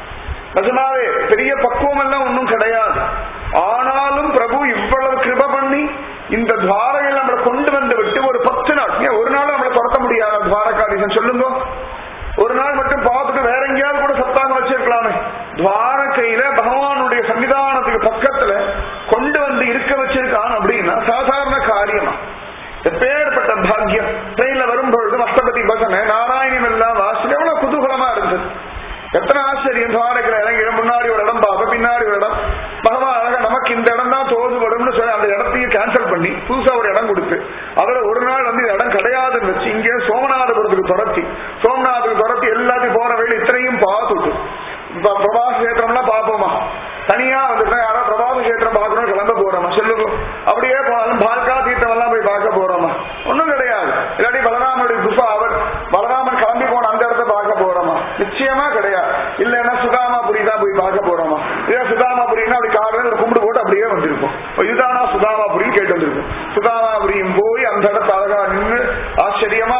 நிஜமாவே பெரிய பக்குவம் எல்லாம் ஒன்றும் கிடையாது ஆனாலும் பிரபு இவ்வளவு கிருப பண்ணி இந்த துவாரையில் நம்மளை கொண்டு வந்து விட்டு ஒரு பத்து நாள் ஏன் ஒரு நாள் நம்மளை துரத்த முடியாத துவாரகாதீசன் சொல்லுங்க ஒரு நாள் மட்டும் பார்த்துட்டு வேற எங்கேயாவது கூட சத்தாங்க வச்சிருக்கலாமே துவாரகையில பகவானுடைய சன்னிதானத்துக்கு பக்கத்துல கொண்டு வந்து இருக்க வச்சிருக்கான் அப்படின்னா சாதாரண காரியமா எப்பேற்பட்ட பாக்கியம் ட்ரெயின்ல வரும்பொழுது அஷ்டபதி பஜனை நாராயணம் எல்லாம் வாசி எவ்வளவு குதூகலமா இருந்தது எத்தனை ஆச்சரியம் துவாரகையில இறங்கி முன்னாடி ஒரு இடம் பார்ப்ப பின்னாடி ஒரு இடம் பகவான் அழகா நமக்கு இந்த இடம் தான் தோதுபடும்னு சொல்லி அந்த இடத்தையும் கேன்சல் பண்ணி புதுசா ஒரு இடம் கொடுத்து அதுல ஒரு நாள் வந்து இந்த இடம் கிடையாதுன்னு வச்சு இங்கே சோமநாதபுரத்துக்கு துரத்தி சோமநாதத்துக்கு துரத்தி எல்லாத்தையும் போற வேலை இத்தனையும் பார்த்துட்டு இப்ப பிரபாச கஷேத்திரம்லாம் பார்ப்போமா தனியா வந்துட்டா யாரோ பிரபாச கஷேத்திரம் பார்க்கணும் கிளம்ப போறோமா சொல்லுங்க அப்படியே போனாலும் பால்கா தீர்த்தம் எல்லாம் போய் பார்க்க போறோமா ஒண்ணும் கிடையாது இல்லாட்டி பலராமனுடைய குஃபா அவர் பலராமன் கிளம்பி போன அந்த இடத்த பார்க்க போறோமா நிச்சயமா கிடையாது இல்லைன்னா சுதாமாபுரி தான் போய் பார்க்க போறோமா இதே சுதாமாபுரின்னா அப்படி காரணம் ஒரு கும்பிடு போட்டு அப்படியே வந்திருக்கும் இதுதானா சுதாமாபுரி கேட்டு வந்திருக்கும் சுதாமாபுரியும் போய் அந்த இடத்த அழகா நின்று ஆச்சரியமா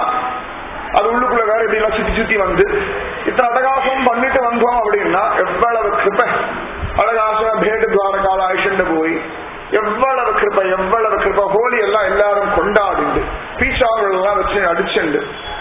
அது உள்ளுக்குள்ள வேற இப்படி எல்லாம் சுத்தி சுத்தி வந்து இத்தனை அட்டகாசம் பண்ணிட்டு வந்தோம் அப்படின்னா எவ்வளவு கிருப்பை அழகாச பேட்டு துவாரகால ஆயிஷண்டு போய் எவ்வளவு கிருப்பை எவ்வளவு கிருப்பை ஹோலி எல்லாம் எல்லாரும் கொண்டாடிண்டு பீச்சாவர்கள் எல்லாம் வச்சு அடிச்சுண்டு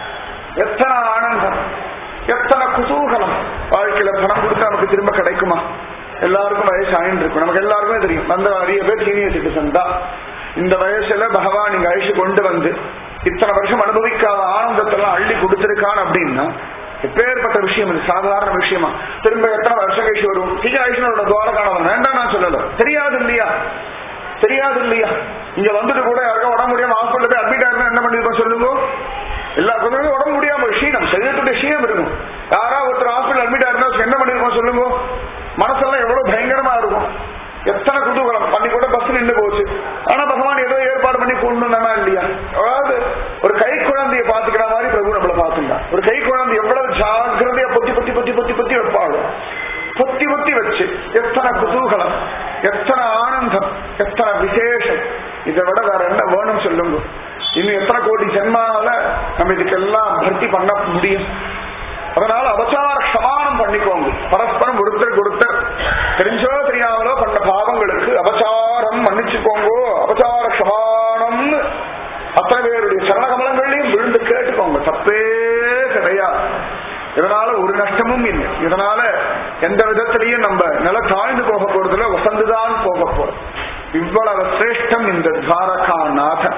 எத்தனை ஆனந்தம் எத்தனை குதூகலம் வாழ்க்கையில பணம் கொடுத்தா நமக்கு திரும்ப கிடைக்குமா எல்லாருக்கும் வயசு ஆயின்னு இருக்கும் நமக்கு எல்லாருக்குமே தெரியும் அந்த நிறைய பேர் சீனியர் சிட்டிசன் தான் இந்த வயசுல பகவான் இங்க அழிச்சு கொண்டு வந்து இத்தனை வருஷம் அனுபவிக்காத ஆனந்தத்தெல்லாம் அள்ளி கொடுத்திருக்கான் அப்படின்னா எப்பேற்பட்ட விஷயம் இது சாதாரண விஷயமா திரும்ப எத்தனை வருஷம் கழிச்சு வரும் தீய ஐஸ்வரோட துவாரகானவன் வேண்டாம் நான் சொல்லல தெரியாது இல்லையா தெரியாது இல்லையா இங்க வந்துட்டு கூட யாருக்கும் உடம்பு முடியாம ஹாஸ்பிட்டல் போய் அட்மிட் ஆயிருந்தா என்ன பண்ணிருப்போம் சொல்லுங்க எல்லா கொஞ்சம் உடம்பு முடியாம ஒரு க்ஷீணம் சரீரத்துடைய க்ஷீணம் இருக்கும் யாரா ஒருத்தர் ஹாஸ்பிட்டல் அட்மிட் ஆயிருந்தா என்ன பண்ணிருக்கோம் சொல்லுங்க மனசெல்லாம் எவ்வளவு பயங்கரமா இருக்கும் எத்தனை குதூகலம் பண்ணி கூட பஸ் நின்று போச்சு ஆனா பகவான் ஏதோ ஏற்பாடு பண்ணி கொண்டு வந்தானா இல்லையா அதாவது ஒரு கை குழந்தைய பாத்துக்கிற மாதிரி பிரபு நம்மள பாத்துட்டா ஒரு கை குழந்தை எவ்வளவு ஜாக்கிரதையா பொத்தி பொத்தி பொத்தி பொத்தி பொத்தி வைப்பாளோ பொத்தி பொத்தி வச்சு எத்தனை குதூகலம் எத்தனை ஆனந்தம் எத்தனை விசேஷம் இதை விட வேற என்ன வேணும் சொல்லுங்க இன்னும் எத்தனை கோடி ஜென்மால நம்ம இதுக்கெல்லாம் பர்த்தி பண்ண முடியும் அதனால அவசார சமானம் பண்ணிக்கோங்க பரஸ்பரம் ஒருத்தருக்கு ஒருத்தர் தெரிஞ்சோ தெரியாமலோ பண்ண பாவங்களுக்கு அபசாரம் மன்னிச்சுக்கோங்க அபசார சமானம்னு அத்தனை பேருடைய சரணகமலங்களையும் விழுந்து கேட்டுக்கோங்க தப்பே கிடையாது இதனால ஒரு நஷ்டமும் இல்லை இதனால எந்த விதத்திலையும் நம்ம நில தாழ்ந்து போக போறதுல வசந்துதான் போக போறோம் இவ்வளவு சிரேஷ்டம் இந்த துவாரகா நாதன்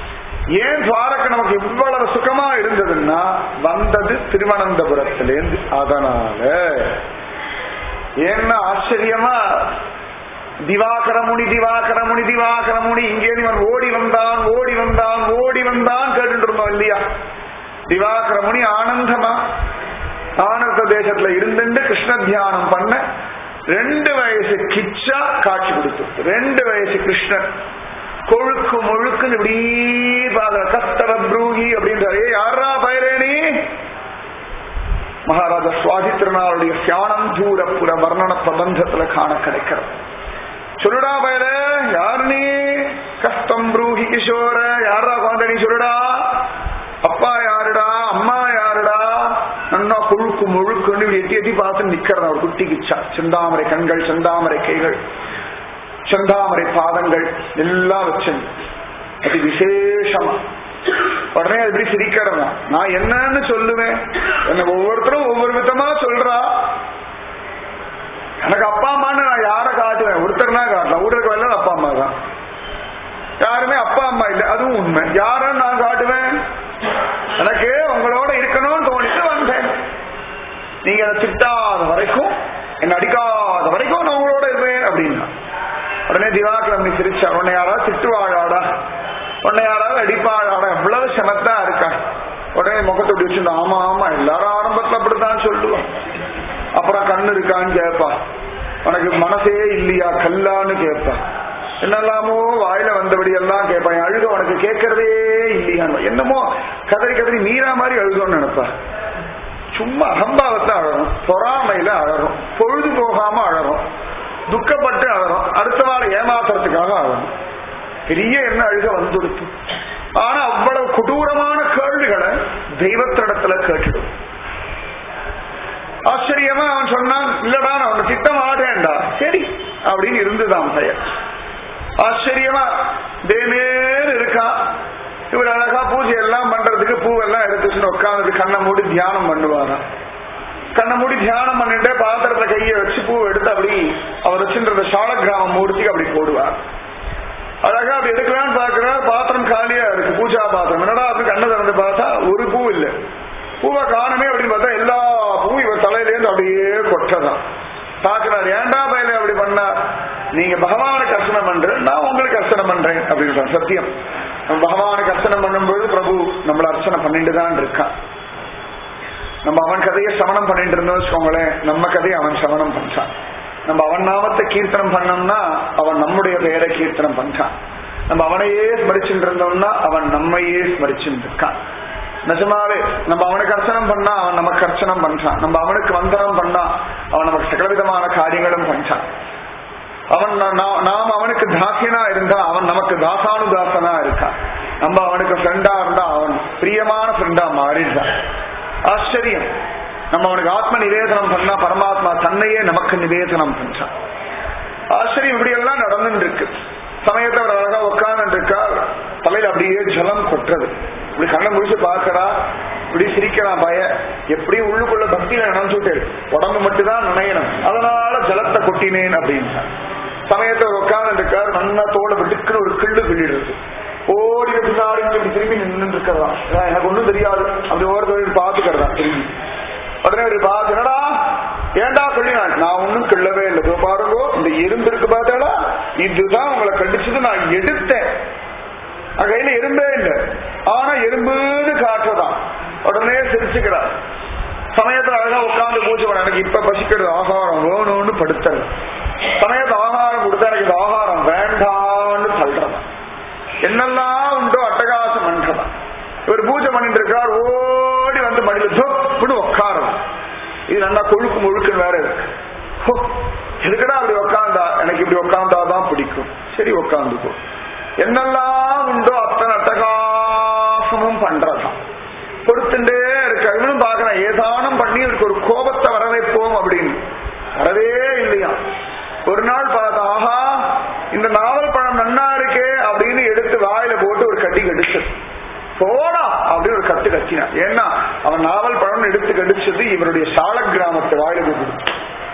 ஏன் துவாரகை நமக்கு இவ்வளவு சுகமா இருந்ததுன்னா வந்தது திருவனந்தபுரத்திலேருந்து அதனால ஏன்னா ஆச்சரியமா திவாகரமுனி திவாகரமுனி திவாகரமுனி இங்கே இவன் ஓடி வந்தான் ஓடி வந்தான் ஓடி வந்தான் கேட்டு இருந்தோம் இல்லையா திவாகரமுனி ஆனந்தமா ஆனந்த தேசத்துல இருந்துட்டு கிருஷ்ண தியானம் பண்ண ரெண்டு வயசு கிச்சா காட்சி கொடுத்து ரெண்டு வயசு கிருஷ்ணன் கொழுக்கு முழுக்கு இப்படி பாக்குற கஸ்தர ப்ரூஹி அப்படின்றாரு யாரா பயிரேணி மகாராஜா சுவாதி திருநாளுடைய சியானம் தூரப்புற வர்ணன பிரபந்தத்துல காண கிடைக்கிறது சொல்லுடா பயல யார் நீ கஸ்தம் ப்ரூஹி கிஷோர யாரா குழந்தை நீ சொல்லுடா அப்பா யாருடா அம்மா யாருடா நன்னா கொழுக்கு முழுக்குன்னு இப்படி எட்டி எட்டி பார்த்து நிக்கிறதா ஒரு குட்டி கிச்சா செந்தாமரை கண்கள் செந்தாமரை கைகள் செந்தாமரை பாதங்கள் எல்லாம் வச்சு அது விசேஷமா உடனே அது எப்படி சிரிக்கிறதா நான் என்னன்னு சொல்லுவேன் என்ன ஒவ்வொருத்தரும் ஒவ்வொரு விதமா சொல்றா எனக்கு அப்பா அம்மான்னு நான் யார காட்டுவேன் ஒருத்தர் தான் காட்டலாம் ஊருக்கு வரல அப்பா அம்மா தான் யாருமே அப்பா அம்மா இல்லை அதுவும் உண்மை யாரும் நான் காட்டுவேன் எனக்கு உங்களோட இருக்கணும்னு தோணிட்டு வந்தேன் நீங்க அதை திட்டாத வரைக்கும் என்ன அடிக்காத வரைக்கும் நான் உங்களோட இருப்பேன் அப்படின்னா உடனே திவாகரன் சிரிச்சா உன்னை யாராவது திட்டுவாழாடா உன்னை யாராவது அடிப்பாழாடா எவ்வளவு சமத்தா இருக்கா உடனே முகத்தை இப்படி வச்சு ஆமா ஆமா எல்லாரும் ஆரம்பத்துல அப்படித்தான் சொல்லுவோம் அப்புறம் கண்ணு இருக்கான்னு கேட்பா உனக்கு மனசே இல்லையா கல்லான்னு கேட்பா என்னெல்லாமோ வாயில வந்தபடி எல்லாம் கேட்பான் அழுக உனக்கு கேட்கறதே இல்லையா என்னமோ கதறி கதறி மீரா மாதிரி அழுதோன்னு நினைப்பா சும்மா அகம்பாவத்தை அழறோம் பொறாமையில அழறோம் பொழுது போகாம அழறோம் துக்கப்பட்டு அழறோம் அடுத்த வாரம் ஏமாத்துறதுக்காக அழறோம் பெரிய என்ன அழுக வந்துடுத்து ஆனா அவ்வளவு கொடூரமான கேள்விகளை தெய்வத்திடத்துல கேட்டுடும் ஆச்சரியமா அவன் சொன்னான் இல்லடா நான் உன்னை திட்டம் ஆடேன்டா சரி அப்படின்னு இருந்துதான் பெயர் ஆச்சரியமா தேமேர் இருக்கா இவர் அழகா பூஜை எல்லாம் பண்றதுக்கு பூவெல்லாம் எடுத்துச்சுன்னு உட்காந்து கண்ணை மூடி தியானம் பண்ணுவாராம் கண்ணை மூடி தியானம் பண்ணிட்டு பாத்திரத்துல கையை வச்சு பூ எடுத்து அப்படி அவர் வச்சுன்ற சால கிராம மூர்த்திக்கு அப்படி போடுவார் அழகா அப்படி எடுக்கலான்னு பாக்குறார் பாத்திரம் காலியா இருக்கு பூஜா பாத்திரம் என்னடா அப்படி கண்ணை திறந்து பார்த்தா ஒரு பூ இல்ல பூவை காணுமே அப்படின்னு பார்த்தா எல்லா பூவும் இவர் தலையில இருந்து அப்படியே கொட்டதான் பாக்குறாரு ஏன்டா பயில அப்படி பண்ணா நீங்க பகவானுக்கு அர்ச்சனம் பண்ற நான் உங்களுக்கு அர்ச்சனை பண்றேன் அப்படின்னு சத்தியம் நம்ம பகவானுக்கு அர்ச்சனை பண்ணும்போது பிரபு நம்மள அர்ச்சனை பண்ணிட்டு தான் இருக்கான் நம்ம அவன் கதையை சமணம் பண்ணிட்டு இருந்தோம் வச்சுக்கோங்களேன் நம்ம கதையை அவன் சமணம் பண்றான் நம்ம அவன் நாமத்தை கீர்த்தனம் பண்ணோம்னா அவன் நம்முடைய பெயரை கீர்த்தனம் பண்றான் நம்ம அவனையே ஸ்மரிச்சுட்டு இருந்தோம்னா அவன் நம்மையே ஸ்மரிச்சுட்டு இருக்கான் நிஜமாவே நம்ம அவனுக்கு அர்ச்சனம் பண்ணா அவன் நமக்கு அர்ச்சனம் பண்றான் நம்ம அவனுக்கு வந்தனம் பண்ணா அவன் நமக்கு சகலவிதமான காரியங்களும் பண்றான் அவன் நா- நாம் அவனுக்கு தாசியனா இருந்தா அவன் நமக்கு தாசானுதாசனா இருக்கான் நம்ம அவனுக்கு ஃப்ரெண்டா இருந்தா அவன் பிரியமான ஃப்ரெண்டா மாறிடுறான் ஆச்சரியம் நம்ம அவனுக்கு ஆத்ம நிவேதனம் பண்ணா பரமாத்மா தன்னையே நமக்கு நிவேதனம் பண்றான் ஆச்சரியம் இப்படி எல்லாம் நடந்துட்டு இருக்கு சமயத்துல அவர் அழகா உட்கார்ந்து இருக்கா தலையில அப்படியே ஜலம் கொட்டுறது இப்படி கண்ணை முடிச்சு பாக்குறா இப்படி சிரிக்கிறான் பய எப்படி உள்ளுக்குள்ள பக்தியில நினைச்சுட்டு உடம்பு மட்டும்தான் நினையணும் அதனால ஜலத்தை கொட்டினேன் அப்படின்னு சமயத்துல அவர் உட்கார்ந்து இருக்கார் நல்லா தோலை விட்டுக்குன்னு ஒரு கிள்ளு கிள்ளிடுறது ஓடி பின்னாடி இப்படி திரும்பி நின்று இருக்கிறதா எனக்கு ஒண்ணும் தெரியாது அப்படி ஓரத்தில் பாத்துக்கிறதா திரும்பி உடனே அப்படி பார்த்து என்னடா ஏன்டா கள்ளினான் நான் ஒன்னும் கிள்ளவே இல்லை இதோ பாருங்க இந்த எறும்பு இருக்கு பார்த்தாடா இதுதான் உங்களை கண்டிச்சது நான் எடுத்தேன் என் கையில எறும்பே இல்லை ஆனா எறும்புன்னு காட்டுறதான் உடனே சிரிச்சுக்கிறார் சமயத்துல அழகா உட்கார்ந்து பூஜை பண்ண எனக்கு இப்ப பசிக்கிறது ஆகாரம் வேணும்னு படுத்துறது சமயத்துல ஆகாரம் கொடுத்தா எனக்கு இந்த ஆகாரம் வேண்டாம்னு தள்ளுறதான் என்னெல்லாம் உண்டோ அட்டகாசம் பண்றதான் இவர் பூஜை பண்ணிட்டு இருக்கார் ஓடி வந்து மடியில தொப்புன்னு உட்காரம் இது நல்லா கொழுக்கு முழுக்குன்னு வேற இருக்கு ஹோ, எதுக்குடா அப்படி உட்காந்தா எனக்கு இப்படி உட்காந்தாதான் பிடிக்கும் சரி உட்காந்துக்கோ என்னெல்லாம் உண்டோ அத்தனை அட்டகாசமும் பண்றதாம் பொறுத்துட்டே இருக்க இவனும் பாக்குறான் ஏதானும் பண்ணி இவருக்கு ஒரு கோபத்தை வர வைப்போம் அப்படின்னு வரவே இல்லையா ஒரு நாள் பார்த்தா ஆஹா இந்த நாவல் பழம் நன்னா இருக்கே அப்படின்னு எடுத்து வாயில போட்டு ஒரு கட்டி கடிச்சு போடா அப்படின்னு ஒரு கத்து கத்தினான் ஏன்னா அவன் நாவல் பழம் எடுத்து கடிச்சது இவருடைய சால கிராமத்து வாயில போட்டு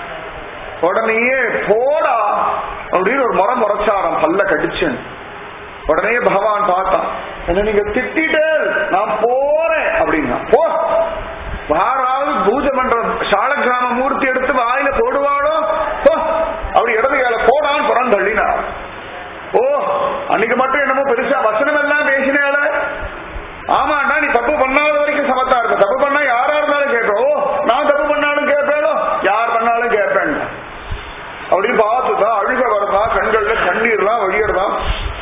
உடனேயே போடா அப்படின்னு ஒரு முறை முறைச்சாரம் பல்ல கடிச்சேன் உடனே பகவான் பார்த்தான் என்ன நீங்க திட்டிட்டே நான் போறேன் அப்படின்னா போ யாராவது பூஜை பண்ற சால கிராம மூர்த்தி எடுத்து வாயில போடுவாளோ போ அப்படி இடது கையில போடான்னு புறம் தள்ளினார் ஓ அன்னைக்கு மட்டும் என்னமோ பெருசா வசனம் எல்லாம் பேசினால ஆமாண்டா நீ தப்பு பண்ணாத வரைக்கும் சமத்தா இருக்க தப்பு பண்ணா யாரா இருந்தாலும் கேட்பேன் ஓ நான் தப்பு பண்ணாலும் கேட்பேனோ யார் பண்ணாலும் கேட்பேன் அப்படின்னு பார்த்துதான் அழுக வரதா கண்கள்ல கண்ணீர்லாம் வழியறதான்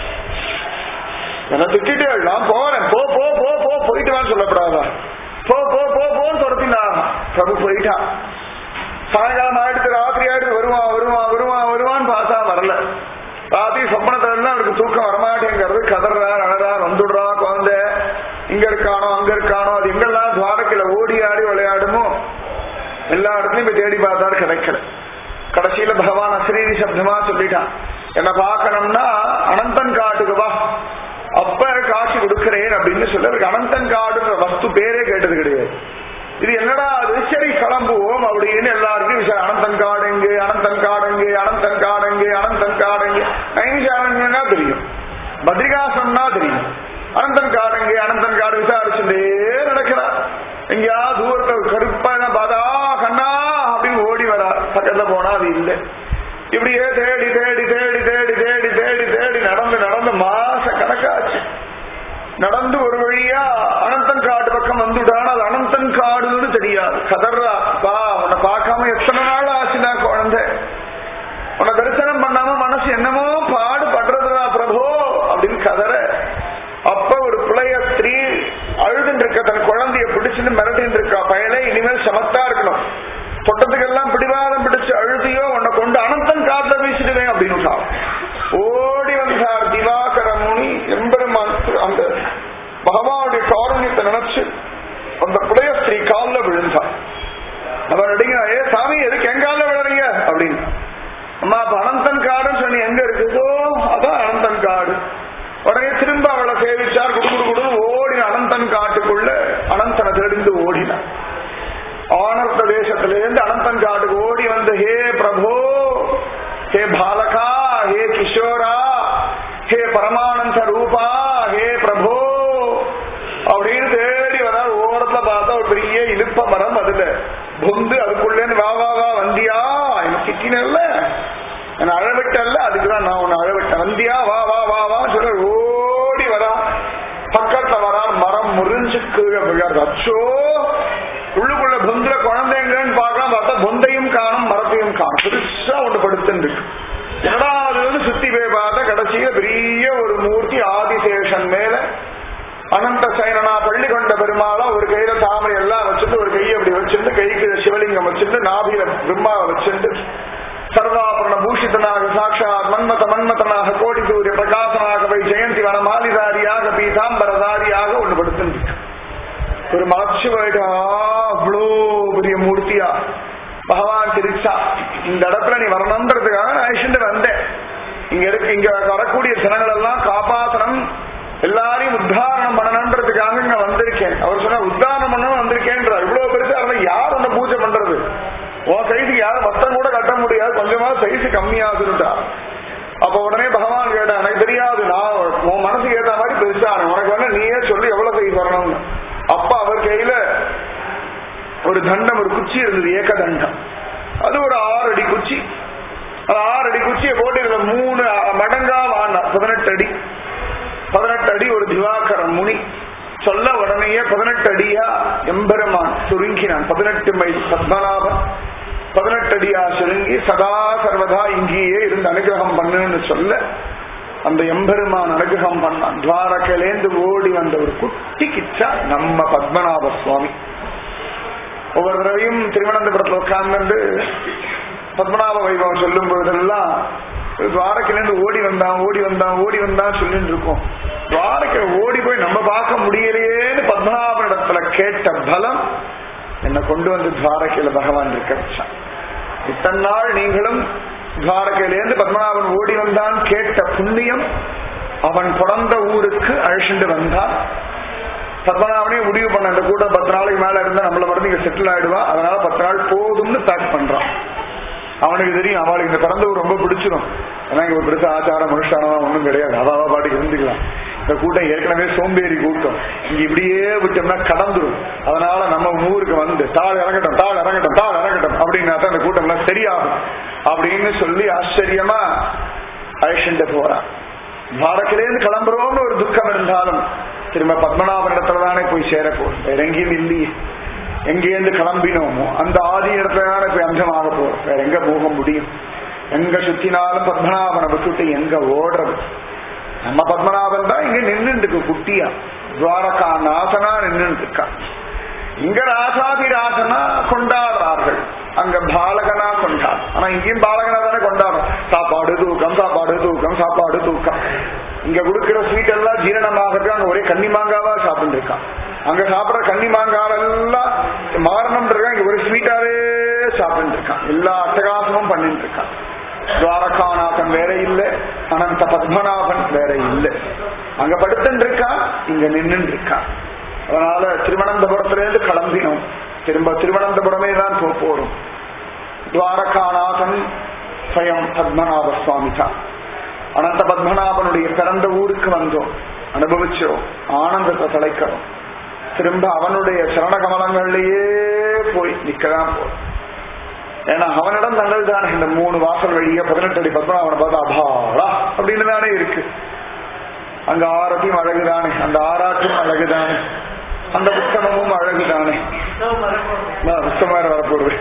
என்ன திட்டிட்டு நான் போறேன் போ போ போ போ போயிட்டு வான்னு சொல்லப்படாதா போ போ போ போன்னு துரத்தினா பிரபு போயிட்டான் சாயங்காலம் ஆயிடுத்து ராத்திரி ஆயிடுத்து வருவான் வருவான் வருவான் வருவான்னு பார்த்தா வரல ராத்திரி சொப்பனத்துல இருந்தா அவருக்கு தூக்கம் வரமாட்டேங்கிறது கதறா அழறா வந்துடுறா குழந்தை இங்க இருக்கானோ அங்க இருக்கானோ அது எங்கெல்லாம் துவாரக்கில ஓடி ஆடி விளையாடுமோ எல்லா இடத்துலயும் போய் தேடி பார்த்தாரு கிடைக்கல கடைசியில பகவான் அஸ்ரீதி சப்தமா சொல்லிட்டான் என்ன பார்க்கணும்னா அனந்தன் காட்டுக்கு வா அப்ப காட்சி கொடுக்கிறேன் அப்படின்னு சொல்லி அவருக்கு அனந்தன் காடுன்ற வஸ்து பேரே கேட்டது கிடையாது இது என்னடா அது சரி கிளம்புவோம் அப்படின்னு எல்லாருக்கும் விஷயம் அனந்தன் காடுங்க அனந்தன் காடுங்க அனந்தன் காடுங்க அனந்தன் காடுங்க நைமிஷாரங்கன்னா தெரியும் பத்ரிகாசம்னா தெரியும் அனந்தன் காடுங்க அனந்தன் காடு விசாரிச்சுட்டே நடக்கிறார் எங்கேயா தூரத்துல ஒரு கருப்பா என்ன பார்த்தா கண்ணா அப்படின்னு ஓடி வரா பக்கத்துல போனா அது இல்லை இப்படியே தேடி தேடி தேடி தேடி தேடி தேடி தேடி நடந்து நடந்து மாச கணக்காச்சு நடந்து ஒரு வழியா அனந்தன் காடு பக்கம் வந்துட்டான் அது அனந்தன் காடுன்னு தெரியாது கதர்றா பா உன்னை பார்க்காம எத்தனை நாள் ஆச்சுடா குழந்தை உன்னை தரிசனம் பண்ணாம மனசு என்னமோ பாடு படுறதுடா பிரபோ அப்படின்னு கதற அப்ப ஒரு பிள்ளைய ஸ்திரீ அழுதுன்னு இருக்க தன் குழந்தைய பிடிச்சுன்னு மிரட்டின்னு இருக்கா பயலே இனி இனிமேல் சமத்தா இருக்கணும் தொட்டத்துக்கெல்லாம் பிடிவாதம் பிடிச்சு அழுதியோ உன்னை கொண்டு அனந்தன் காட்டுல வீசிடுவேன் அப்படின்னு விட்டார். ஓடி வந்தார் திவாகர முனி எம்பெருமான் அந்த பகவானுடைய காரணியத்தை நினைச்சு அந்த புடைய ஸ்திரீ காலில் விழுந்தார் அவன் அடிங்க ஏ சாமி எதுக்கு எங்கால விழுறீங்க அப்படின்னு அம்மா அப்ப அனந்தன் காடுன்னு சொன்னி எங்க இருக்குதோ அதான் அனந்தன் காடு உடனே திரும்ப அவளை சேவிச்சார் குடு குடு குடு ஓடி அனந்தன் காட்டுக்குள்ள அனந்தனை தெரிந்து ஓடினார் ஆனர்த்த தேசத்திலிருந்து அனந்தன் காட்டுக்கு ஓடி வந்து ஹே பிரபோ ஹே பாலகா ஹே கிஷோரா ஹே பரமானந்த ரூபா ஹே பிரபோ அப்படின்னு தேடி வர ஓரத்துல பார்த்தா ஒரு பெரிய இழுப்ப மரம் அதுல பொந்து அதுக்குள்ளே வா வா வா வந்தியா எனக்கு திட்டினல்ல என்ன அழவிட்டல்ல அதுக்குதான் நான் உன்னை அழவிட்டேன் வந்தியா வா வா வா வா சொல்ல ஓடி வரா பக்கத்துல வரா மரம் முறிஞ்சு கீழே விழாது அச்சோ உள்ளுக்குள்ள பொந்துல குழந்தைங்கன்னு பார்க்கலாம் பார்த்தா பொந்தையும் காணும் மரத்தையும் காணும் பெருசா ஒண்ணு படுத்துன்னு இருக்கு என்னடா அது வந்து சுத்தி போய் பார்த்தா கடைசியில பெரிய ஒரு மூர்த்தி ஆதிசேஷன் மேல அனந்த சைனனா பள்ளி கொண்ட பெருமாளா ஒரு கையில தாமரை எல்லாம் வச்சுட்டு ஒரு கையை அப்படி வச்சுட்டு கைக்கு சிவலிங்கம் வச்சுட்டு நாபியில பிரம்மாவை வச்சுட்டு சர்வாபரண பூஷிதனாக சாட்சாத் மன்மத மன்மதனாக கோடி சூரிய பிரகாசனாக வை ஜெயந்தி வன மாலிதாரியாக பீதாம்பரதாரியாக ஒன்று படுத்து ஒரு மலர்ச்சி போயிட்டா அவ்வளோ பெரிய மூர்த்தியா பகவான் திருச்சா இந்த இடத்துல நீ வரணுன்றதுக்காக நான் அழிச்சுட்டு வந்தேன் இங்க இருக்கு இங்க வரக்கூடிய ஜனங்கள் எல்லாம் காப்பாத்தனம் எல்லாரையும் உத்தாரணம் பண்ணணுன்றதுக்காக இங்க வந்திருக்கேன் அவர் சொன்னா உத்தாரணம் பண்ண வந்திருக்கேன்றார் இவ்வளவு பெருசா இருந்தா யார் உன்னை பூஜை பண்றது உன் சைஸுக்கு யாரும் மத்தம் கூட கட்ட முடியாது கொஞ்சமா சைஸ் கம்மியாகுதுட்டா அப்ப உடனே பகவான் கேட்டா எனக்கு தெரியாது நான் உன் மனசுக்கு ஏத்த மாதிரி பெருசா உனக்கு வந்து நீயே சொல்லி எவ்வளவு சைஸ் வரணும்னு அப்ப அவர் கையில ஒரு தண்டம் ஒரு குச்சி இருந்தது ஏக தண்டம் அது ஒரு ஆறு அடி குச்சி அது ஆறு அடி குச்சியை போட்டு இதுல மூணு மடங்கா வாங்கினா பதினெட்டு அடி பதினெட்டு அடி ஒரு திவாகர முனி சொல்ல உடனேயே பதினெட்டு அடியா எம்பெருமான் சுருங்கினான் பதினெட்டு மைல் பத்மநாபன் பதினெட்டு அடியா சுருங்கி சதா சர்வதா இங்கேயே இருந்து அனுகிரகம் பண்ணுன்னு சொல்ல அந்த எம்பெருமான் அனுகிரகம் பண்ணான் துவாரக்கிலேந்து ஓடி வந்த ஒரு குட்டி கிச்சா நம்ம பத்மநாப சுவாமி ஒவ்வொரு தடவையும் திருவனந்தபுரத்தில் உட்கார்ந்து பத்மநாப வைபவம் சொல்லும் பொழுதெல்லாம் துவாரக்கிலேருந்து ஓடி வந்தான் ஓடி வந்தான் ஓடி வந்தான் சொல்லிட்டு இருக்கோம் துவாரக்க ஓடி போய் நம்ம பார்க்க முடியலையேன்னு பத்மநாபனிடத்துல கேட்ட பலம் என்னை கொண்டு வந்து துவாரக்கையில பகவான் இருக்க வச்சான் இத்தனை நாள் நீங்களும் துவாரகையிலேருந்து பத்மநாபன் ஓடி வந்தான் கேட்ட புண்ணியம் அவன் பிறந்த ஊருக்கு அழிச்சுட்டு வந்தான் பத்மநாபனே முடிவு பண்ண அந்த கூட்டம் பத்து நாளைக்கு மேல இருந்தா நம்மள மருந்து இங்க செட்டில் ஆயிடுவா அதனால பத்து நாள் போதும்னு பேக் பண்றான் அவனுக்கு தெரியும் அவளுக்கு இந்த பிறந்த ஊர் ரொம்ப பிடிச்சிடும் ஏன்னா இங்க ஒரு பெருசா ஆச்சாரம் அனுஷ்டானம் ஒன்றும் கிடையாது அவாவா பாட்டுக்கு இருந்துக்கலாம் இந்த கூட்டம் ஏற்கனவே சோம்பேறி கூட்டம் இங்க இப்படியே விட்டோம்னா கடந்துரும் அதனால நம்ம ஊருக்கு வந்து தாள் இறங்கட்டும் தாள் இறங்கட்டும் தாள் இறங்கட்டும் அப்படின்னா தான் இந்த கூட்டம் எல்லாம் சரியாகும் அப்படின்னு சொல்லி ஆச்சரியமா அழிச்சுட்டு போறான் துவாரக்கிலேருந்து கிளம்புறோம்னு ஒரு துக்கம் இருந்தாலும் திரும்ப பத்மநாபன் இடத்துல தானே போய் சேரப்போம் வேற எங்கேயும் இல்லையே எங்கேருந்து கிளம்பினோமோ அந்த ஆதி இடத்துல தானே போய் அந்தமாக போறோம் வேற எங்க போக முடியும் எங்க சுத்தினாலும் பத்மநாபனை விட்டுட்டு எங்க ஓடுறது நம்ம பத்மநாபன் தான் இங்க நின்று இருக்கு குட்டியா துவாரகா நாசனா நின்று இருக்கான் இங்க ராசாதி ராசனா கொண்டாடுறார்கள் அங்க பாலகனா கொண்டாடு ஆனா இங்கேயும் பாலகனா தானே கொண்டாடும் சாப்பாடு தூக்கம் சாப்பாடு தூக்கம் சாப்பாடு தூக்கம் இங்க கொடுக்கிற ஸ்வீட் எல்லாம் ஜீரணமாகிறது அங்க ஒரே கன்னி மாங்காவா சாப்பிட்டு இருக்கான் அங்க சாப்பிடுற கன்னி மாங்காவெல்லாம் மாறணும் இருக்கான் இங்க ஒரு ஸ்வீட்டாவே சாப்பிட்டு இருக்கான் எல்லா அட்டகாசமும் பண்ணிட்டு இருக்கான் துவாரகாநாதன் வேற இல்ல அனந்த பத்மநாபன் வேற இல்ல அங்க படுத்துட்டு இருக்கான் இங்க நின்று இருக்கான் அதனால திருவனந்தபுரத்திலிருந்து கிளம்பினோம் திரும்ப திருவனந்தபுரமே தான் போக போறோம் துவாரகாநாதன் ஸ்வயம் பத்மநாப சுவாமி தான் அனந்த பத்மநாபனுடைய பிறந்த ஊருக்கு வந்தோம் அனுபவிச்சோம் ஆனந்தத்தை தலைக்கிறோம் திரும்ப அவனுடைய சரணகமலங்கள்லயே போய் நிக்கதான் போறோம் ஏன்னா அவனிடம் நல்லது தானே இந்த மூணு வாசல் வழியா பதினெட்டு அடி பத்மநாபனை பார்த்தா அபாடா அப்படின்னு தானே இருக்கு அங்க ஆரத்தியும் அழகுதானே அந்த ஆராட்டும் அழகுதானே அந்த புத்தகமும் அழகுதானே புத்தகம் வரப்போடுது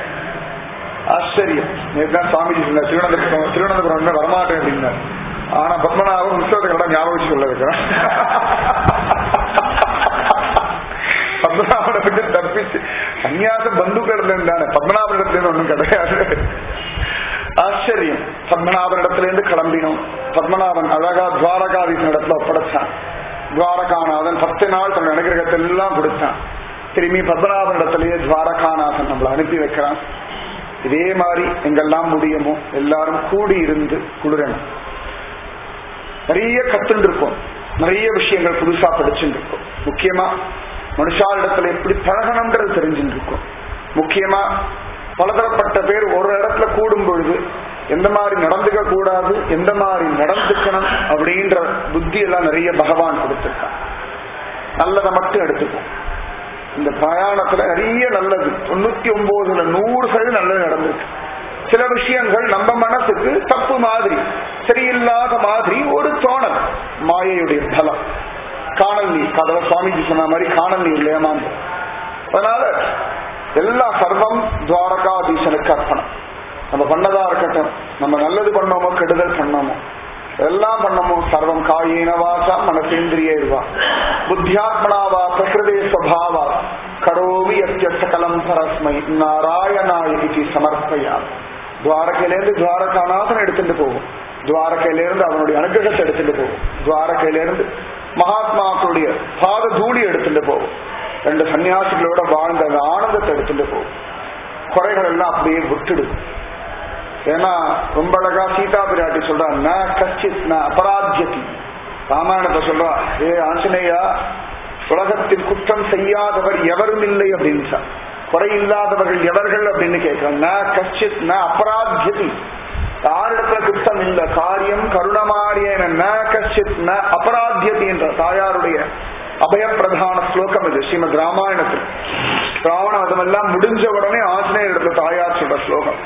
ஆச்சரியம் நேற்று சுவாமிஜி சொன்னார் திருவனந்தபுரம் திருவனந்தபுரம் வரமாட்டேன் அப்படின்னார் ஆனா பத்மநாபம் புத்தகத்தை கூட ஞாபகம் வச்சு சொல்ல வைக்கிறேன் பத்மநாபனை விட்டு தப்பிச்சு சன்னியாச பந்துக்கள் இருந்தானே பத்மநாபனிடத்துல ஒண்ணும் கிடையாது ஆச்சரியம் பத்மநாபனிடத்திலிருந்து கிளம்பினோம் பத்மநாபன் அழகா துவாரகாதீசன் இடத்துல ஒப்படைச்சான் துவாரகாநாதன் பத்து நாள் தன் அனுகிரகத்தை எல்லாம் கொடுத்தான் திரும்பி பத்மநாபன் இடத்திலேயே துவாரகாநாதன் நம்மளை அனுப்பி வைக்கிறான் இதே மாதிரி எங்கெல்லாம் முடியுமோ எல்லாரும் கூடி இருந்து குளிரணும் நிறைய கத்துட்டு இருக்கோம் நிறைய விஷயங்கள் புதுசா படிச்சுட்டு இருக்கோம் முக்கியமா மனுஷாரிடத்துல எப்படி பழகணும்ன்றது தெரிஞ்சுட்டு இருக்கோம் முக்கியமா பலதரப்பட்ட பேர் ஒரு இடத்துல கூடும் பொழுது எந்த மாதிரி நடந்துக்க கூடாது எந்த மாதிரி நடந்துக்கணும் அப்படின்ற புத்தி எல்லாம் நிறைய பகவான் கொடுத்திருக்கான் நல்லதை மட்டும் எடுத்துப்போம் இந்த பிரயாணத்துல நிறைய நல்லது தொண்ணூத்தி ஒன்பதுல நூறு சதவீதம் நல்லது நடந்திருக்கு சில விஷயங்கள் நம்ம மனசுக்கு தப்பு மாதிரி சரியில்லாத மாதிரி ஒரு தோணல் மாயையுடைய பலம் காணல் நீர் கதவை சுவாமிஜி சொன்ன மாதிரி காணல் நீர் ஏமாந்து அதனால எல்லா சர்வம் துவாரகாதீசனுக்கு அர்ப்பணம் நம்ம பண்ணதா இருக்கட்டும் நம்ம நல்லது பண்ணோமோ கெடுதல் பண்ணோமோ எல்லாம் பண்ணமோ சர்வம் காயேன வாசா மனசேந்திரிய வா புத்தியாத்மனாவா பிரகிருதே ஸ்வபாவா கரோமி அத்திய சகலம் பரஸ்மை நாராயணாய இது சமர்ப்பயா துவாரகையிலேருந்து துவாரகாநாதன் எடுத்துட்டு போகும் துவாரகையிலிருந்து அவனுடைய அனுகிரகத்தை எடுத்துட்டு போகும் துவாரகையிலிருந்து மகாத்மாக்களுடைய பாத தூளி எடுத்துட்டு போகும் ரெண்டு சன்னியாசிகளோட வாழ்ந்த அந்த ஆனந்தத்தை எடுத்துட்டு போகும் குறைகள் எல்லாம் அப்படியே விட்டுடுது ஏன்னா ரொம்ப அழகா சீதா பிராட்டி சொல்றா ந கச்சித் ந அபராத்தியதி ராமாயணத்தை சொல்றா ஏ ஆஞ்சநேயா உலகத்தில் குற்றம் செய்யாதவர் எவரும் இல்லை அப்படின்னு குறை இல்லாதவர்கள் எவர்கள் அப்படின்னு கேட்கிறான் ந கச்சித் ந அபராத்தியதி யாரிடத்துல குற்றம் இல்ல காரியம் கருணமாரியன ந கச்சித் ந அபராத்தியதி என்ற தாயாருடைய அபயப்பிரதான ஸ்லோகம் இது ஸ்ரீமத் ராமாயணத்தில் ராவண அதெல்லாம் முடிஞ்ச உடனே ஆஞ்சநேயர் இடத்துல தாயார் சொல்ற ஸ்லோகம்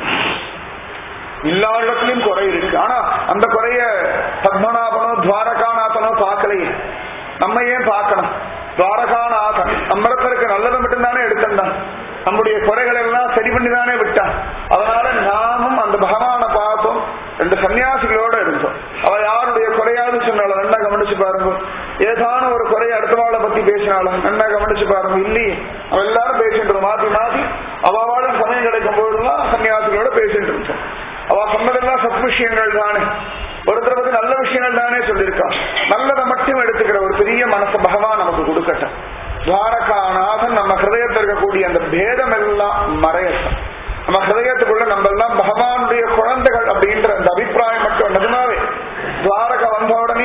எல்லா இடத்துலயும் குறை இருக்கு ஆனா அந்த குறைய பத்மநாபனோ துவாரகாநாதனோ பார்க்கலையே நம்ம ஏன் பார்க்கணும் துவாரகாநாதன் நம்ம இருக்க நல்லதை மட்டும்தானே எடுத்தான் நம்முடைய குறைகள் எல்லாம் சரி பண்ணி தானே விட்டான் அதனால நாமும் அந்த பகவானை பார்த்தோம் ரெண்டு சன்னியாசிகளோட இருந்தோம் அவ யாருடைய குறையாவது சொன்னாலும் நல்லா கவனிச்சு பாருங்க ஏதான ஒரு குறைய அடுத்த வாழை பத்தி பேசினாலும் நல்லா கவனிச்சு பாருங்க இல்லையே அவ எல்லாரும் பேசிட்டு மாத்தி மாத்தி அவளும் சமயம் கிடைக்கும் போதெல்லாம் சன்னியாசிகளோட பேசிட்டு இருந்தோம் அவ சொன்னதெல்லாம் சத் விஷயங்கள் தானே ஒருத்தரை பத்தி நல்ல விஷயங்கள் தானே சொல்லியிருக்கான் நல்லதை மட்டும் எடுத்துக்கிற ஒரு பெரிய மனசு பகவான் நமக்கு கொடுக்கட்டும் துவாரகாநாதன் நம்ம ஹிருதயத்தில் இருக்கக்கூடிய அந்த பேதம் எல்லாம் மறையட்டும் நம்ம ஹிருதயத்துக்குள்ள நம்ம எல்லாம் பகவானுடைய குழந்தைகள் அப்படின்ற அந்த அபிப்பிராயம் மட்டும் நிஜமாவே துவாரகா வந்த உடனே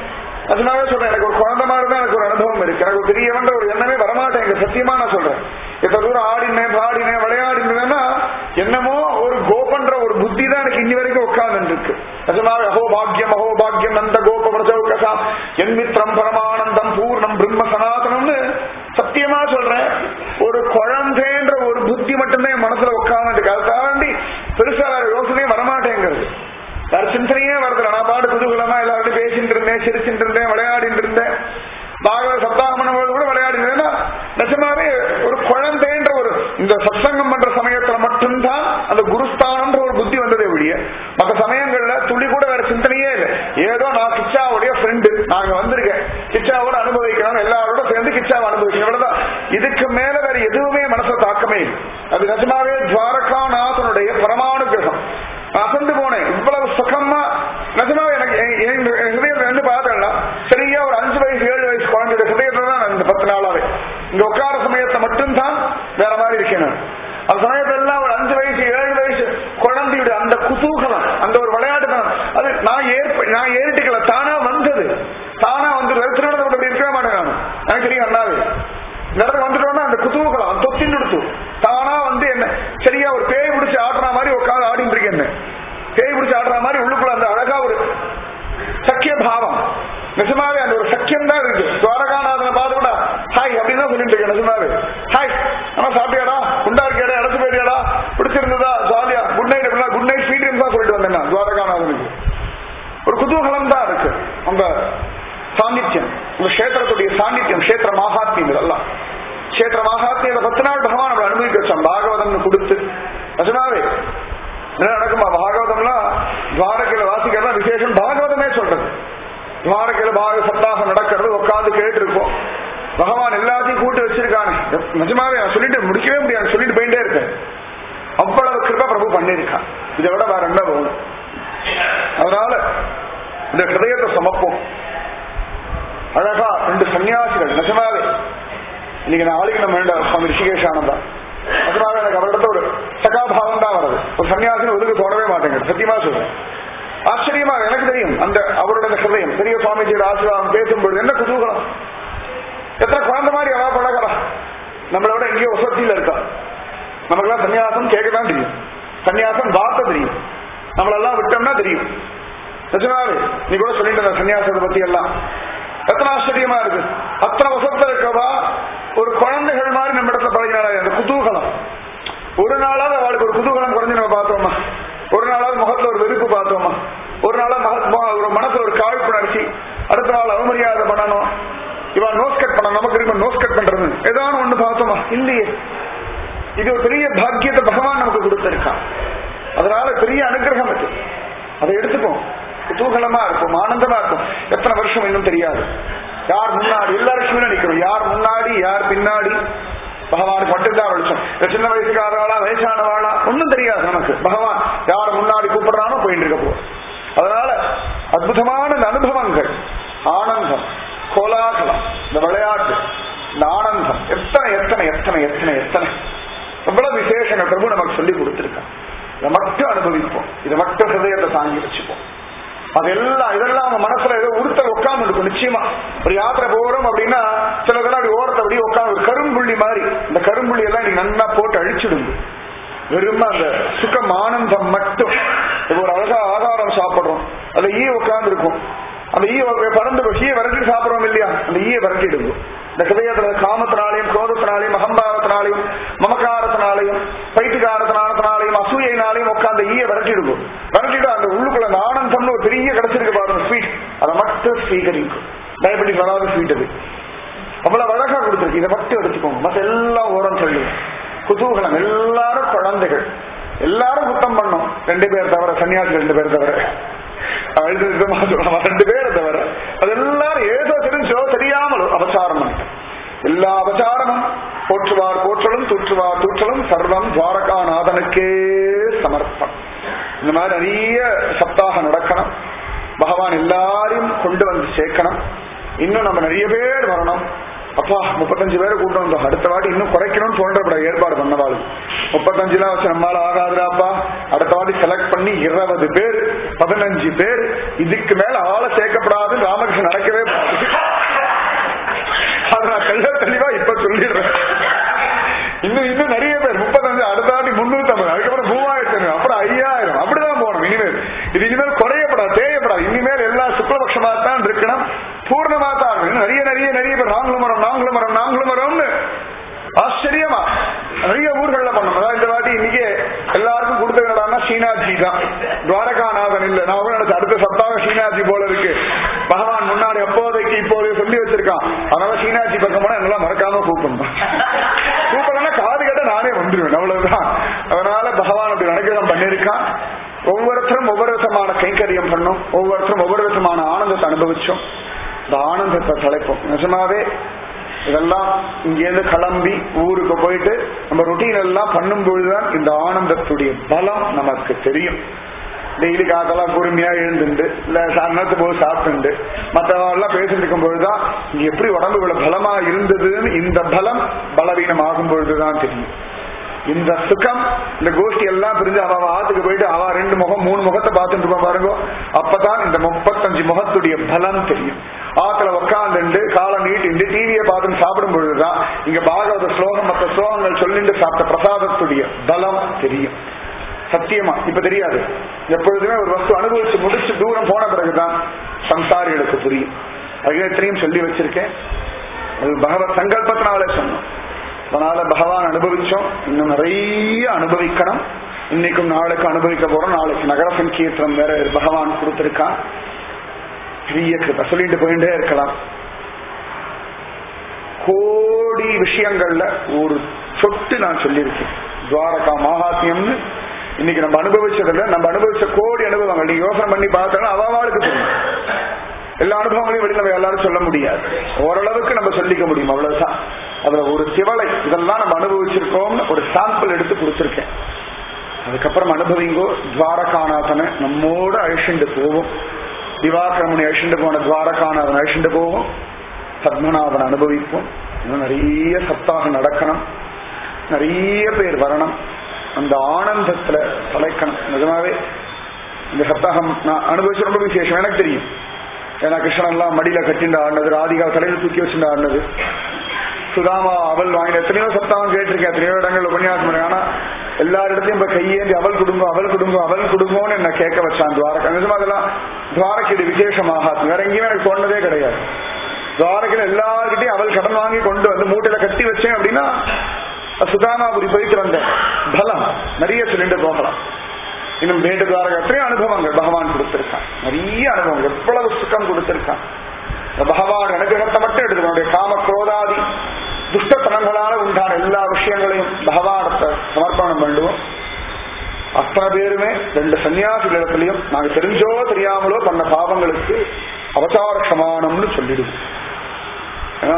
அதனால சொல்றேன் எனக்கு ஒரு குழந்தை மாதிரி தான் எனக்கு ஒரு அனுபவம் இருக்கு எனக்கு ஒரு பெரியவன்ற ஒரு எண்ணமே வரமாட்டேங்க சத்தியமா நான் சொல்றேன் இப்ப தூரம் ஆடினேன் பாடினேன் விளையாடினேன்னா என்னமோ ஒரு கோபன்ற ஒரு புத்தி தான் எனக்கு இன்னி வரைக்கும் உட்கார்ந்து இருக்கு நிஜமாக அஹோ பாக்கியம் அஹோ பாக்கியம் நந்த கோப பிரசௌகசா என் மித்திரம் பரமானந்தம் பூர்ணம் பிரம்ம சனாதனம்னு சத்தியமா சொல்றேன் ஒரு குழந்தைன்ற ஒரு புத்தி மட்டும்தான் என் மனசுல உட்கார்ந்து அதை தாண்டி பெருசா வேற யோசனையே வரமாட்டேங்கிறது வேற சிந்தனையே வரதுல நான் பாடு குதூகலமா எல்லாரோடையும் பேசிட்டு இருந்தேன் சிரிச்சுட்டு இருந்தேன் விளையாடிட்டு இருந்தேன் பாகவத சப்தாகமனோடு கூட விளையாடினேன்னா நிஜமாவே ஒரு குழந்தைன்ற ஒரு இந்த சத்சங்கம் பண்ற சமயத்துல மட்டும்தான் அந்த குருஸ்தானம்ன்ற ஒரு புத்தி வந்ததே ஒழிய மற்ற சமயங்கள்ல துளி கூட வேற சிந்தனையே இல்லை ஏதோ நான் கிச்சாவுடைய ஃப்ரெண்டு நாங்க வந்திருக்கேன் கிச்சாவோட அனுபவிக்கணும் எல்லாரோட சேர்ந்து கிச்சாவை அனுபவிக்கணும் இவ்வளவுதான் இதுக்கு மேல வேற எதுவுமே மனசுல தாக்கமே இல்லை அது நிஜமாவே துவாரகாநாதனுடைய பரமானுகிரகம் அசந்து போனேன் இவ்வளவு சுகமா நிஜமாவே எனக்கு ஹிருதயத்துல இருந்து பார்த்தேன்னா சரியா ஒரு அஞ்சு வயசு ஏழு வயசு குழந்தைய ஹிருதயத்துல தான் இந்த பத்து நாளாவே இங்க உட்கார சமயத்தை மட்டும்தான் வேற மாதிரி இருக்கேன் நான் அந்த சமயத்துல எல்லாம் ஒரு அஞ்சு வயசு ஏழு வயசு குழந்தையுடைய அந்த குதூகலம் அந்த ஒரு விளையாட்டு அது நான் ஏற்ப நான் ஏறிட்டுக்கல தானா வந்தது தானா வந்து திருவனந்தபுரம் அப்படி இருக்கவே மாட்டேன் நான் எனக்கு தெரியும் அண்ணாவே நடந்து வந்துட்டோம்னா அந்த குதூகலம் தொத்தின்னு கொடுத்து தானா வந்து என்ன சரியா ஒரு பேய் பிடிச்சி ஆடுற மாதிரி உட்காந்து ஆடிட்டு இருக்கேன் என்ன பேய் பிடிச்சி ஆடுற மாதிரி உள்ளுக்குள்ள அந்த அழகா ஒரு சக்கிய பாவம் நிஜமாவே அந்த ஒரு சக்கியம் தான் இருக்கு துவாரகாநாதனை பார்த்து கூட ஹாய் அப்படின்னு தான் சொல்லிட்டு இருக்கேன் நிஜமாவே ஹாய் ஆனா சாப்பிட்டியாடா குண்டா இருக்கியாடா இடத்து போயிட்டியாடா பிடிச்சிருந்ததா ஜாலியா குட் நைட் அப்படின்னா குட் நைட் ஸ்வீட் தான் சொல்லிட்டு வந்தேன் நான் துவாரகாநாதனுக்கு ஒரு குதூகலம் தான் இருக்கு அந்த சாநித்தியம் உங்க கஷேத்திரத்துடைய சாநித்தியம் கஷேத்திர மகாத்மியம் இதெல்லாம் கஷேத்திர மகாத்மியம் பத்து நாள் பகவான் நம்மளை அனுபவிக்க வச்சான் பாகவதம் கொடுத்து நிஜமாவே என்ன நடக்குமா பாகவதம்லாம் துவாரகையில வாசிக்கிறதா விசேஷம் பாகவதமே சொல்றது துவாரகையில பாக சப்தாகம் நடக்கிறது உட்காந்து கேட்டு இருப்போம் பகவான் எல்லாத்தையும் கூட்டி வச்சிருக்கானே நிஜமாவே நான் சொல்லிட்டு முடிக்கவே முடியாது சொல்லிட்டு போயிட்டே இருக்கேன் அவ்வளவு கிருபா பிரபு பண்ணிருக்கான் இதை விட வேற என்ன வேணும் அதனால இந்த ஹிருதயத்தை சமப்போம் அழகா ரெண்டு சன்னியாசிகள் நிஜமாவே இன்னைக்கு நாளைக்கு நம்ம வேண்டாம் சுவாமி ரிஷிகேஷ் ஆனந்தா நிஜமாவே எனக்கு அவரிடத்த ஒரு சகாபாவம் தான் வருது ஒரு சன்னியாசின்னு ஒதுக்கு தோணவே மாட்டேங்குது சத்தியமா சொல்றேன் ஆச்சரியமா எனக்கு தெரியும் அந்த அவருடைய ஹிருதயம் பெரிய சுவாமிஜியோட ஆசீர்வாதம் பேசும்பொழுது என்ன குதூகலம் எத்தனை குழந்தை மாதிரி அவா பழகிறா நம்மளை விட எங்கேயோ வசதியில இருக்கா நமக்கெல்லாம் சன்னியாசம் கேட்கதான் தெரியும் சன்னியாசம் வார்த்தை தெரியும் நம்மளெல்லாம் விட்டோம்னா தெரியும் நிஜமாவே நீ கூட சொல்லிட்டு இருந்த சன்னியாசத்தை பத்தி எல்லாம் எத்தனை ஆச்சரியமா இருக்கு அத்தனை வசத்துல இருக்கவா ஒரு குழந்தைகள் மாதிரி நம்ம இடத்துல பழகினாலே அந்த குதூகலம் ஒரு நாளாவது அவளுக்கு ஒரு குதூகலம் குறைஞ்சு நம்ம பார்த்தோமா ஒரு நாளாவது முகத்துல ஒரு வெறுப்பு பார்த்தோமா ஒரு நாளாவது மக- ஒரு மனசுல ஒரு காழ்ப்புணர்ச்சி அடுத்த நாள் அவமரியாதை பண்ணணும் இவன் நோஸ் கட் பண்ண நமக்கு இருக்க நோஸ் கட் பண்றது ஏதாவது ஒண்ணு பார்த்தோமா இல்லையே இது ஒரு பெரிய பாக்கியத்தை பகவான் நமக்கு கொடுத்திருக்கான் அதனால பெரிய அனுகிரகம் இது அதை எடுத்துப்போம் குதூகலமா இருக்கும் ஆனந்தமா இருக்கும் எத்தனை வருஷம் இன்னும் தெரியாது யார் முன்னாடி எல்லா லட்சுமியும் நினைக்கிறோம் யார் முன்னாடி யார் பின்னாடி பகவானுக்கு மட்டும்தான் வெளிச்சம் இந்த சின்ன வயசுக்காரவாளா வயசானவாளா ஒண்ணும் தெரியாது நமக்கு பகவான் யார் முன்னாடி கூப்பிடுறானோ போயிட்டு இருக்க போறோம் அதனால அற்புதமான இந்த அனுபவங்கள் ஆனந்தம் கோலாகலம் இந்த விளையாட்டு இந்த ஆனந்தம் எத்தனை எத்தனை எத்தனை எத்தனை எத்தனை எவ்வளவு விசேஷங்கள் பிரபு நமக்கு சொல்லி கொடுத்திருக்கான் இதை மட்டும் அனுபவிப்போம் இதை மட்டும் ஹிருதயத்தை தாங்கி வச்சுப்போம் அதெல்லாம் இதெல்லாம் அவங்க மனசுல ஏதோ உறுத்தல் உட்கார்ந்து இருக்கும் நிச்சயமா ஒரு யாத்திரை போறோம் அப்படின்னா சிலதெல்லாம் அப்படி ஓரத்தை அப்படியே உட்காந்து ஒரு கரும்புள்ளி மாதிரி இந்த கரும்புள்ளி எல்லாம் நீ நல்லா போட்டு அழிச்சிடுங்க வெறும் அந்த சுகம் ஆனந்தம் மட்டும் இப்ப ஒரு அழகா ஆகாரம் சாப்பிடுறோம் அந்த ஈ உட்கார்ந்து இருக்கும் அந்த ஈ பறந்து ஈய விரட்டி சாப்பிடுறோம் இல்லையா அந்த ஈய விரட்டிடுங்க இந்த ஹிருதயத்துல காமத்தினாலையும் குரோதத்தினாலையும் அகம்பாவத்தினாலையும் மமக்காரத்தினாலையும் பைத்திகாரத்தினாலத்தினாலையும் அசூயினாலையும் உட்கார்ந்து ஈய விரட்டிடுங்க விரட்டிட்டு அந்த உள்ளுக்குள்ள அந்த ஆனந்தம்னு ஒரு பெரிய கிடைச்சிருக்கு பாருங்க ஸ்வீட் அதை மட்டும் ஸ்வீகரிக்கும் டயபெட்டிஸ் வராத ஸ்வீட் அது அவ்வளவு அழகா கொடுத்துருக்கு இதை மட்டும் எடுத்துக்கோங்க மத்த எல்லாம் ஓரம் சொல்லி குதூகலம் எல்லாரும் குழந்தைகள் எல்லாரும் குத்தம் பண்ணோம் ரெண்டு பேர் தவிர சன்னியாசி ரெண்டு பேர் தவிர அழுது விதமா சொல்லலாம் ரெண்டு பேரை தவிர அது எல்லாரும் ஏதோ தெரிஞ்சோ தெரியாமலோ அபச்சாரம் பண்ணிட்டோம் எல்லா அபச்சாரமும் போற்றுவார் போற்றலும் தூற்றுவார் தூற்றலும் சர்வம் துவாரகாநாதனுக்கே சமர்ப்பம் இந்த மாதிரி நிறைய சப்தாக நடக்கணும் பகவான் எல்லாரையும் கொண்டு வந்து சேர்க்கணும் இன்னும் நம்ம நிறைய பேர் வரணும் அப்பா முப்பத்தஞ்சு பேரை கூட்டு வந்தோம் அடுத்த வாட்டி இன்னும் குறைக்கணும்னு தோன்றப்பட ஏற்பாடு பண்ணவாள் முப்பத்தஞ்சுலாம் வச்சு நம்மளால ஆகாதுடாப்பா அடுத்த வாட்டி செலக்ட் பண்ணி இருபது பேர் பதினஞ்சு பேர் இதுக்கு மேல ஆளை சேர்க்கப்படாதுன்னு ராமகிருஷ்ணன் நடக்கவே கூடாது அதை நான் தெள்ள தெளிவா இப்ப சொல்லிடுறேன் இன்னும் இன்னும் நிறைய பேர் முப்பத்தஞ்சு அடுத்த வாட்டி முன்னூத்தி ஐம்பது அதுக்கப்புறம் மூவாயிரத்தி ஐநூறு அப்புறம் ஐயாயிரம் அப்படிதான் போகணும் இனிமேல் இது இனிமேல் குறையப்படாது தேயப்படாது இனிமேல் எல்லா சுக்லபக்ஷமா தான் இருக்கணும் பூர்ணமா தான் இருக்கணும் நிறைய நிறைய நிறைய பேர் நாங்களும் மரம் நாங்களும் மரம் நாங்களும் மரம்னு ஆச்சரியமா நிறைய ஊர்கள்ல பண்ணணும் அதாவது இந்த வாட்டி இன்னைக்கு எல்லாருக்கும் கொடுத்தது என்னடான்னா ஸ்ரீநாத்ஜி தான் துவாரகாநாதன் இல்ல நான் கூட நினைச்சேன் அடுத்த சப்தாக ஸ்ரீநாத்ஜி போல இருக்கு பகவான் முன்னாடி அப்போதைக்கு இப்போதைக்கு சொல்லி வச்சிருக்கான் அதனால ஸ்ரீநாத்ஜி பக்கம் போனா எல்லாம் மறக்காம கூப்பிடணும் கூப்பிடலாம் காது கேட்ட நானே வந்துருவேன் அவ்வளவுதான் அதனால பகவான் அப்படி அனுகிரகம் பண்ணிருக்கான் ஒவ்வொருத்தரும் ஒவ்வொரு விதமான கைங்கரியம் பண்ணோம் ஒவ்வொருத்தரும் ஒவ்வொரு விதமான ஆனந்தத்தை அனுபவிச்சோம் இந்த ஆனந்தத்தை தலைப்போம் நிஜமாவே இதெல்லாம் இங்கேருந்து கிளம்பி ஊருக்கு போயிட்டு நம்ம ரொட்டீன் எல்லாம் பண்ணும் பொழுதுதான் இந்த ஆனந்தத்துடைய பலம் நமக்கு தெரியும் டெய்லி காக்கெல்லாம் பொறுமையா எழுந்துண்டு இல்ல சாயந்தரத்து போது சாப்பிட்டு மற்றவெல்லாம் பேசிட்டு இருக்கும் பொழுதுதான் இங்க எப்படி உடம்பு இவ்வளவு பலமா இருந்ததுன்னு இந்த பலம் பலவீனம் ஆகும் பொழுதுதான் தெரியும் இந்த சுகம் இந்த கோஷ்டி எல்லாம் பிரிஞ்சு அவ அவ ஆத்துக்கு போயிட்டு அவ ரெண்டு முகம் மூணு முகத்தை பார்த்துட்டு இருப்பா பாருங்க அப்பதான் இந்த முப்பத்தஞ்சு முகத்துடைய பலம் தெரியும் ஆத்துல உட்காந்துண்டு காலை நீட்டிண்டு டிவியை பார்த்துட்டு சாப்பிடும் பொழுதுதான் இங்க பாகவத ஸ்லோகம் மற்ற ஸ்லோகங்கள் சொல்லிட்டு சாப்பிட்ட பிரசாதத்துடைய பலம் தெரியும் சத்தியமா இப்ப தெரியாது எப்பொழுதுமே ஒரு வஸ்து அனுபவிச்சு முடிச்சு தூரம் போன பிறகுதான் சம்சாரிகளுக்கு புரியும் அதுக்கு எத்தனையும் சொல்லி வச்சிருக்கேன் அது பகவத் சங்கல்பத்தினாலே சொன்னோம் அதனால பகவான் அனுபவிச்சோம் இன்னும் நிறைய அனுபவிக்கணும் இன்னைக்கும் நாளைக்கு அனுபவிக்க போறோம் நாளைக்கு நகர சங்கீர்த்தனம் வேற பகவான் கொடுத்திருக்கான் பெரிய கிருபை சொல்லிட்டு போயிட்டே இருக்கலாம் கோடி விஷயங்கள்ல ஒரு சொட்டு நான் சொல்லியிருக்கேன் துவாரகா மகாத்மியம்னு இன்னைக்கு நம்ம அனுபவிச்சதுல நம்ம அனுபவிச்ச கோடி அனுபவங்கள் நீ யோசனை பண்ணி பார்த்தாலும் அவாவாளுக்கு தெரியும் எல்லா அனுபவங்களையும் வெளியில நம்ம எல்லாரும் சொல்ல முடியாது ஓரளவுக்கு நம்ம சொல்லிக்க முடியும் அவ்வளவுதான் அதுல ஒரு திவலை இதெல்லாம் நம்ம அனுபவிச்சிருக்கோம்னு ஒரு சாம்பிள் எடுத்து கொடுத்துருக்கேன் அதுக்கப்புறம் அனுபவிங்கோ துவாரகாநாதனை நம்மோட அழிச்சுண்டு போவோம் திவாகரமணி அழிச்சுண்டு போன துவாரகாநாதன் அழிச்சுண்டு போவோம் பத்மநாபன் அனுபவிப்போம் இன்னும் நிறைய சப்தாக நடக்கணும் நிறைய பேர் வரணும் அந்த ஆனந்தத்துல தலைக்கணும் நிஜமாவே இந்த சப்தாகம் நான் அனுபவிச்ச ரொம்ப விசேஷம் எனக்கு தெரியும் ஏன்னா கிருஷ்ணன் எல்லாம் மடியில கட்டிண்டு ஆடினது ராதிகா தலையில தூக்கி வச்சுட்டு ஆடினது சுதாமா அவள் வாங்கின எத்தனையோ சப்தாகம் கேட்டிருக்கேன் எத்தனையோ இடங்கள் உபன்யாசம் பண்ணேன். ஆனா எல்லா இடத்தையும் இப்ப கையேந்தி அவள் குடும்பம் அவள் குடும்பம் அவள் குடும்பம்னு என்ன கேட்க வச்சான் துவாரகா நிஜமா அதெல்லாம் துவாரக்கு இது விசேஷமாக வேற எங்கேயுமே எனக்கு தோணுனதே கிடையாது துவாரகையில எல்லார்கிட்டையும் அவள் கடன் வாங்கி கொண்டு வந்து மூட்டையில கட்டி வச்சேன் அப்படின்னா சுதாமாபுரி போயிட்டு வந்தேன் பலம் நிறைய சொல்லிட்டு போகலாம் இன்னும் வேண்டு துவாரக எத்தனையோ அனுபவங்கள் பகவான் கொடுத்திருக்கான் நிறைய அனுபவங்கள் எவ்வளவு சுகம் கொடுத்திருக்கான் இந்த பகவான் அனுகிரகத்தை மட்டும் எடுத்து நம்முடைய காம குரோதாதி துஷ்டத்தனங்களால உண்டான எல்லா விஷயங்களையும் பகவானத்தை சமர்ப்பணம் பண்ணுவோம் அத்தனை பேருமே ரெண்டு சன்னியாசிகளிடத்திலையும் நாங்க தெரிஞ்சோ தெரியாமலோ பண்ண பாவங்களுக்கு அவதார க்ஷமானம்னு சொல்லிடுவோம் ஏன்னா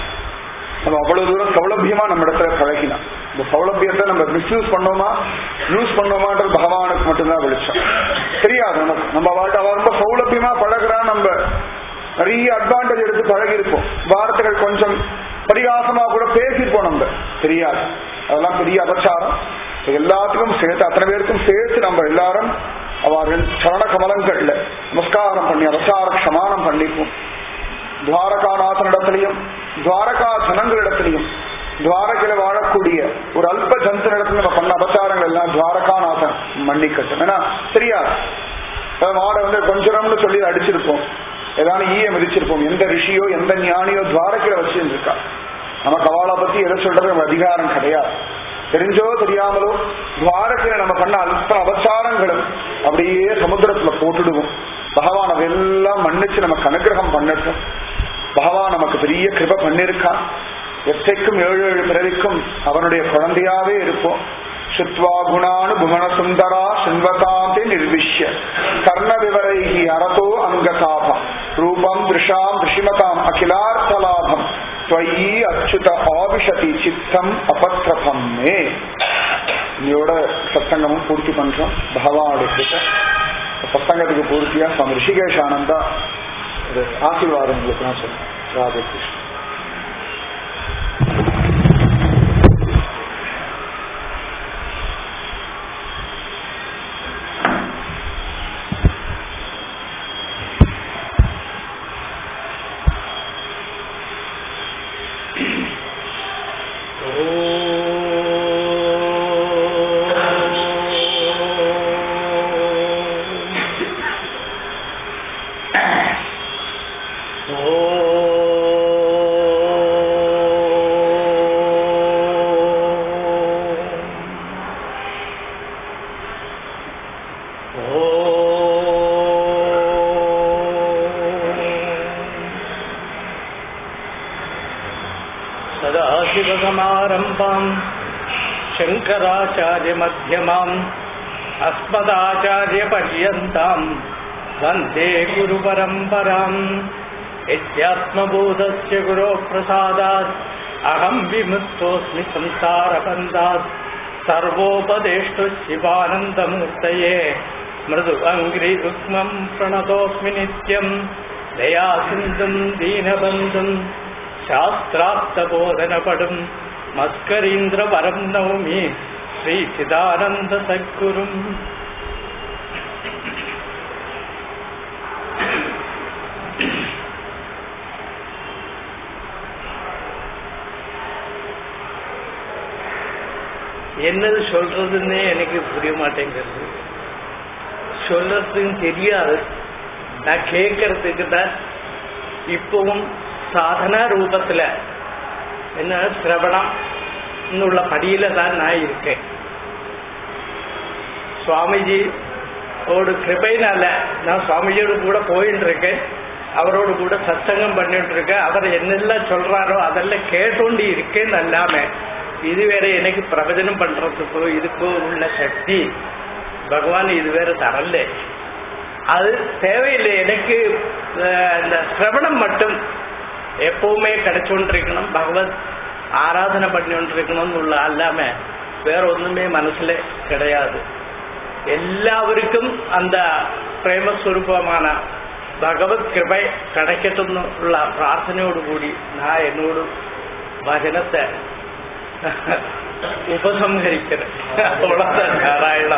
நம்ம அவ்வளவு தூரம் சௌலபியமா நம்ம இடத்துல பழகினோம் இந்த சௌலபியத்தை நம்ம மிஸ்யூஸ் பண்ணோமா யூஸ் பண்ணோமான்றது பகவானுக்கு மட்டும்தான் வெளிச்சம் தெரியாது நமக்கு நம்ம வாழ்க்கை அவன் ரொம்ப சௌலபியமா பழகுறான் நம்ம நிறைய அட்வான்டேஜ் எடுத்து பழகி இருப்போம் வார்த்தைகள் கொஞ்சம் பரிகாசமா கூட பேசியிருப்போம் நம்ம தெரியாது அதெல்லாம் பெரிய அபச்சாரம் இது எல்லாத்துக்கும் சேர்த்து அத்தனை பேருக்கும் சேர்த்து நம்ம எல்லாரும் அவர்கள் சரண கமலங்கள்ல நமஸ்காரம் பண்ணி அவசார க்ஷமானம் பண்ணிப்போம் துவாரகாநாதனிடத்திலையும் துவாரகா ஜனங்களிடத்திலையும் துவாரகையில வாழக்கூடிய ஒரு அல்ப ஜந்தினிடத்துல நம்ம பண்ண அபச்சாரங்கள் எல்லாம் துவாரகாநாதன் மன்னிக்கட்டும் ஏன்னா தெரியாது அதாவது மாடை வந்து கொஞ்சம்னு சொல்லி அடிச்சிருப்போம் ஏதாவது ஈய மிதிச்சிருப்போம் எந்த ரிஷியோ எந்த ஞானியோ துவாரகையில வச்சிருந்திருக்கா நமக்கு அவளை பத்தி எதை சொல்றது நம்ம அதிகாரம் கிடையாது தெரிஞ்சோ தெரியாமலோ துவாரகையில நம்ம பண்ண அல்ப அபச்சாரங்களும் அப்படியே சமுத்திரத்துல போட்டுடுவோம் பகவான் அதெல்லாம் மன்னிச்சு நமக்கு அனுகிரகம் பண்ணட்டும் பகவான் நமக்கு பெரிய கிருப பண்ணிருக்கான் எத்தைக்கும் ஏழு ஏழு பிறவிக்கும் அவனுடைய குழந்தையாவே இருப்போம் சுத்வா குணானு புவன சுந்தரா சின்வதாந்தி நிர்விஷ்ய கர்ண விவரைகி அரதோ அங்கதாபம் ரூபம் திருஷாம் ரிஷிமதாம் அகிலார்த்தலாபம் ஸ்வயி அச்சுத ஆபிஷதி சித்தம் அபத்ரபம் மே இதோட சத்தங்கமும் பூர்த்தி பண்றோம் பகவானுடைய கிட்ட சத்தங்கத்துக்கு பூர்த்தியா சுவாமி ரிஷிகேஷ் ஆனந்தா ஒரு ஆசீர்வாதம் உங்களுக்கு நான் சொல்றேன் ராதே கிருஷ்ணன் सदाशिवसमारम्भाम् शङ्कराचार्यमध्यमाम् अस्मदाचार्यपर्यन्ताम् वन्दे गुरुपरम्पराम् इत्यात्मबोधस्य गुरोप्रसादात् अहम् विमुक्तोऽस्मि संसारबन्धात् सर्वोपदेष्टु शिवानन्दमूर्तये मृदु अङ्घ्रिरुक्मम् प्रणतोऽस्मि नित्यम् दया सिन्धुम् दीनबन्धुम् शास्त्रार्थबोधनपडुम् मस्करीन्द्रवरम् नौमि श्रीचिदानन्दसद्गुरुम् என்னது சொல்றதுன்னே எனக்கு புரிய மாட்டேங்கிறது சொல்றதுக்கும் தெரியாது நான் கேட்கறதுக்கு தான் இப்பவும் சாதனா ரூபத்துல என்ன சிரவணம் உள்ள படியில தான் நான் இருக்கேன் சுவாமிஜி ஓடு கிருபைனால நான் சுவாமிஜியோடு கூட போயிட்டு இருக்கேன் அவரோடு கூட சத்சங்கம் பண்ணிட்டு இருக்கேன் அவர் என்னெல்லாம் சொல்றாரோ அதெல்லாம் கேட்டோண்டி இருக்கேன்னு அல்லாம இது வேற எனக்கு பிரவச்சனம் பண்றதுக்கோ இதுக்கோ உள்ள சக்தி பகவான் இது வேற தரல அது தேவையில்லை எனக்கு அஹ், இந்த சிரவணம் மட்டும் எப்பவுமே கிடைச்சுകൊണ്ടിരിക്കണം பகவத் ஆராதனை பண்ணிக்கொண்டிருக்கணும்னு உள்ள அல்லாம வேற ஒண்ணுமே மனசுல கிடையாது എല്ലാവർക്കും அந்த പ്രേമസ്വരൂപமான ഭഗവത് കൃപ கிடைக்கட்டும்னுள்ள പ്രാർത്ഥനയോടുകൂടി ഞാൻ എന്നോട് വചനത്തെ ഉപസംഹരിക്കരുത് അவ்வளவுதான் നാരായണ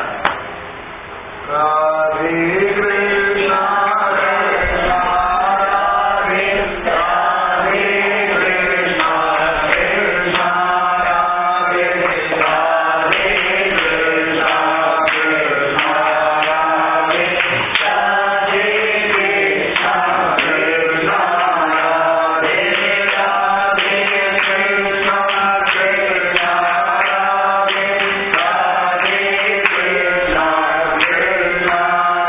राधे कृष्णा कृष्णा राधे राधे कृष्णा कृष्णा राधे राधे कृष्णा कृष्णा राधे राधे कृष्णा कृष्णा राधे राधे कृष्णा कृष्णा राधे राधे कृष्णा कृष्णा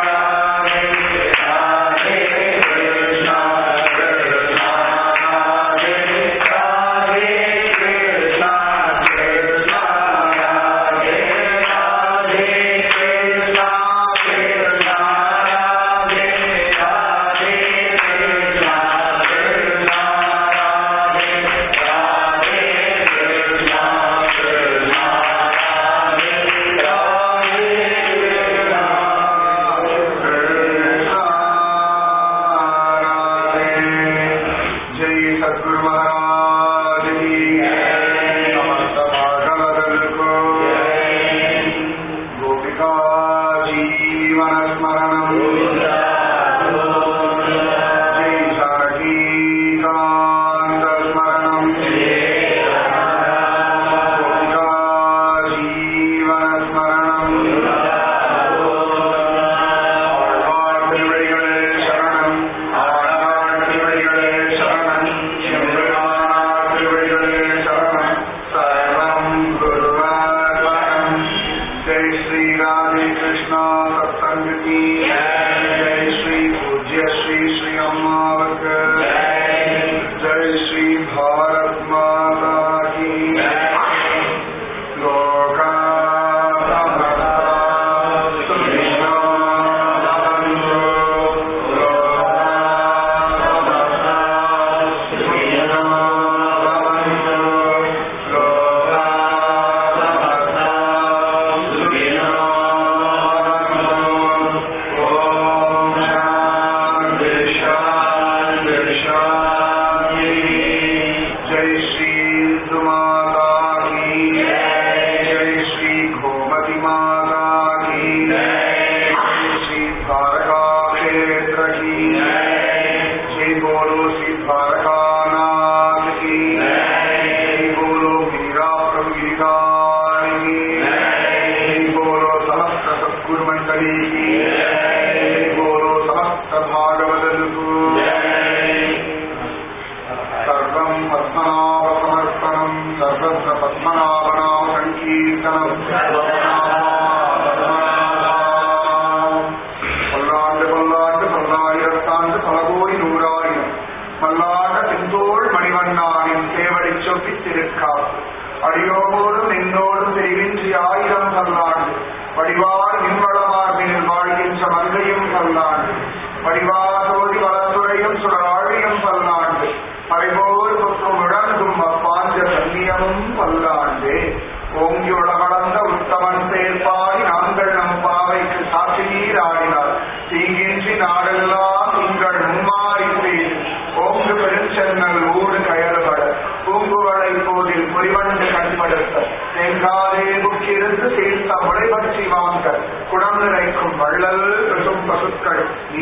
பல்லாண்டு பல்லாண்டு பல்லாயிரத்தாண்டு பல கோடி நூறாயிரம் மல்லாத செந்தோள் மணிவண்ணானின் சேவடி சொப்பி திருக்காப்பு அடியோடு நின்னோடும் தெரிவின்றி ஆயிரம் பல்லாண்டு வடிவார் மின்வளமார்பினில் வாழ்கின்ற மங்கையும் பல்லாண்டு வடிவார் சோதி வளத்துறையும் சுடராழியும் பல்லாண்டு மறைபோர் புற்றும் இழந்தும் அப்பாஞ்ச சன்னியமும் பல்லாண்டே ஓங்கி உலகளந்த உத்தமன் சேர்ப்பாய் நாங்கள் நம் பாவைக்கு சாட்சி நீர் ஆடினார் தீங்கின்றி நாடெல்லாம் நீங்கள் மும்மாறி செய்து ஓங்கு பெருஞ்சென்னல் ஊடு கயறுபட பூங்குவளை போதில் பொறிவண்டு கண்படுத்த தேங்காதே புக்கிருந்து தீர்த்த முளைபற்றி வாங்க குடம் நிறைக்கும் வள்ளல் பெரும் பசுக்கள்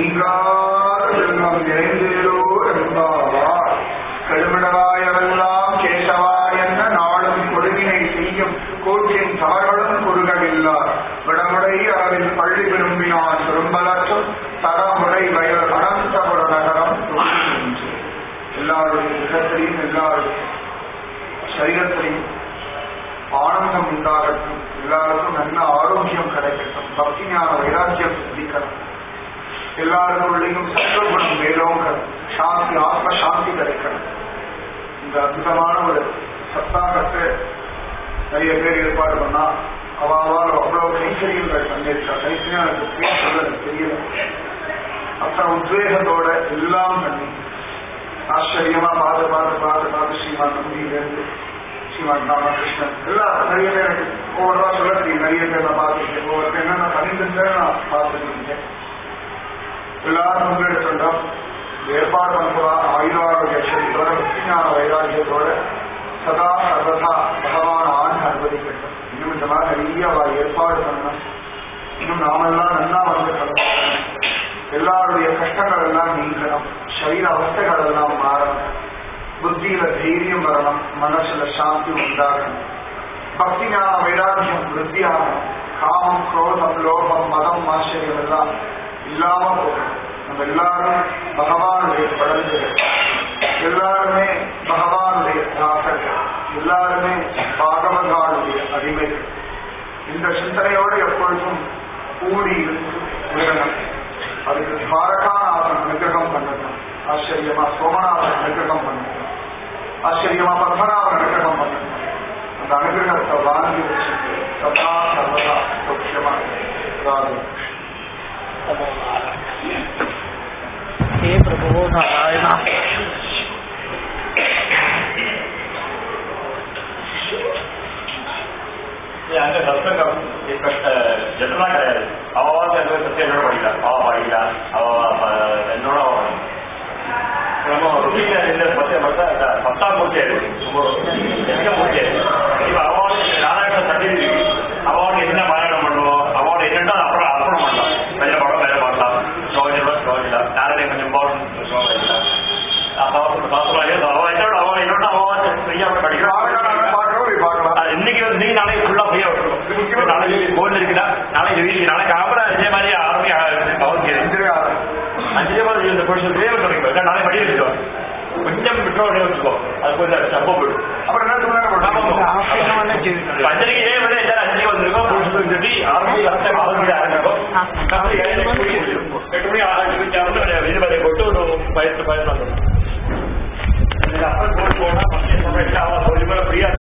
நீங்காத செல்வம் நிறைந்தேரோ என்பாவார் கழுவிடவாயவெல்லாம் கேசவா என்ன நாளும் கொடுவினை செய்யும் கோட்டின் தவறுகளும் குறுகவில்லார் விடமுறை அளவில் பள்ளி விரும்பினான் திரும்பலற்றும் தரமுறை வயல் அனந்தபுர நகரம் தோன்றுகின்றது. எல்லாருடைய முகத்திலையும் எல்லாருடைய சரீரத்திலையும் ஆனந்தம் உண்டாகட்டும் எல்லாருக்கும் நல்ல ஆரோக்கியம் கிடைக்கட்டும் பக்தி ஞான வைராக்கியம் சித்திக்கணும் எல்லாருக்குள்ளேயும் சத்துவகுணம் மேலோங்கணும் சாந்தி ஆத்ம சாந்தி கிடைக்கணும் இந்த அற்புதமான ஒரு சத்தாகத்தை நிறைய பேர் ஏற்பாடு பண்ணா அவாவால் அவ்வளவு கைத்தறிகள் பண்ணியிருக்கா கைத்தறியும் எனக்கு பேர் சொல்ல எனக்கு தெரியல அத்தனை உத்வேகத்தோட எல்லாம் பண்ணி ஆச்சரியமா பார்த்து பார்த்து பார்த்து பார்த்து ஸ்ரீமான் நம்பியிலிருந்து ஸ்ரீமான் ராமகிருஷ்ணன் எல்லாம் நிறைய பேர் எனக்கு ஒவ்வொருவா சொல்ல தெரியும் நிறைய பேர் நான் பார்த்துருக்கேன் ஒவ்வொரு பேர் என்ன நான் பண்ணிட்டு நான் பார்த்துருக்கேன் எல்லாரும் முன்னெடுத்துட்டோம் ஏற்பாடு பண்ணுவா ஆயுர்வாரோக்கிய க்ஷேத்திரோட விஞ்ஞான வைராக்கியத்தோட சதா சர்வதா பகவான் ஆண் அனுமதிக்கட்டும் இன்னும் இந்த மாதிரி நிறைய அவ ஏற்பாடு பண்ணணும் இன்னும் நாமெல்லாம் நல்லா வந்து கலக்கணும். எல்லாருடைய கஷ்டங்கள் எல்லாம் நீங்கணும் சரீர அவஸ்தைகள் எல்லாம் மாறணும் புத்தியில தைரியம் வரணும் மனசுல சாந்தி உண்டாகணும் பக்தி ஞான வைராக்கியம் விருத்தியாகணும் காமம் குரோதம் லோகம் மதம் ஆச்சரியம் எல்லாம் இல்லாம போகணும் நம்ம எல்லாரும் பகவானுடைய படல்கள் எல்லாருமே பகவானுடைய தாசர்கள் எல்லாருமே பாகவதானுடைய அடிமைகள் இந்த சிந்தனையோடு எப்பொழுதும் கூடி இருந்து உயரணும் அதுக்கு துவாரகாநாதன் அனுகிரகம் பண்ணணும் ஆச்சரியமா சோமநாதன் அனுகிரகம் பண்ணணும் ஆச்சரியமா பத்மநாபன் அனுகிரகம் பண்ணணும் அந்த அனுகிரகத்தை வாங்கி வச்சுட்டு சதா சர்வதா சௌக்கியமா ராது हे प्रभो नारायण அங்க சத்சங்கம் இப்ப ஜெனரலா கிடையாது அவாவது அங்க சத்தியம் என்னோட படிக்கலாம் அவ படிக்கலாம் அவ அஹ், என்னோட அவ படிக்கலாம். நம்ம ருபீல இந்த பத்திய பார்த்தா இந்த பத்தாம் மூர்த்தி ஆயிடுச்சு எங்க மூர்த்தி ஆயிடுச்சு இப்ப அவார்டு நாராயண சர்டிபிகேட் அவார்டு என்ன பாராயணம் பண்ணுவோம் அவார்டு என்னன்னா அப்புறம் அப்புறம் பண்ணலாம் வேலை படம் வேலை பண்ணலாம் சோழலாம் சோழலாம் நாராயண கொஞ்சம் பவுன் சோழலாம் அப்போ பாசுலாம் அவன் என்னோட அவன் என்னோட அவன் ஃப்ரீயா படிக்கிறான் பார்க்கணும் பார்க்கலாம் அது இன்னைக்கு வந்து நீ நாளைக்கு ஃபுல்லா ஃப்ரீயா விட்டுருவோம் நாளைக்கு கோல்டு இருக்குதா நாளைக்கு வீட்டுக்கு நாளைக்கு அப்புறம் இதே மாதிரி ஆரம்பி அவருக்கு இந்திரிய அஞ்சே மாதிரி இந்த பொருஷன் தேவை கிடைக்கும் நாளைக்கு படி எடுத்துக்கோ கொஞ்சம் விட்டோட வச்சுக்கோ அது கொஞ்சம் சப்ப போயிடும் அப்புறம் என்ன சொன்னாங்க அஞ்சலிக்கு ஏன் வந்து எல்லாரும் அஞ்சலிக்கு வந்திருக்கோம் புருஷன் சொல்லி ஆரம்பி ஆரம்பி ஆரம்பி ஆரம்பிக்கும் காலையில ஏழு மணிக்கு முடியும். எட்டு மணி ஆரம்பிச்சு இது மாதிரி போட்டு ஒரு பயிற்சி பயிர் வந்துடும் அப்புறம் போனா பத்து நிமிஷம் கழிச்சு அவன் கொஞ்சம் ஃப்ரீயா